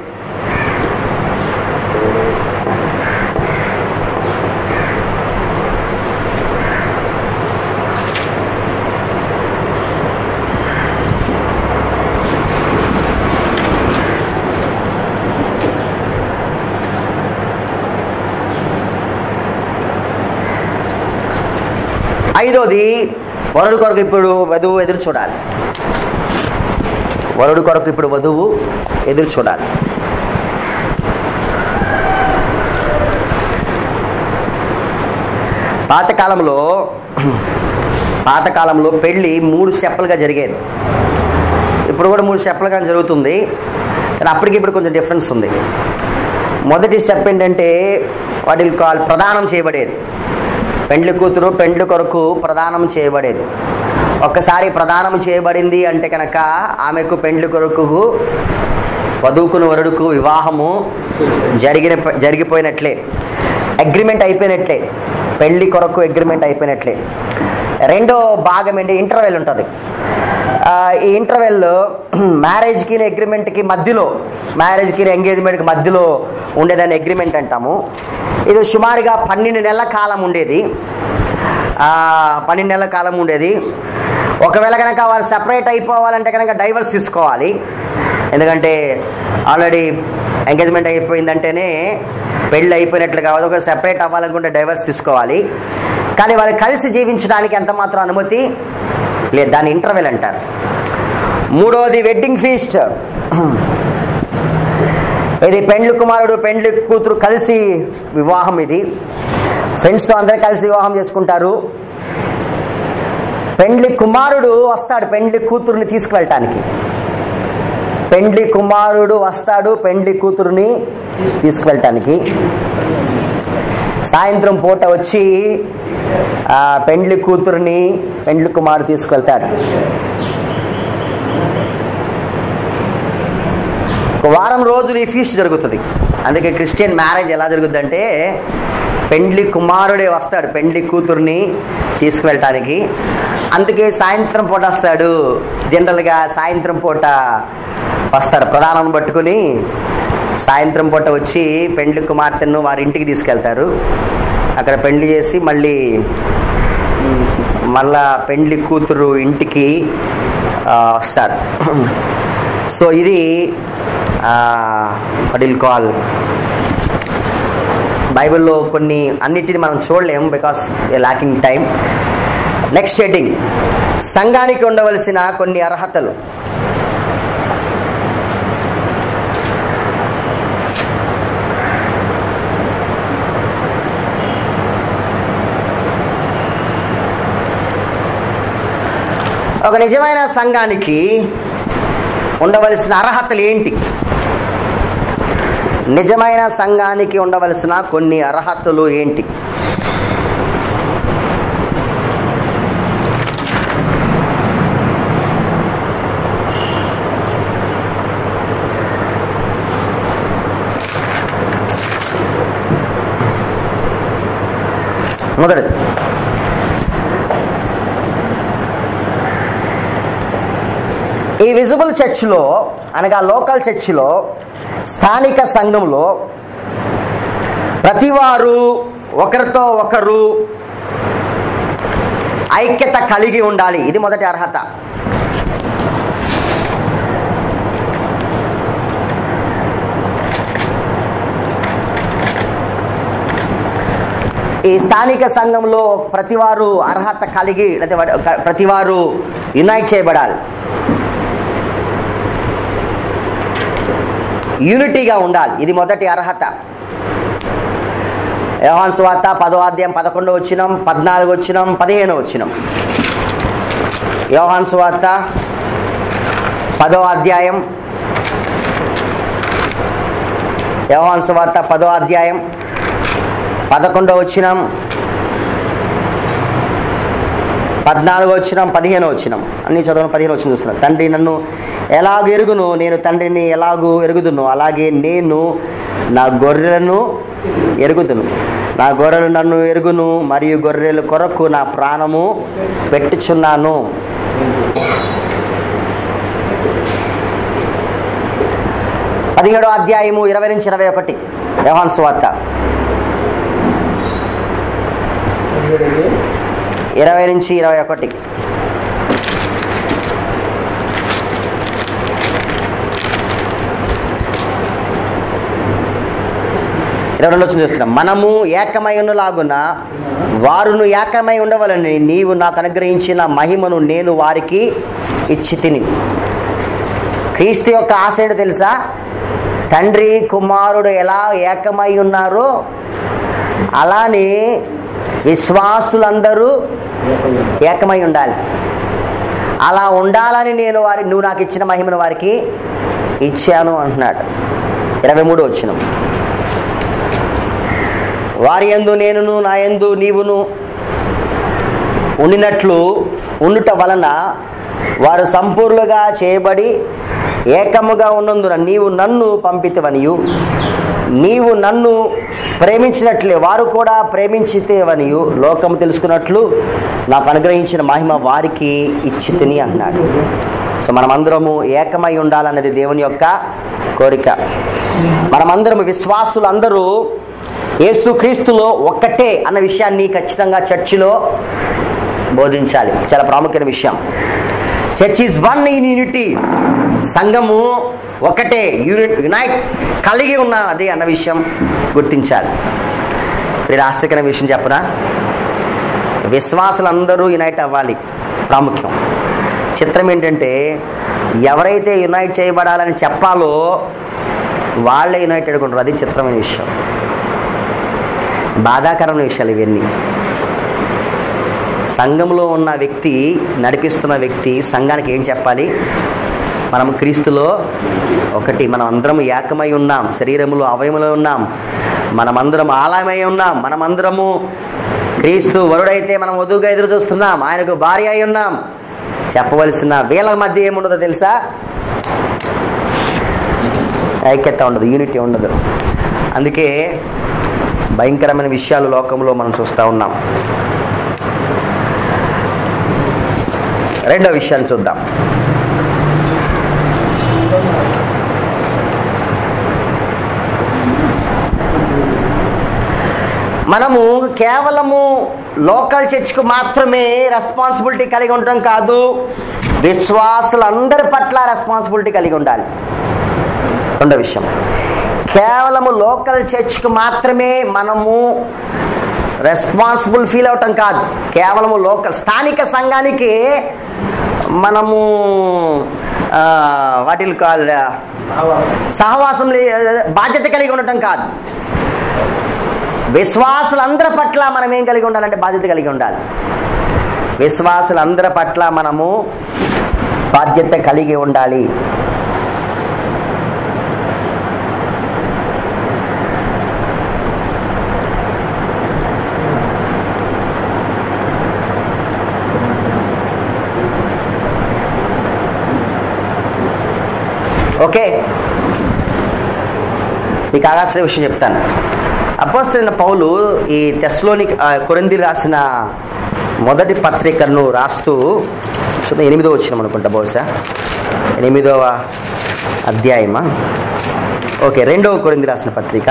A: ఐదోది వరుడు కొరకు ఇప్పుడు వధువు ఎదురు చూడాలి వరుడు కొరకు ఇప్పుడు వధువు ఎదురు చూడాలి పాతకాలంలో పాతకాలంలో పెళ్ళి మూడు స్టెప్పులుగా జరిగేది ఇప్పుడు కూడా మూడు స్టెప్పులుగా జరుగుతుంది కానీ అప్పటికి ఇప్పుడు కొంచెం డిఫరెన్స్ ఉంది మొదటి స్టెప్ ఏంటంటే వాటికి కాల్ ప్రదానం చేయబడేది పెండ్లి కూతురు పెండ్లి కొరకు ప్రదానం చేయబడేది ఒక్కసారి ప్రదానం చేయబడింది అంటే కనుక ఆమెకు పెండ్లి కొరకు వధువుకుని వరుడుకు వివాహము జరిగిన జరిగిపోయినట్లే అగ్రిమెంట్ అయిపోయినట్లే పెళ్లి కొరకు అగ్రిమెంట్ అయిపోయినట్లే రెండో భాగం ఏంటి ఇంటర్వెల్ ఉంటుంది ఆ, ఈ ఇంటర్వెల్ మ్యారేజ్కి అగ్రిమెంట్కి మధ్యలో మ్యారేజ్కి ఎంగేజ్మెంట్కి మధ్యలో ఉండేదాన్ని అగ్రిమెంట్ అంటాము ఇది సుమారుగా పన్నెండు నెలల కాలం ఉండేది ఆ, పన్నెండు నెలల కాలం ఉండేది ఒకవేళ కనుక వారు సెపరేట్ అయిపోవాలంటే కనుక డైవర్స్ తీసుకోవాలి ఎందుకంటే ఆల్రెడీ ఎంగేజ్మెంట్ అయిపోయిందంటేనే పెళ్ళి అయిపోయినట్లు కావాలి ఒక సెపరేట్ అవ్వాలనుకుంటే డైవర్స్ తీసుకోవాలి కానీ వాళ్ళు కలిసి జీవించడానికి ఎంత మాత్రం అనుమతి లేదు దాని ఇంటర్వెల్ అంటారు మూడవది వెడ్డింగ్ ఫీస్ట్ ఇది పెండ్లి కుమారుడు పెండ్లి కూతురు కలిసి వివాహం ఇది ఫ్రెండ్స్తో అందరూ కలిసి వివాహం చేసుకుంటారు పెండ్లి కుమారుడు వస్తాడు పెండ్లి కూతురుని తీసుకువెళ్ళటానికి పెండ్లి కుమారుడు వస్తాడు పెండ్లి కూతురుని తీసుకువెళ్ళటానికి సాయంత్రం పూట వచ్చి ఆ, పెండ్లి కూతురుని పెండ్లి కుమారుడు తీసుకువెళ్తాడు ఒక వారం రోజులు ఈ ఫీస్ట్ జరుగుతుంది అందుకే క్రిస్టియన్ మ్యారేజ్ ఎలా జరుగుద్దంటే పెండ్లి కుమారుడే వస్తాడు పెండ్లి కూతుర్ని తీసుకువెళ్ళటానికి అందుకే సాయంత్రం పూట వస్తాడు జనరల్గా సాయంత్రం పూట వస్తాడు ప్రధానం పట్టుకుని సాయంత్రం పూట వచ్చి పెండ్లి కుమార్తెను వారి ఇంటికి తీసుకెళ్తారు అక్కడ పెండ్లి చేసి మళ్ళీ ఉమ్, మళ్ళా పెండ్లి కూతురు ఇంటికి ఆ, వస్తారు సో ఇది వడిల్ కాల్ బైబిల్లో కొన్ని అన్నిటిని మనం చూడలేము because lacking time next heading సంఘానికి ఉండవలసిన కొన్ని అర్హతలు ఒక నిజమైన సంఘానికి ఉండవలసిన అర్హతలు ఏంటి నిజమైన సంఘానికి ఉండవలసిన కొన్ని అర్హతలు ఏంటి మొదటిది ఈ విజిబుల్ చర్చ్లో అనగా లోకల్ చర్చిలో స్థానిక సంఘంలో ప్రతివారు ఒకరితో ఒకరు ఐక్యత కలిగి ఉండాలి ఇది మొదటి అర్హత ఈ స్థానిక సంఘంలో ప్రతివారు అర్హత కలిగి లేకపోతే వాడు- ప్రతివారు యునైట్ చేయబడాలి యూనిటీగా ఉండాలి ఇది మొదటి అర్హత యోహాన్ సువార్త పదో అధ్యాయం పదకొండు వచ్చినాం పద్నాలుగు వచ్చినాం పదిహేను వచ్చినాం యోహాన్ సువార్త పదో అధ్యాయం యోహాన్ సువార్త పదో అధ్యాయం పదకొండో వచ్చినాం పద్నాలుగు వచ్చినాం పదిహేను వచ్చినాం అన్ని చదవడం పదిహేను వచ్చిన చూస్తున్నాం తండ్రి నన్ను ఎలాగ ఎరుగును నేను తండ్రిని ఎలాగూ ఎరుగుదును అలాగే నేను నా గొర్రెలను ఎరుగుదును నా గొర్రెలు నన్ను ఎరుగును మరియు గొర్రెల కొరకు నా ప్రాణము పెట్టుచున్నాను పదిహేడో అధ్యాయము ఇరవై నుంచి ఇరవై ఒకటి యోహాన్ సువార్త ఇరవై నుంచి ఇరవై ఒకటి ఇరవై రెండు వచ్చిన చూస్తున్నాం మనము ఏకమై ఉన్నలాగున వారును ఏకమై ఉండవలని నీవు నాకు అనుగ్రహించిన మహిమను నేను వారికి ఇచ్చి తిని క్రీస్తు యొక్క ఆశ ఏంటో తెలుసా తండ్రి కుమారుడు ఎలా ఏకమై ఉన్నారో అలానే విశ్వాసులందరూ ఏకమై ఉండాలి అలా ఉండాలని నేను వారి నువ్వు నాకు ఇచ్చిన మహిమను వారికి ఇచ్చాను అంటున్నాడు ఇరవై మూడు వచ్చిన వారి యందు నేనును నా యందు నీవును ఉండినట్లు ఉండుట వలన వారు సంపూర్ణంగా చేయబడి ఏకముగా ఉన్నందున నీవు నన్ను పంపితవనియు నీవు నన్ను ప్రేమించినట్లే వారు కూడా ప్రేమించితేవనియు లోకము తెలుసుకున్నట్లు నాకు అనుగ్రహించిన మహిమ వారికి ఇచ్చి తిని అన్నాడు సో మనమందరము ఏకమై ఉండాలన్నది దేవుని యొక్క కోరిక మనమందరము విశ్వాసులందరూ యేసుక్రీస్తులో ఒక్కటే అన్న విషయాన్ని ఖచ్చితంగా చర్చిలో బోధించాలి చాలా ప్రాముఖ్యమైన విషయం church is one in unity సంఘము ఒకటే యూనిట్ యునైట్ కలిగి ఉన్న అదే అన్న విషయం గుర్తించాలి మీరు ఆస్తికరమైన విషయం చెప్పనా విశ్వాసులందరూ యునైట్ అవ్వాలి ప్రాముఖ్యం చిత్రం ఏంటంటే ఎవరైతే యునైట్ చేయబడాలని చెప్పాలో వాళ్ళే యునైటెడ్ ఉంటారు అది చిత్రమైన విషయం బాధాకరమైన విషయాలు ఇవన్నీ సంఘంలో ఉన్న వ్యక్తి నడిపిస్తున్న వ్యక్తి సంఘానికి ఏం చెప్పాలి మనం క్రీస్తులో ఒకటి మనం అందరం ఏకమై ఉన్నాం శరీరములో అవయములో ఉన్నాం మనమందరం ఆలయమై ఉన్నాం మనమందరము క్రీస్తు వరుడైతే మనం వధువుగా ఎదురు చూస్తున్నాం ఆయనకు భార్య అయి ఉన్నాం చెప్పవలసిన వీళ్ళ మధ్య ఏముండదో తెలుసా ఐక్యత ఉండదు యూనిటీ ఉండదు అందుకే భయంకరమైన విషయాలు లోకంలో మనం చూస్తూ ఉన్నాం రెండో విషయాన్ని చూద్దాం మనము కేవలము లోకల్ చర్చ్కు మాత్రమే రెస్పాన్సిబిలిటీ కలిగి ఉండటం కాదు విశ్వాసులందరి పట్ల రెస్పాన్సిబిలిటీ కలిగి ఉండాలి రెండో విషయం కేవలము లోకల్ చర్చ్కు మాత్రమే మనము రెస్పాన్సిబుల్ ఫీల్ అవటం కాదు కేవలము లోకల్ స్థానిక సంఘానికి మనము ఆ, వాటిని కాల్ సహవాసం లే- బాధ్యత కలిగి ఉండటం కాదు విశ్వాసులందరి పట్ల మనం ఏం కలిగి ఉండాలంటే బాధ్యత కలిగి ఉండాలి విశ్వాసులందరి పట్ల మనము బాధ్యత కలిగి ఉండాలి ఓకే మీకు ఆగాల్సిన విషయం చెప్తాను అపోస్తున్న పౌలు ఈ తెస్లోని కొరింది రాసిన మొదటి పత్రికను రాస్తూ చూద్దాం ఎనిమిదో వచ్చినాం అనుకుంటా బహుశా ఎనిమిదవ అధ్యాయమా ఓకే రెండవ కొరింది రాసిన పత్రిక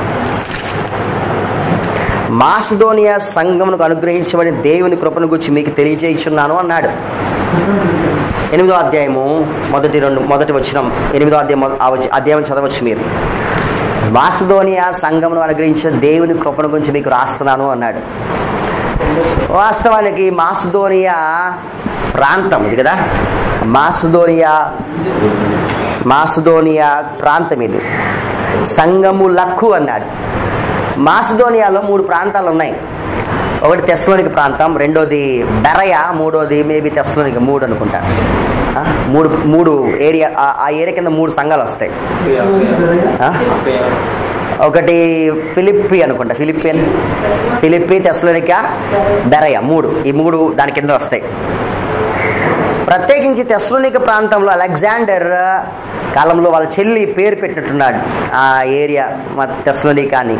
A: మాసిదోనియా సంఘమునకు అనుగ్రహించబడిన దేవుని కృపను గురించి మీకు తెలియజేయుచున్నాను అన్నాడు ఎనిమిదో అధ్యాయము మొదటి రెండు మొదటి వచ్చిన ఎనిమిదో అధ్యాయం మొద- ఆ వచ్చి- అధ్యాయం చదవచ్చు మీరు మాసిదోనియా సంఘమును అనుగ్రహించిన దేవుని కృపను గురించి మీకు రాస్తున్నాను అన్నాడు వాస్తవానికి మాసిదోనియా ప్రాంతం ఇది కదా మాసిదోనియా మాసిదోనియా ప్రాంతం ఇది సంఘము లక్కు అన్నాడు మాసిదోనియాలో మూడు ప్రాంతాలు ఉన్నాయి ఒకటి తెస్లోనిక ప్రాంతం రెండోది బెరయ మూడోది మేబీ తెస్లోనిక మూడు అనుకుంటా ఆ, మూడు మూడు ఏరియా ఆ- ఆ ఏరియా కింద మూడు సంఘాలు వస్తాయి ఆ? ఒకటి ఫిలిప్పి అనుకుంటా ఫిలిపియన్ ఫిలిప్పి తెస్లోనిక బెరయ మూడు ఈ మూడు దాని కింద వస్తాయి ప్రత్యేకించి తెస్లోనిక ప్రాంతంలో అలెగ్జాండర్ కాలంలో వాళ్ళ చెల్లి పేరు పెట్టినట్టున్నాడు ఆ ఏరియా మా తెస్లోనిక అని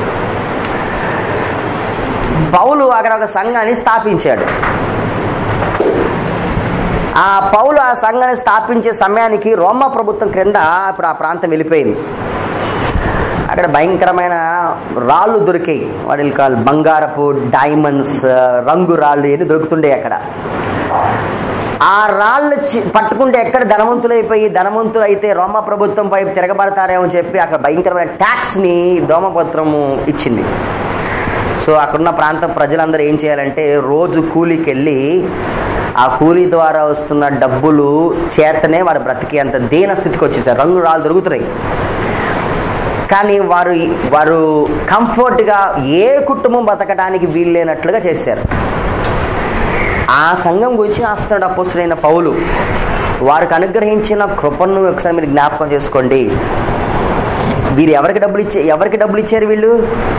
A: పౌలు అక్కడ ఒక సంఘాన్ని స్థాపించాడు ఆ పౌలు ఆ సంఘాన్ని స్థాపించే సమయానికి రోమా ప్రభుత్వం క్రింద ఇప్పుడు ఆ ప్రాంతం వెళ్ళిపోయింది అక్కడ భయంకరమైన రాళ్ళు దొరికాయి వాటి కాల్ బంగారపు డైమండ్స్ రంగు రాళ్ళు ఇవన్నీ దొరుకుతుండే అక్కడ ఆ రాళ్ళు చి- పట్టుకుంటే ఎక్కడ ధనవంతులైపోయి ధనవంతులు అయితే రోమ ప్రభుత్వం వైపు తిరగబడతారేమో అని చెప్పి అక్కడ భయంకరమైన ట్యాక్స్ని దోమపత్రము ఇచ్చింది సో అక్కడున్న ప్రాంత ప్రజలందరూ ఏం చేయాలంటే రోజు కూలికి వెళ్ళి ఆ కూలీ ద్వారా వస్తున్న డబ్బులు చేతనే వాడు బ్రతికి అంత దీన స్థితికి వచ్చేసారు రంగు రాళ్ళు దొరుకుతున్నాయి కానీ వారు వారు కంఫర్ట్గా ఏ కుటుంబం బతకడానికి వీల్లేనట్లుగా చేశారు ఆ సంఘం గురించి రాస్తున్నాడు అపోసులైన పౌలు వారికి అనుగ్రహించిన కృపను ఒకసారి మీరు జ్ఞాపకం చేసుకోండి వీరు ఎవరికి డబ్బులు ఇచ్చే ఎవరికి డబ్బులు ఇచ్చారు వీళ్ళు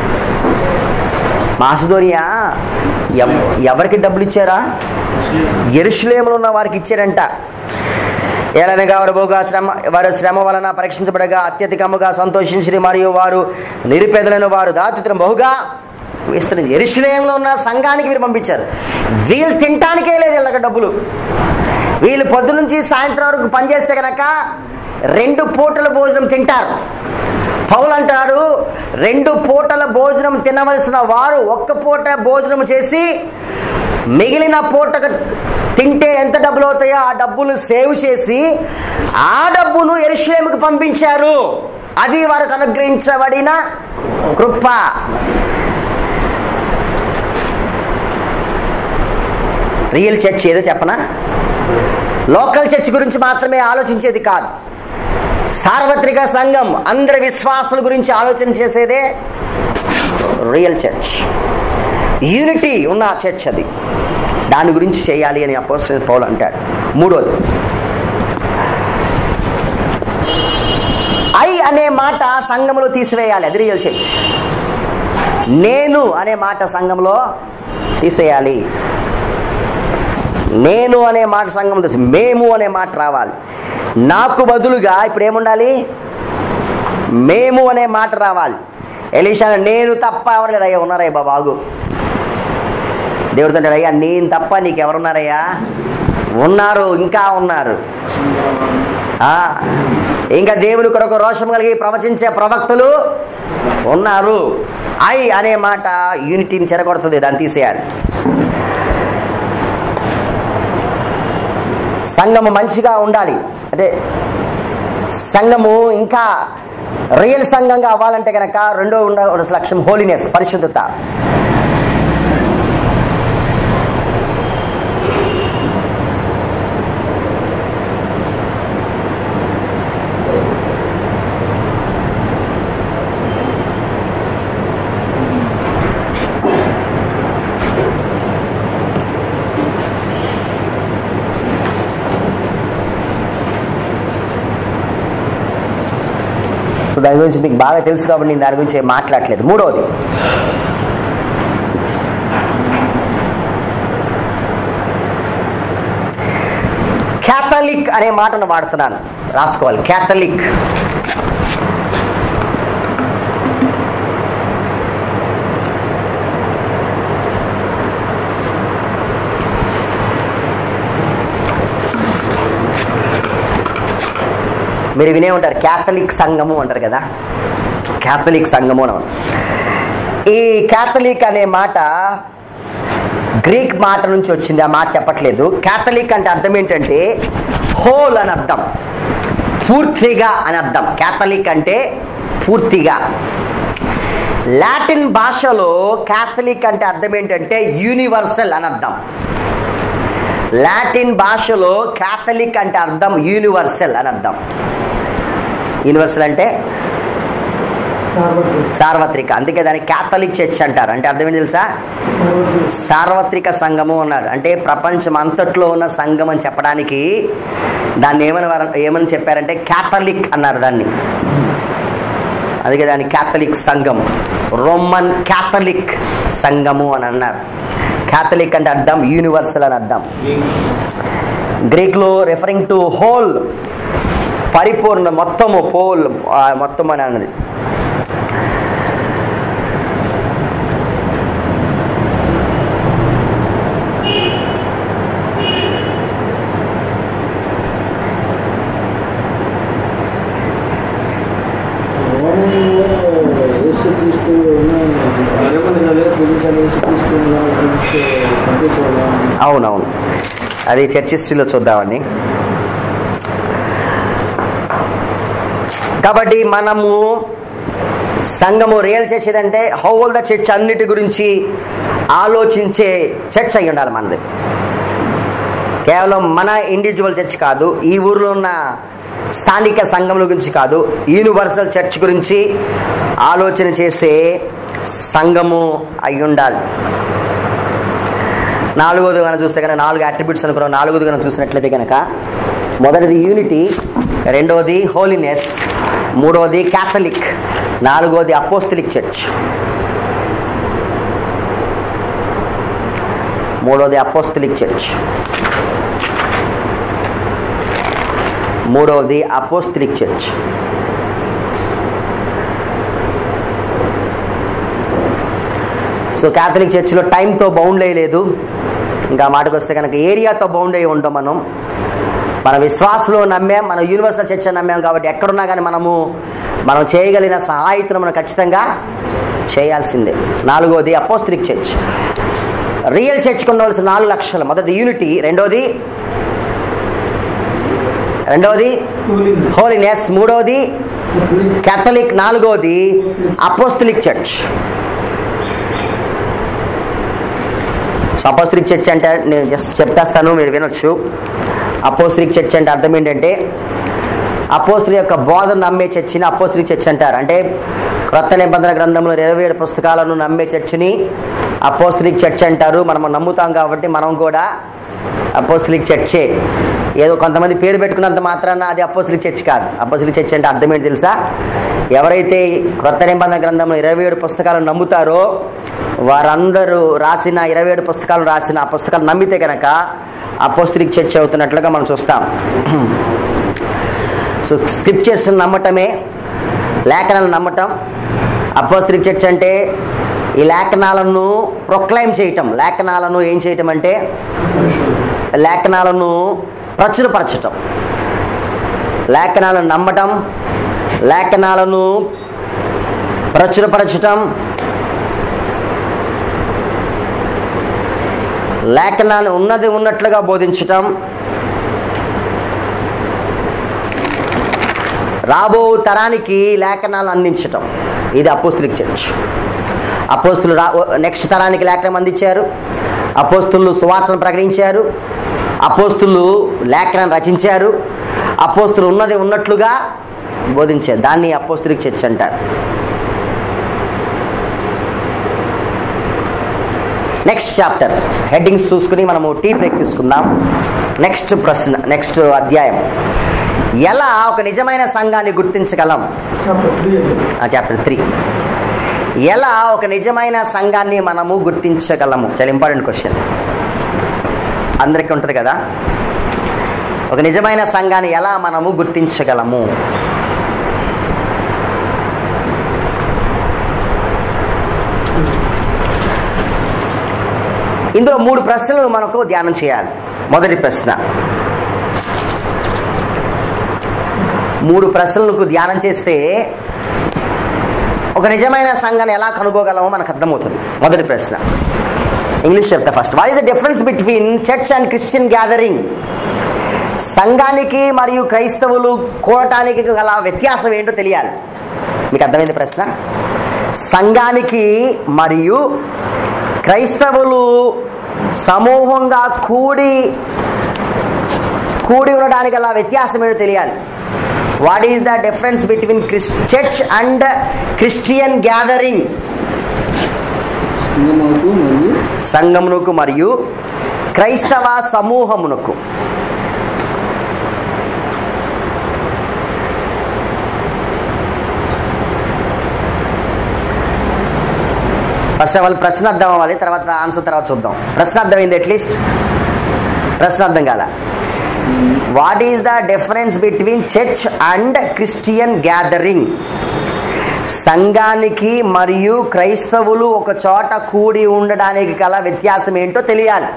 A: మాసుదోనియా ఎవ- ఎవరికి డబ్బులు ఇచ్చారా ఎరుషులేములో ఉన్న వారికి ఇచ్చారంట ఏలనగా వారు బహుగా శ్రమ వారు శ్రమ వలన పరీక్షించబడగా అత్యధికముగా సంతోషించి మరియు వారు నిరుపేదలను వారు దాతుత్రం బహుగా విస్తరించి ఎరుషులేంలో ఉన్న సంఘానికి వీరు పంపించారు వీళ్ళు తినటానికే లేదు వీళ్ళకి డబ్బులు వీళ్ళు పొద్దు నుంచి సాయంత్రం వరకు పనిచేస్తే కనుక రెండు పూటల భోజనం తింటారు పౌలు అంటాడు రెండు పూటల భోజనం తినవలసిన వారు ఒక్క పూట భోజనం చేసి మిగిలిన పూట తింటే ఎంత డబ్బులు అవుతాయో ఆ డబ్బులు సేవ్ చేసి ఆ డబ్బును ఎరుషలేముకి పంపించారు అది వారికి అనుగ్రహించబడిన కృప రియల్ చర్చ్ ఏదో చెప్పనా లోకల్ చర్చ్ గురించి మాత్రమే ఆలోచించేది కాదు సార్వత్రిక సంఘం అందరి విశ్వాసుల గురించి ఆలోచన చేసేదే రియల్ చర్చ్ యూనిటీ ఉన్న చర్చ్ అది దాని గురించి చేయాలి అని అపోజిట్ పౌలు అంటాడు మూడోది ఐ అనే మాట సంఘంలో తీసివేయాలి అది రియల్ చర్చ్ నేను అనే మాట సంఘంలో తీసేయాలి నేను అనే మాట సంఘం తీసి మేము అనే మాట రావాలి నాకు బదులుగా ఇప్పుడు ఏముండాలి మేము అనే మాట రావాలి ఎలీషా నేను తప్ప ఎవరు లేరు అయ్యా ఉన్నారయ్యా బాబు బాగు దేవుడితో అంటాడు, అయ్యా నేను తప్ప నీకు ఎవరున్నారయ్యా ఉన్నారు ఇంకా ఉన్నారు ఆ, ఇంకా దేవుని కొరకు రోషం కలిగి ప్రవచించే ప్రవక్తలు ఉన్నారు ఐ అనే మాట యూనిటీని చెరగొడుతుంది దాన్ని తీసేయాలి సంఘము మంచిగా ఉండాలి అంటే సంఘము ఇంకా రియల్ సంఘంగా అవ్వాలంటే కనుక రెండో ఉండవలసిన లక్ష్యం హోలీనెస్ పరిశుద్ధత సో దాని గురించి మీకు బాగా తెలుసు కాబట్టి నేను దాని గురించి ఏం మాట్లాడలేదు మూడవది క్యాథలిక్ అనే మాటను వాడుతున్నాను రాసుకోవాలి క్యాథలిక్ మీరు వినే ఉంటారు క్యాథలిక్ సంఘము అంటారు కదా క్యాథలిక్ సంఘము అని ఈ క్యాథలిక్ అనే మాట గ్రీక్ మాట నుంచి వచ్చింది ఆ మాట చెప్పట్లేదు క్యాథలిక్ అంటే అర్థం ఏంటంటే హోల్ అని అర్థం పూర్తిగా అని అర్థం క్యాథలిక్ అంటే పూర్తిగా లాటిన్ భాషలో క్యాథలిక్ అంటే అర్థం ఏంటంటే యూనివర్సల్ అని అర్థం లాటిన్ భాషలో క్యాథలిక్ అంటే అర్థం యూనివర్సల్ అని అర్థం యూనివర్సల్ అంటే సార్వత్రిక అందుకే దాన్ని క్యాథలిక్ చర్చ్ అంటారు అంటే అర్థం ఏంటి తెలుసా సార్వత్రిక సంఘము అన్నాడు అంటే ప్రపంచం అంతట్లో ఉన్న సంఘం అని చెప్పడానికి దాన్ని ఏమని వారు- ఏమని చెప్పారంటే క్యాథలిక్ అన్నారు దాన్ని అందుకే దాన్ని క్యాథలిక్ సంఘం రోమన్ క్యాథలిక్ సంఘము అని అన్నారు క్యాథలిక్ అంటే అర్థం యూనివర్సల్ అని అర్థం గ్రీక్లో రెఫరింగ్ టు హోల్ పరిపూర్ణ మొత్తము పోల్ ఆ, మొత్తం అని అన్నది
E: రోమంలో యేసుక్రీస్తు
D: మరికొన్ని చదివే పూజించాలి యేసుక్రీస్తుని పూజిస్తే సంతోషం
A: అవునవును అది చర్చ్ హిస్టరీలో చూద్దామండి కాబట్టి మనము సంఘము రియల్ చర్చ్ ఏదంటే హోల్ ద చర్చ్ అన్నిటి గురించి ఆలోచించే చర్చ్ అయి ఉండాలి మనది కేవలం మన ఇండివిజువల్ చర్చ్ కాదు ఈ ఊర్లో ఉన్న స్థానిక సంఘముల గురించి కాదు యూనివర్సల్ చర్చ్ గురించి ఆలోచన చేసే సంఘము అయి ఉండాలి నాలుగోది కనుక చూస్తే కనుక నాలుగు అట్రిబ్యూట్స్ అనుకున్నాం నాలుగోది కనుక చూసినట్లయితే కనుక మొదటిది యూనిటీ రెండవది హోలీనెస్ మూడవది క్యాథలిక్ నాలుగవది అపోస్తలిక్ చర్చ్ మూడవది అపోస్తలిక్ చర్చ్ మూడవది అపోస్తలిక్ చర్చ్ సో క్యాథలిక్ చర్చ్లో టైంతో బౌండ్ అయ్యలేదు ఇంకా ఆ మాటకు వస్తే కనుక ఏరియాతో బౌండ్ అయి ఉంటాం మనం మన విశ్వాసంలో నమ్మాం మన యూనివర్సల్ చర్చ్ నమ్మాం కాబట్టి ఎక్కడున్నా కానీ మనము మనం చేయగలిగిన సహాయతను మనం ఖచ్చితంగా చేయాల్సిందే నాలుగోది అపోస్త్రిక్ చర్చ్ రియల్ చర్చ్కి ఉండవలసిన నాలుగు లక్షలు మొదటి యూనిటీ రెండోది రెండవది హోలీనెస్ మూడవది కేథలిక్ నాలుగవది apostolic church so apostolic church అంటే నేను జస్ట్ చెప్పేస్తాను మీరు వినొచ్చు అపోస్త్రిక్ చర్చ్ అంటే అర్థం ఏంటంటే అపోస్త్రి యొక్క బోధన నమ్మే చర్చిని అపోస్త్రిక్ చర్చ్ అంటారు అంటే క్రొత్త నిబంధన గ్రంథంలో ఇరవై ఏడు పుస్తకాలను నమ్మే చర్చిని అపోస్త్రిక్ చర్చ్ అంటారు మనం నమ్ముతాం కాబట్టి మనం కూడా అపోస్త్రిక్ చర్చే ఏదో కొంతమంది పేరు పెట్టుకున్నంత మాత్రాన అది అపోస్త్రిక్ చర్చ్ కాదు అపోస్త్రిక్ చర్చ్ అంటే అర్థం ఏంటి తెలుసా ఎవరైతే క్రొత్త నిబంధన గ్రంథంలో ఇరవై ఏడు పుస్తకాలను నమ్ముతారో వారందరూ రాసిన ఇరవై ఏడు పుస్తకాలు రాసిన ఆ పుస్తకాలు నమ్మితే కనుక అపోస్త్రిక్ చర్చ్ అవుతున్నట్లుగా మనం చూస్తాం సో స్క్రిప్చర్స్ నమ్మటమే లేఖనాలను నమ్మటం అపోస్త్రిక్ చర్చ్ అంటే ఈ లేఖనాలను ప్రొక్లైమ్ చేయటం లేఖనాలను ఏం చేయటం అంటే లేఖనాలను ప్రచురపరచటం లేఖనాలను నమ్మటం లేఖనాలను ప్రచురపరచటం లేఖనాలు ఉన్నది ఉన్నట్లుగా బోధించటం రాబో తరానికి లేఖనాలు అందించటం ఇది అపోస్తులిక్ చర్చ్ అపోస్తులు రా నెక్స్ట్ తరానికి లేఖనం అందించారు అపోస్తులు సువార్తను ప్రకటించారు అపోస్తులు లేఖనం రచించారు అపోస్తులు ఉన్నది ఉన్నట్లుగా బోధించారు దాన్ని అపోస్తులిక్ చర్చ్ అంటారు నెక్స్ట్ చాప్టర్ హెడ్డింగ్స్ చూసుకుని మనము టీ బ్రేక్ తీసుకుందాం నెక్స్ట్ ప్రశ్న నెక్స్ట్ అధ్యాయం ఎలా ఒక నిజమైన సంఘాన్ని గుర్తించగలం చాప్టర్ త్రీ ఎలా ఒక నిజమైన సంఘాన్ని మనము గుర్తించగలము చాలా ఇంపార్టెంట్ క్వశ్చన్ అందరికీ ఉంటుంది కదా ఒక నిజమైన సంఘాన్ని ఎలా మనము గుర్తించగలము ఇందులో మూడు ప్రశ్నలు మనకు ధ్యానం చేయాలి మొదటి ప్రశ్న మూడు ప్రశ్నలకు ధ్యానం చేస్తే ఒక నిజమైన సంఘాన్ని ఎలా కనుగోగలమో మనకు అర్థమవుతుంది మొదటి ప్రశ్న ఇంగ్లీష్ చెప్తా first what is the difference between church and Christian gathering సంఘానికి మరియు క్రైస్తవులు కూడటానికి గల వ్యత్యాసం ఏంటో తెలియాలి మీకు అర్థమైంది ప్రశ్న సంఘానికి మరియు క్రైస్తవులు సమూహంగా కూడి కూడి ఉండడానికి గల వ్యత్యాసం ఏంటో తెలియాలి what is the difference between Chris church and Christian gathering
D: సంగమునకు మరియు
A: సంఘమునకు మరియు క్రైస్తవ సమూహమునకు ఫస్ట్ ఆఫ్ ఆల్ ప్రశ్న అర్థం అవ్వాలి తర్వాత ఆన్సర్ తర్వాత చూద్దాం ప్రశ్న అర్థమైంది అట్లీస్ట్ ప్రశ్న అర్థం కాల what is the difference between church and Christian gathering సంఘానికి మరియు క్రైస్తవులు ఒక చోట కూడి ఉండడానికి గల వ్యత్యాసం ఏంటో తెలియాలి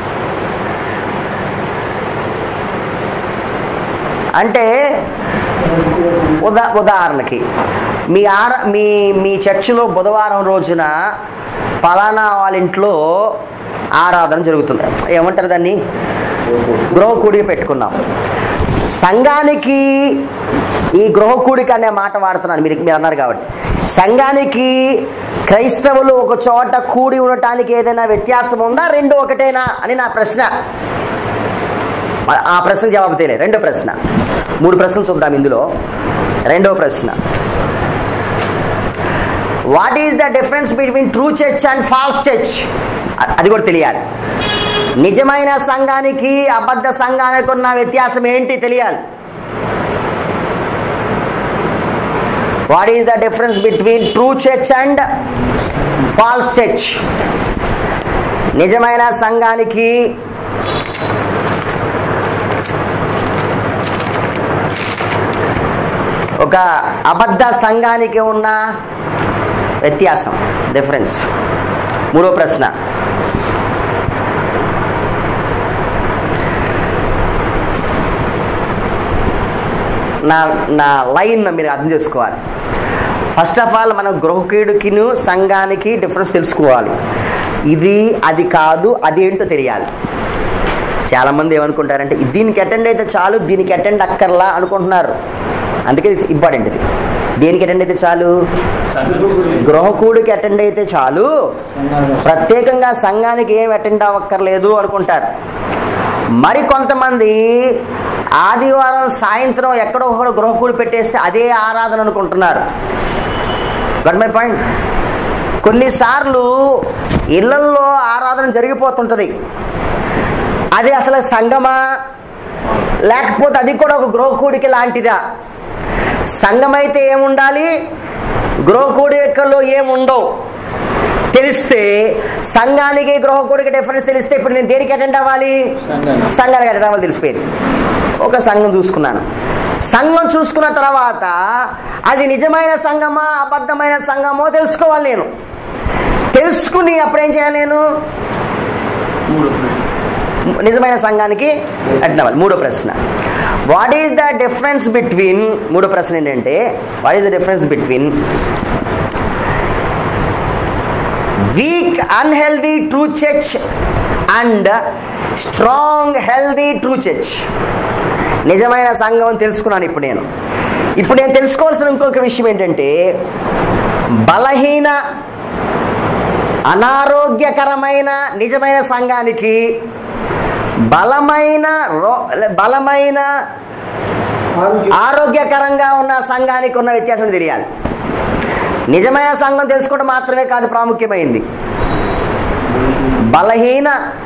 A: అంటే ఉదా ఉదాహరణకి మీ ఆర మీ మీ చర్చిలో బుధవారం రోజున పలానా వాళ్ళ ఇంట్లో ఆరాధన జరుగుతుంది ఏమంటారు దాన్ని గృహ కూడిక పెట్టుకున్నాం సంఘానికి ఈ గృహ కూడిక అనే మాట వాడుతున్నాను మీరు మీరు అన్నారు కాబట్టి సంఘానికి క్రైస్తవులు ఒక చోట కూడి ఉండటానికి ఏదైనా వ్యత్యాసం ఉందా రెండు ఒకటేనా అని నా ప్రశ్న ఆ ప్రశ్నకు జవాబు తెలియదు రెండో ప్రశ్న మూడు ప్రశ్నలు చూద్దాం ఇందులో రెండో ప్రశ్న what is the difference between true church and false church అది కూడా తెలియాలి నిజమైన సంఘానికి అబద్ధ సంఘానికి ఉన్న వ్యత్యాసం ఏంటి తెలియాలి what is the difference between true church and false church నిజమైన సంఘానికి ఒక అబద్ధ సంఘానికి ఉన్న వ్యత్యాసం డిఫరెన్స్ మూడో ప్రశ్న నా నా లైన్ మీరు అర్థం చేసుకోవాలి ఫస్ట్ ఆఫ్ ఆల్ మనం గృహకీడుకిను సంఘానికి డిఫరెన్స్ తెలుసుకోవాలి ఇది అది కాదు అదేంటో తెలియాలి చాలామంది ఏమనుకుంటారంటే దీనికి అటెండ్ అయితే చాలు దీనికి అటెండ్ అక్కర్లా అనుకుంటున్నారు అందుకే ఇది ఇంపార్టెంట్ ఇది దేనికి అటెండ్ అయితే చాలు గృహకూడికి అటెండ్ అయితే చాలు ప్రత్యేకంగా సంఘానికి ఏం అటెండ్ అవ్వక్కర్లేదు అనుకుంటారు మరి కొంతమంది ఆదివారం సాయంత్రం ఎక్కడో ఒకడో గృహకూడి పెట్టేస్తే అదే ఆరాధన అనుకుంటున్నారు గట్ మై పాయింట్ కొన్నిసార్లు ఇళ్లల్లో ఆరాధన జరిగిపోతుంటుంది అది అసలు సంగమా లేకపోతే అది కూడా ఒక గృహకూడిక లాంటిదా సంఘమైతే ఏముండాలి గృహకూడికలో ఏముండవు తెలిస్తే సంఘానికి గృహకూడిక డిఫరెన్స్ తెలిస్తే ఇప్పుడు నేను దేనికి అటెండ్ అవ్వాలి
D: సంఘానికి.
A: సంఘానికి అటెండ్ అవ్వాలి తెలిసిపోయింది ఒక సంఘం చూసుకున్నాను సంఘం చూసుకున్న తర్వాత అది నిజమైన సంఘమా అబద్ధమైన సంఘమో తెలుసుకోవాలి నేను తెలుసుకుని అప్పుడు ఏం చేయాలి నేను నిజమైన సంఘానికి అటెండ్ అవ్వాలి మూడో ప్రశ్న what is the difference between మూడో ప్రశ్న ఏంటంటే what is the difference between weak unhealthy true church and strong healthy true church నిజమైన సంఘం అని తెలుసుకున్నాను ఇప్పుడు నేను ఇప్పుడు నేను తెలుసుకోవాల్సిన ఇంకొక విషయం ఏంటంటే బలహీన అనారోగ్యకరమైన నిజమైన సంఘానికి బలమైన రో- బలమైన ఆరోగ్యకరంగా ఉన్న సంఘానికి ఉన్న వ్యత్యాసం తెలియాలి నిజమైన సంఘం తెలుసుకోవడం మాత్రమే కాదు ప్రాముఖ్యమైంది బలహీన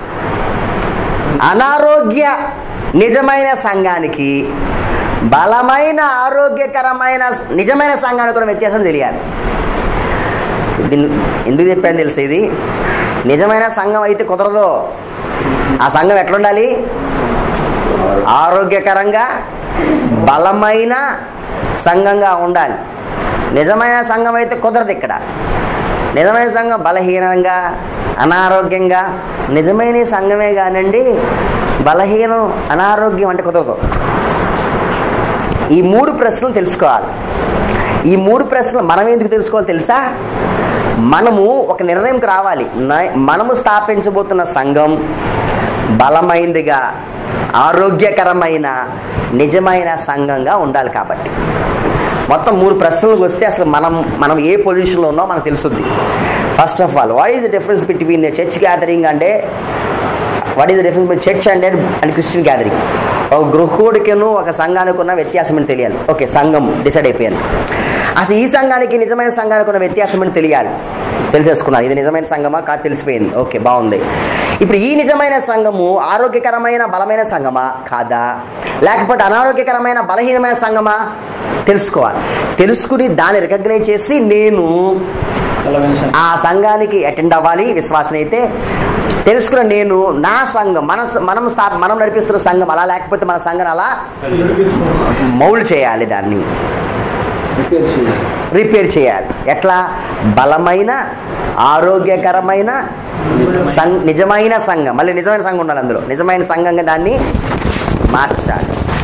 A: అనారోగ్య నిజమైన సంఘానికి బలమైన ఆరోగ్యకరమైన నిజమైన సంఘానికి ఉన్న వ్యత్యాసం తెలియాలి దీన్ని ఎందుకు చెప్పాను తెలుసు ఇది నిజమైన సంఘం అయితే కుదరదు ఆ సంఘం ఎట్లుండాలి ఆరోగ్యకరంగా బలమైన సంఘంగా ఉండాలి నిజమైన సంఘం అయితే కుదరదు ఇక్కడ నిజమైన సంఘం బలహీనంగా అనారోగ్యంగా నిజమైన సంఘమే కానండి బలహీనం అనారోగ్యం అంటే కుదరదు ఈ మూడు ప్రశ్నలు తెలుసుకోవాలి ఈ మూడు ప్రశ్నలు మనం ఎందుకు తెలుసుకోవాలి తెలుసా మనము ఒక నిర్ణయంకి రావాలి న- మనము స్థాపించబోతున్న సంఘం బలమైందిగా ఆరోగ్యకరమైన నిజమైన సంఘంగా ఉండాలి కాబట్టి మొత్తం మూడు ప్రశ్నలకు వస్తే అసలు మనం మనం ఏ పొజిషన్లో ఉన్నామో మనకు తెలుస్తుంది first of all what is the difference between church gathering అంటే what is the difference between church and and Christian gathering ఒక గృహోడికను ఒక సంఘానికి ఉన్న వ్యత్యాసం అని తెలియాలి ఓకే సంఘం డిసైడ్ అయిపోయాను అసలు ఈ సంఘానికి నిజమైన సంఘానికి ఉన్న వ్యత్యాసం అని తెలియాలి తెలిసేసుకున్నాను ఇది నిజమైన సంఘమా కాదు తెలిసిపోయింది ఓకే బాగుంది ఇప్పుడు ఈ నిజమైన సంఘము ఆరోగ్యకరమైన బలమైన సంఘమా కాదా లేకపోతే అనారోగ్యకరమైన బలహీనమైన సంఘమా తెలుసుకోవాలి తెలుసుకుని దాన్ని రికగ్నైజ్ చేసి నేను
D: బలమైన సంఘం.
A: ఆ సంఘానికి అటెండ్ అవ్వాలి విశ్వాసం అయితే తెలుసుకున్న నేను నా సంఘం మన మనం స్థా మనం నడిపిస్తున్న సంఘం అలా లేకపోతే మన సంఘం అలా మౌల్డ్ చేయాలి దాన్ని
D: రిపేర్ చేయాలి
A: రిపేర్ చేయాలి ఎట్లా బలమైన ఆరోగ్యకరమైన సం- నిజమైన సంఘం మళ్ళీ నిజమైన సంఘం ఉండాలి అందులో నిజమైన సంఘంగా దాన్ని మార్చాలి